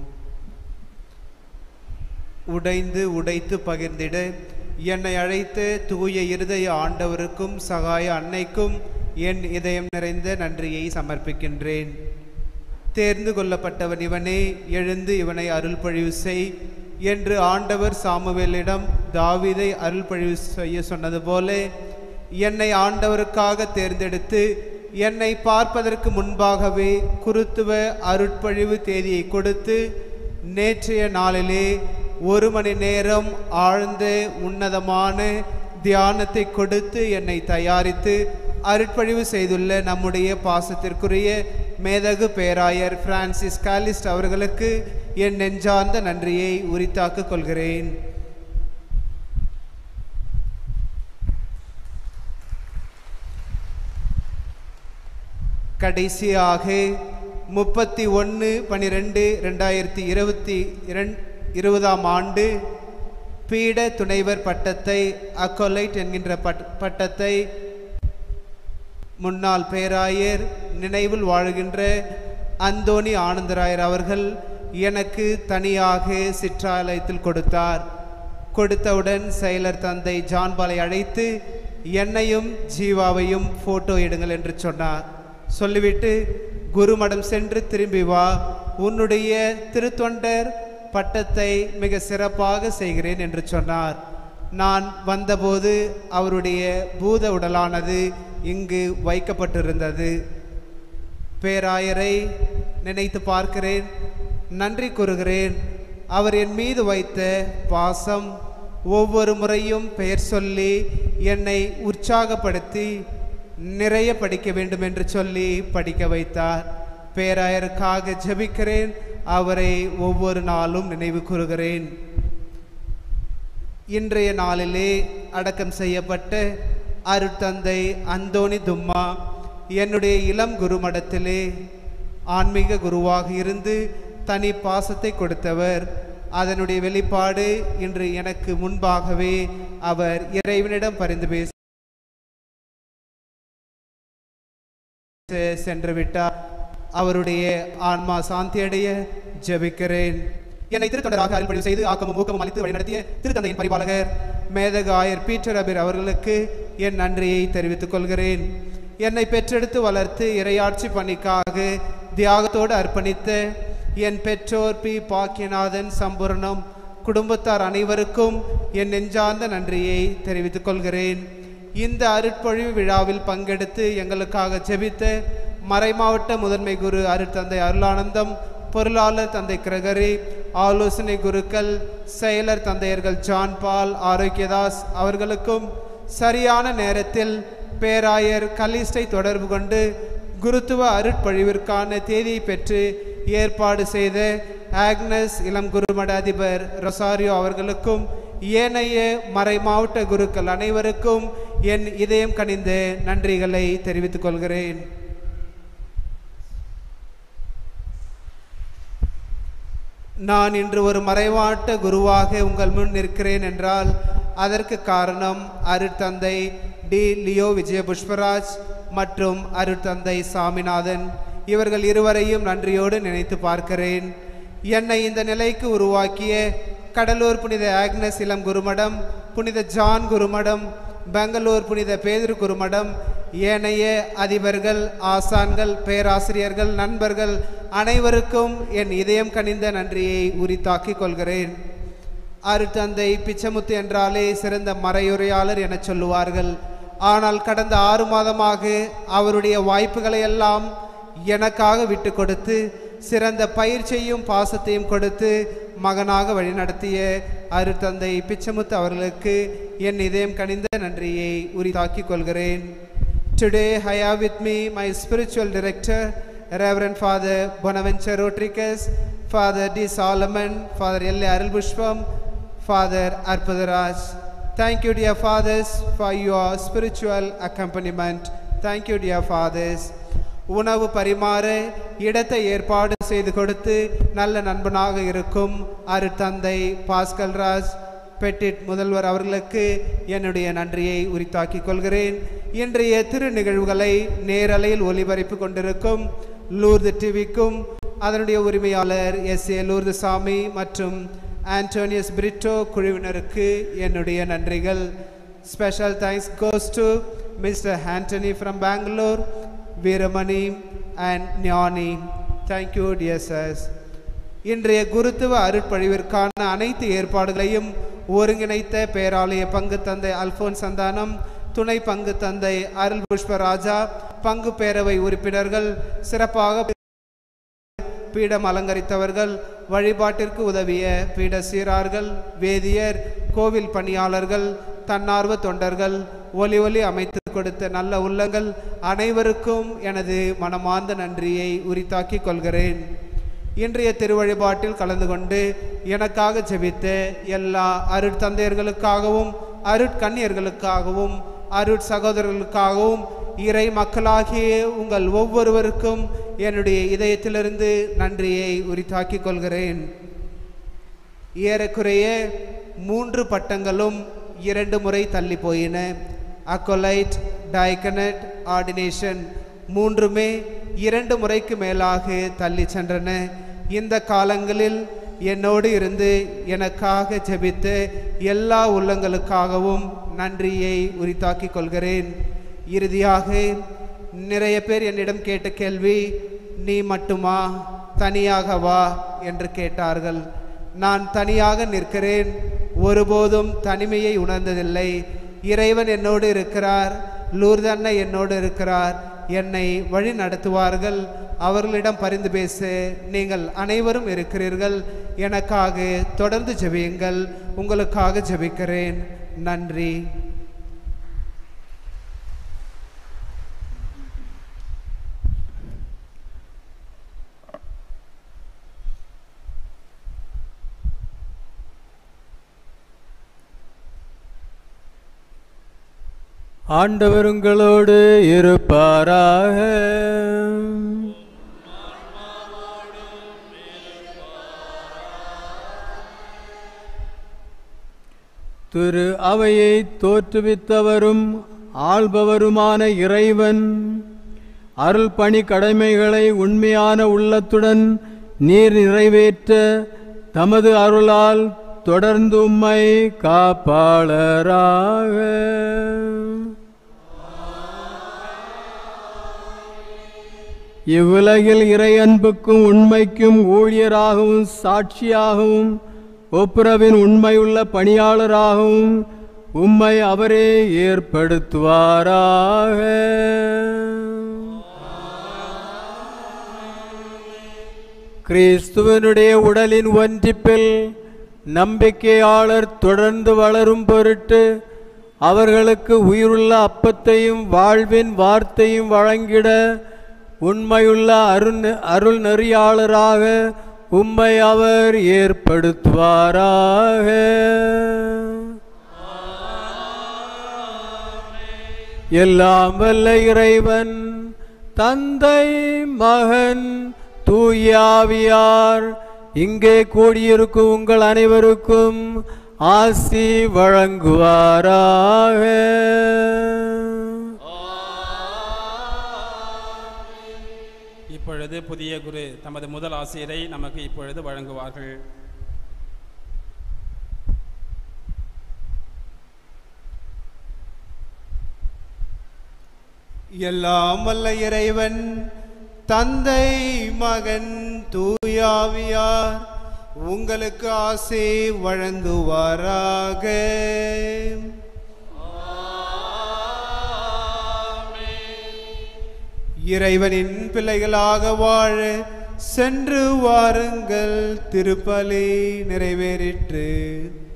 உடைந்து உடைத்து பகிர்ந்திட என்னை அழைத்த தூய இருதய ஆண்டவருக்கும் சகாய அன்னைக்கும் என் இதயம் நிறைந்த நன்றியை சமர்ப்பிக்கின்றேன் தேர்ந்து கொள்ளப்பட்டவன் இவனே எழுந்து இவனை அருள்பழிவு செய் என்று ஆண்டவர் சாமுவேலிடம் தாவீதை அருள்பழிவு செய்ய சொன்னது போல என்னை ஆண்டவருக்காக தேர்ந்தெடுத்து என்னை பார்ப்பதற்கு முன்பாகவே குருத்துவ அருட்பழிவு தேதியை கொடுத்து நேற்றைய நாளிலே ஒரு மணி நேரம் ஆழ்ந்த உன்னதமான தியானத்தை கொடுத்து என்னை தயாரித்து அருட்பழிவு செய்துள்ள நம்முடைய பாசத்திற்குரிய மேதகு பேராயர் பிரான்சிஸ் காலிஸ்ட் அவர்களுக்கு என் நெஞ்சார்ந்த நன்றியை உரித்தாக்கிக் கொள்கிறேன் கடைசியாக முப்பத்தி ஒன்று பனிரெண்டு ரெண்டாயிரத்தி இருபத்தி இரண் இருபதாம் ஆண்டு பீட துணைவர் பட்டத்தை அக்கொலைட் என்கின்ற பட் பட்டத்தை முன்னாள் பேராயர் நினைவில் வாழுகின்ற அந்தோணி ஆனந்தராயர் அவர்கள் எனக்கு தனியாக சிற்றாலயத்தில் கொடுத்தார் கொடுத்தவுடன் செயலர் தந்தை ஜான்பாலை அழைத்து என்னையும் ஜீவாவையும் போட்டோ எடுங்கள் என்று சொன்னார் சொல்லிவிட்டு குருமடம் சென்று திரும்பி வா உன்னுடைய திருத்தொண்டர் பட்டத்தை மிக சிறப்பாக செய்கிறேன் என்று சொன்னார் நான் வந்தபோது அவருடைய பூத உடலானது இங்கு வைக்கப்பட்டிருந்தது பேராயரை நினைத்து பார்க்கிறேன் நன்றி கூறுகிறேன் அவர் என் மீது வைத்த பாசம் ஒவ்வொரு முறையும் பெயர் சொல்லி என்னை உற்சாகப்படுத்தி நிறைய படிக்க வேண்டும் என்று சொல்லி படிக்க வைத்தார் பேராயருக்காக ஜெபிக்கிறேன் அவரை ஒவ்வொரு நாளும் நினைவு கூறுகிறேன் இன்றைய நாளிலே அடக்கம் செய்யப்பட்ட அருட்தந்தை அந்தோணி தும்மா என்னுடைய இளம் குருமடத்திலே ஆன்மீக குருவாக இருந்து தனி பாசத்தை கொடுத்தவர் அதனுடைய வெளிப்பாடு இன்று எனக்கு முன்பாகவே அவர் இறைவனிடம் பரிந்து பேச சென்று விட்டார் அவருடைய ஆன்மா சாந்தியடைய ஜெபிக்கிறேன் என்னை திருத்தொண்டராக அருள்படி செய்து ஆக்கமும் ஊக்கமும் அளித்து வழிநடத்திய திருத்தந்தையின் பரிபாலகர் மேதக ஆயர் பீட்டர் அபிர் அவர்களுக்கு என் நன்றியை தெரிவித்துக் கொள்கிறேன் என்னை பெற்றெடுத்து வளர்த்து இரையாட்சி பணிக்காக தியாகத்தோடு அர்ப்பணித்த என் பெற்றோர் பி பாக்கியநாதன் சம்பூர்ணம் குடும்பத்தார் அனைவருக்கும் என் நெஞ்சார்ந்த நன்றியை தெரிவித்துக் கொள்கிறேன் இந்த அருட்பொழிவு விழாவில் பங்கெடுத்து எங்களுக்காக ஜெபித்த மறைமாவட்ட முதன்மை குரு அருட்தந்தை அருளானந்தம் பொருளாளர் தந்தை கிரகரி ஆலோசனை குருக்கள் செயலர் தந்தையர்கள் ஜான் பால் ஆரோக்கியதாஸ் அவர்களுக்கும் சரியான நேரத்தில் பேராயர் கலிஸ்டை தொடர்பு கொண்டு குருத்துவ அருட்பழிவிற்கான தேதியை பெற்று ஏற்பாடு செய்த ஆக்னஸ் இளம் குருமட அதிபர் ரொசாரியோ அவர்களுக்கும் ஏனைய மறை மாவட்ட குருக்கள் அனைவருக்கும் என் இதயம் கனிந்த நன்றிகளை தெரிவித்துக் கொள்கிறேன் நான் இன்று ஒரு மறைவாட்ட குருவாக உங்கள் முன் நிற்கிறேன் என்றால் அதற்கு காரணம் அருட்தந்தை டி லியோ விஜய புஷ்பராஜ் மற்றும் அருட்தந்தை சாமிநாதன் இவர்கள் இருவரையும் நன்றியோடு நினைத்து பார்க்கிறேன் என்னை இந்த நிலைக்கு உருவாக்கிய கடலூர் புனித ஆக்னஸ் இளம் குருமடம் புனித ஜான் குருமடம் பெங்களூர் புனித பேதுரு குருமடம் ஏனைய அதிபர்கள் ஆசான்கள் பேராசிரியர்கள் நண்பர்கள் அனைவருக்கும் என் இதயம் கனிந்த நன்றியை உரித்தாக்கிக் கொள்கிறேன் அருத்தந்தை பிச்சமுத்து என்றாலே சிறந்த மறையுரையாளர் என சொல்லுவார்கள் ஆனால் கடந்த ஆறு மாதமாக அவருடைய வாய்ப்புகளை எல்லாம் எனக்காக விட்டு கொடுத்து சிறந்த பயிற்சியையும் பாசத்தையும் கொடுத்து மகனாக வழிநடத்திய அருத்தந்தை பிச்சமுத்து அவர்களுக்கு என் இதயம் கனிந்த நன்றியை உரித்தாக்கிக் கொள்கிறேன் Today I have with me my spiritual director, Reverend Father Bonaventure Rodriguez, Father D. Solomon, Father L. Arulbushpam, Father Arpadaraj. Thank you, dear fathers, for your spiritual accompaniment. Thank you, dear fathers. உணவு பரிமாற இடத்தை ஏற்பாடு செய்து கொடுத்து நல்ல நண்பனாக இருக்கும் அருத்தந்தை pascal Raj petite முதல்வர் அவர்களுக்கு என்னுடைய நன்றியை உரித்தாக்கிக் கொள்கிறேன் இன்றைய திரு நிகழ்வுகளை நேரலையில் ஒளிபரப்பு கொண்டிருக்கும் லூர்து டிவிக்கும் அதனுடைய உரிமையாளர் எஸ் ஏ லூர்து சாமி மற்றும் ஆண்டோனியஸ் பிரிட்டோ குழுவினருக்கு என்னுடைய நன்றிகள் special thanks goes to mister Antony from Bangalore Veeramani and Gnani thank you dear sirs இன்றைய குருத்துவ அருட்பழிவிற்கான அனைத்து ஏற்பாடுகளையும் ஒருங்கிணைத்த பேராலய பங்கு தந்தை அல்போன் சந்தானம் துணை பங்கு தந்தை அருள் புஷ்பராஜா பங்கு பேரவை உறுப்பினர்கள் சிறப்பாக பீடம் அலங்கரித்தவர்கள் வழிபாட்டிற்கு உதவிய பீட சீரார்கள் வேதியர் கோவில் பணியாளர்கள் தன்னார்வ தொண்டர்கள் ஒலி ஒலி அமைத்து கொடுத்த நல்ல உள்ளங்கள் அனைவருக்கும் எனது மனமார்ந்த நன்றியை உரித்தாக்கிக் கொள்கிறேன் இன்றைய திருவழிபாட்டில் கலந்து கொண்டு எனக்காக ஜெபித்த எல்லா அருட்தந்தையர்களுக்காகவும் அருட்கன்னியர்களுக்காகவும் அருட் சகோதரர்களுக்காகவும் இறை மக்களாகிய உங்கள் ஒவ்வொருவருக்கும் என்னுடைய இதயத்திலிருந்து நன்றியை உரித்தாக்கிக் கொள்கிறேன் ஏறக்குறைய மூன்று பட்டங்களும் இரண்டு முறை தள்ளி போயின அக்கொலைட் டைகனட் ஆர்டினேஷன் மூன்றுமே இரண்டு முறைக்கு மேலாக தள்ளி சென்றன இந்த காலங்களில் என்னோடு இருந்து எனக்காக ஜெபித்த எல்லா உள்ளங்களுக்காகவும் நன்றியை உரித்தாக்கிக் கொள்கிறேன் இறுதியாக நிறைய பேர் என்னிடம் கேட்ட கேள்வி நீ மட்டுமா தனியாக வா என்று கேட்டார்கள் நான் தனியாக நிற்கிறேன் ஒருபோதும் தனிமையை உணர்ந்ததில்லை இறைவன் என்னோடு இருக்கிறார் லூர்தன்னை என்னோடு இருக்கிறார் என்னை வழி நடத்துவார்கள் அவர்களிடம் பரிந்து பேச நீங்கள் அனைவரும் இருக்கிறீர்கள் எனக்காக தொடர்ந்து ஜெபியுங்கள் உங்களுக்காக ஜெபிக்கிறேன் நன்றி ஆண்டவர் உங்களோடு இருப்பாராக திரு அவையை தோற்றுவித்தவரும் ஆள்பவருமான இறைவன் அருள் பணி கடமைகளை உண்மையான உள்ளத்துடன் நீர் நிறைவேற்ற தமது அருளால் தொடர்ந்து உம்மை காப்பாளராக இவ்வுலகில் இறை அன்புக்கும் உண்மைக்கும் ஊழியராகவும் சாட்சியாகவும் ஒப்புரவின் உண்மையுள்ள பணியாளராகவும் உம்மை அவரே ஏற்படுத்துவாராக கிறிஸ்துவனுடைய உடலின் ஒன்றிப்பில் நம்பிக்கையாளர் தொடர்ந்து வளரும் பொருட்டு அவர்களுக்கு உயிருள்ள அப்பத்தையும் வாழ்வின் வார்த்தையும் வழங்கிட உண்மையுள்ள அருண் அருள் நெறியாளராக உம்மை அவர் ஏற்படுத்துவாராக எல்லாம் வல்ல இறைவன் தந்தை மகன் தூயாவியார் இங்கே கூடியிருக்கும் உங்கள் அனைவருக்கும் ஆசி வழங்குவாராக இப்பொழுது புதிய குரு தமது முதல் ஆசிரியரை நமக்கு இப்பொழுது வழங்குவார்கள் எல்லாம் வல்ல இறைவன் தந்தை மகன் தூயாவியார் உங்களுக்கு ஆசை வழங்குவாராக இறைவனின் பிள்ளைகளாக வாழ சென்று வாருங்கள் திருப்பலி நிறைவேறிற்று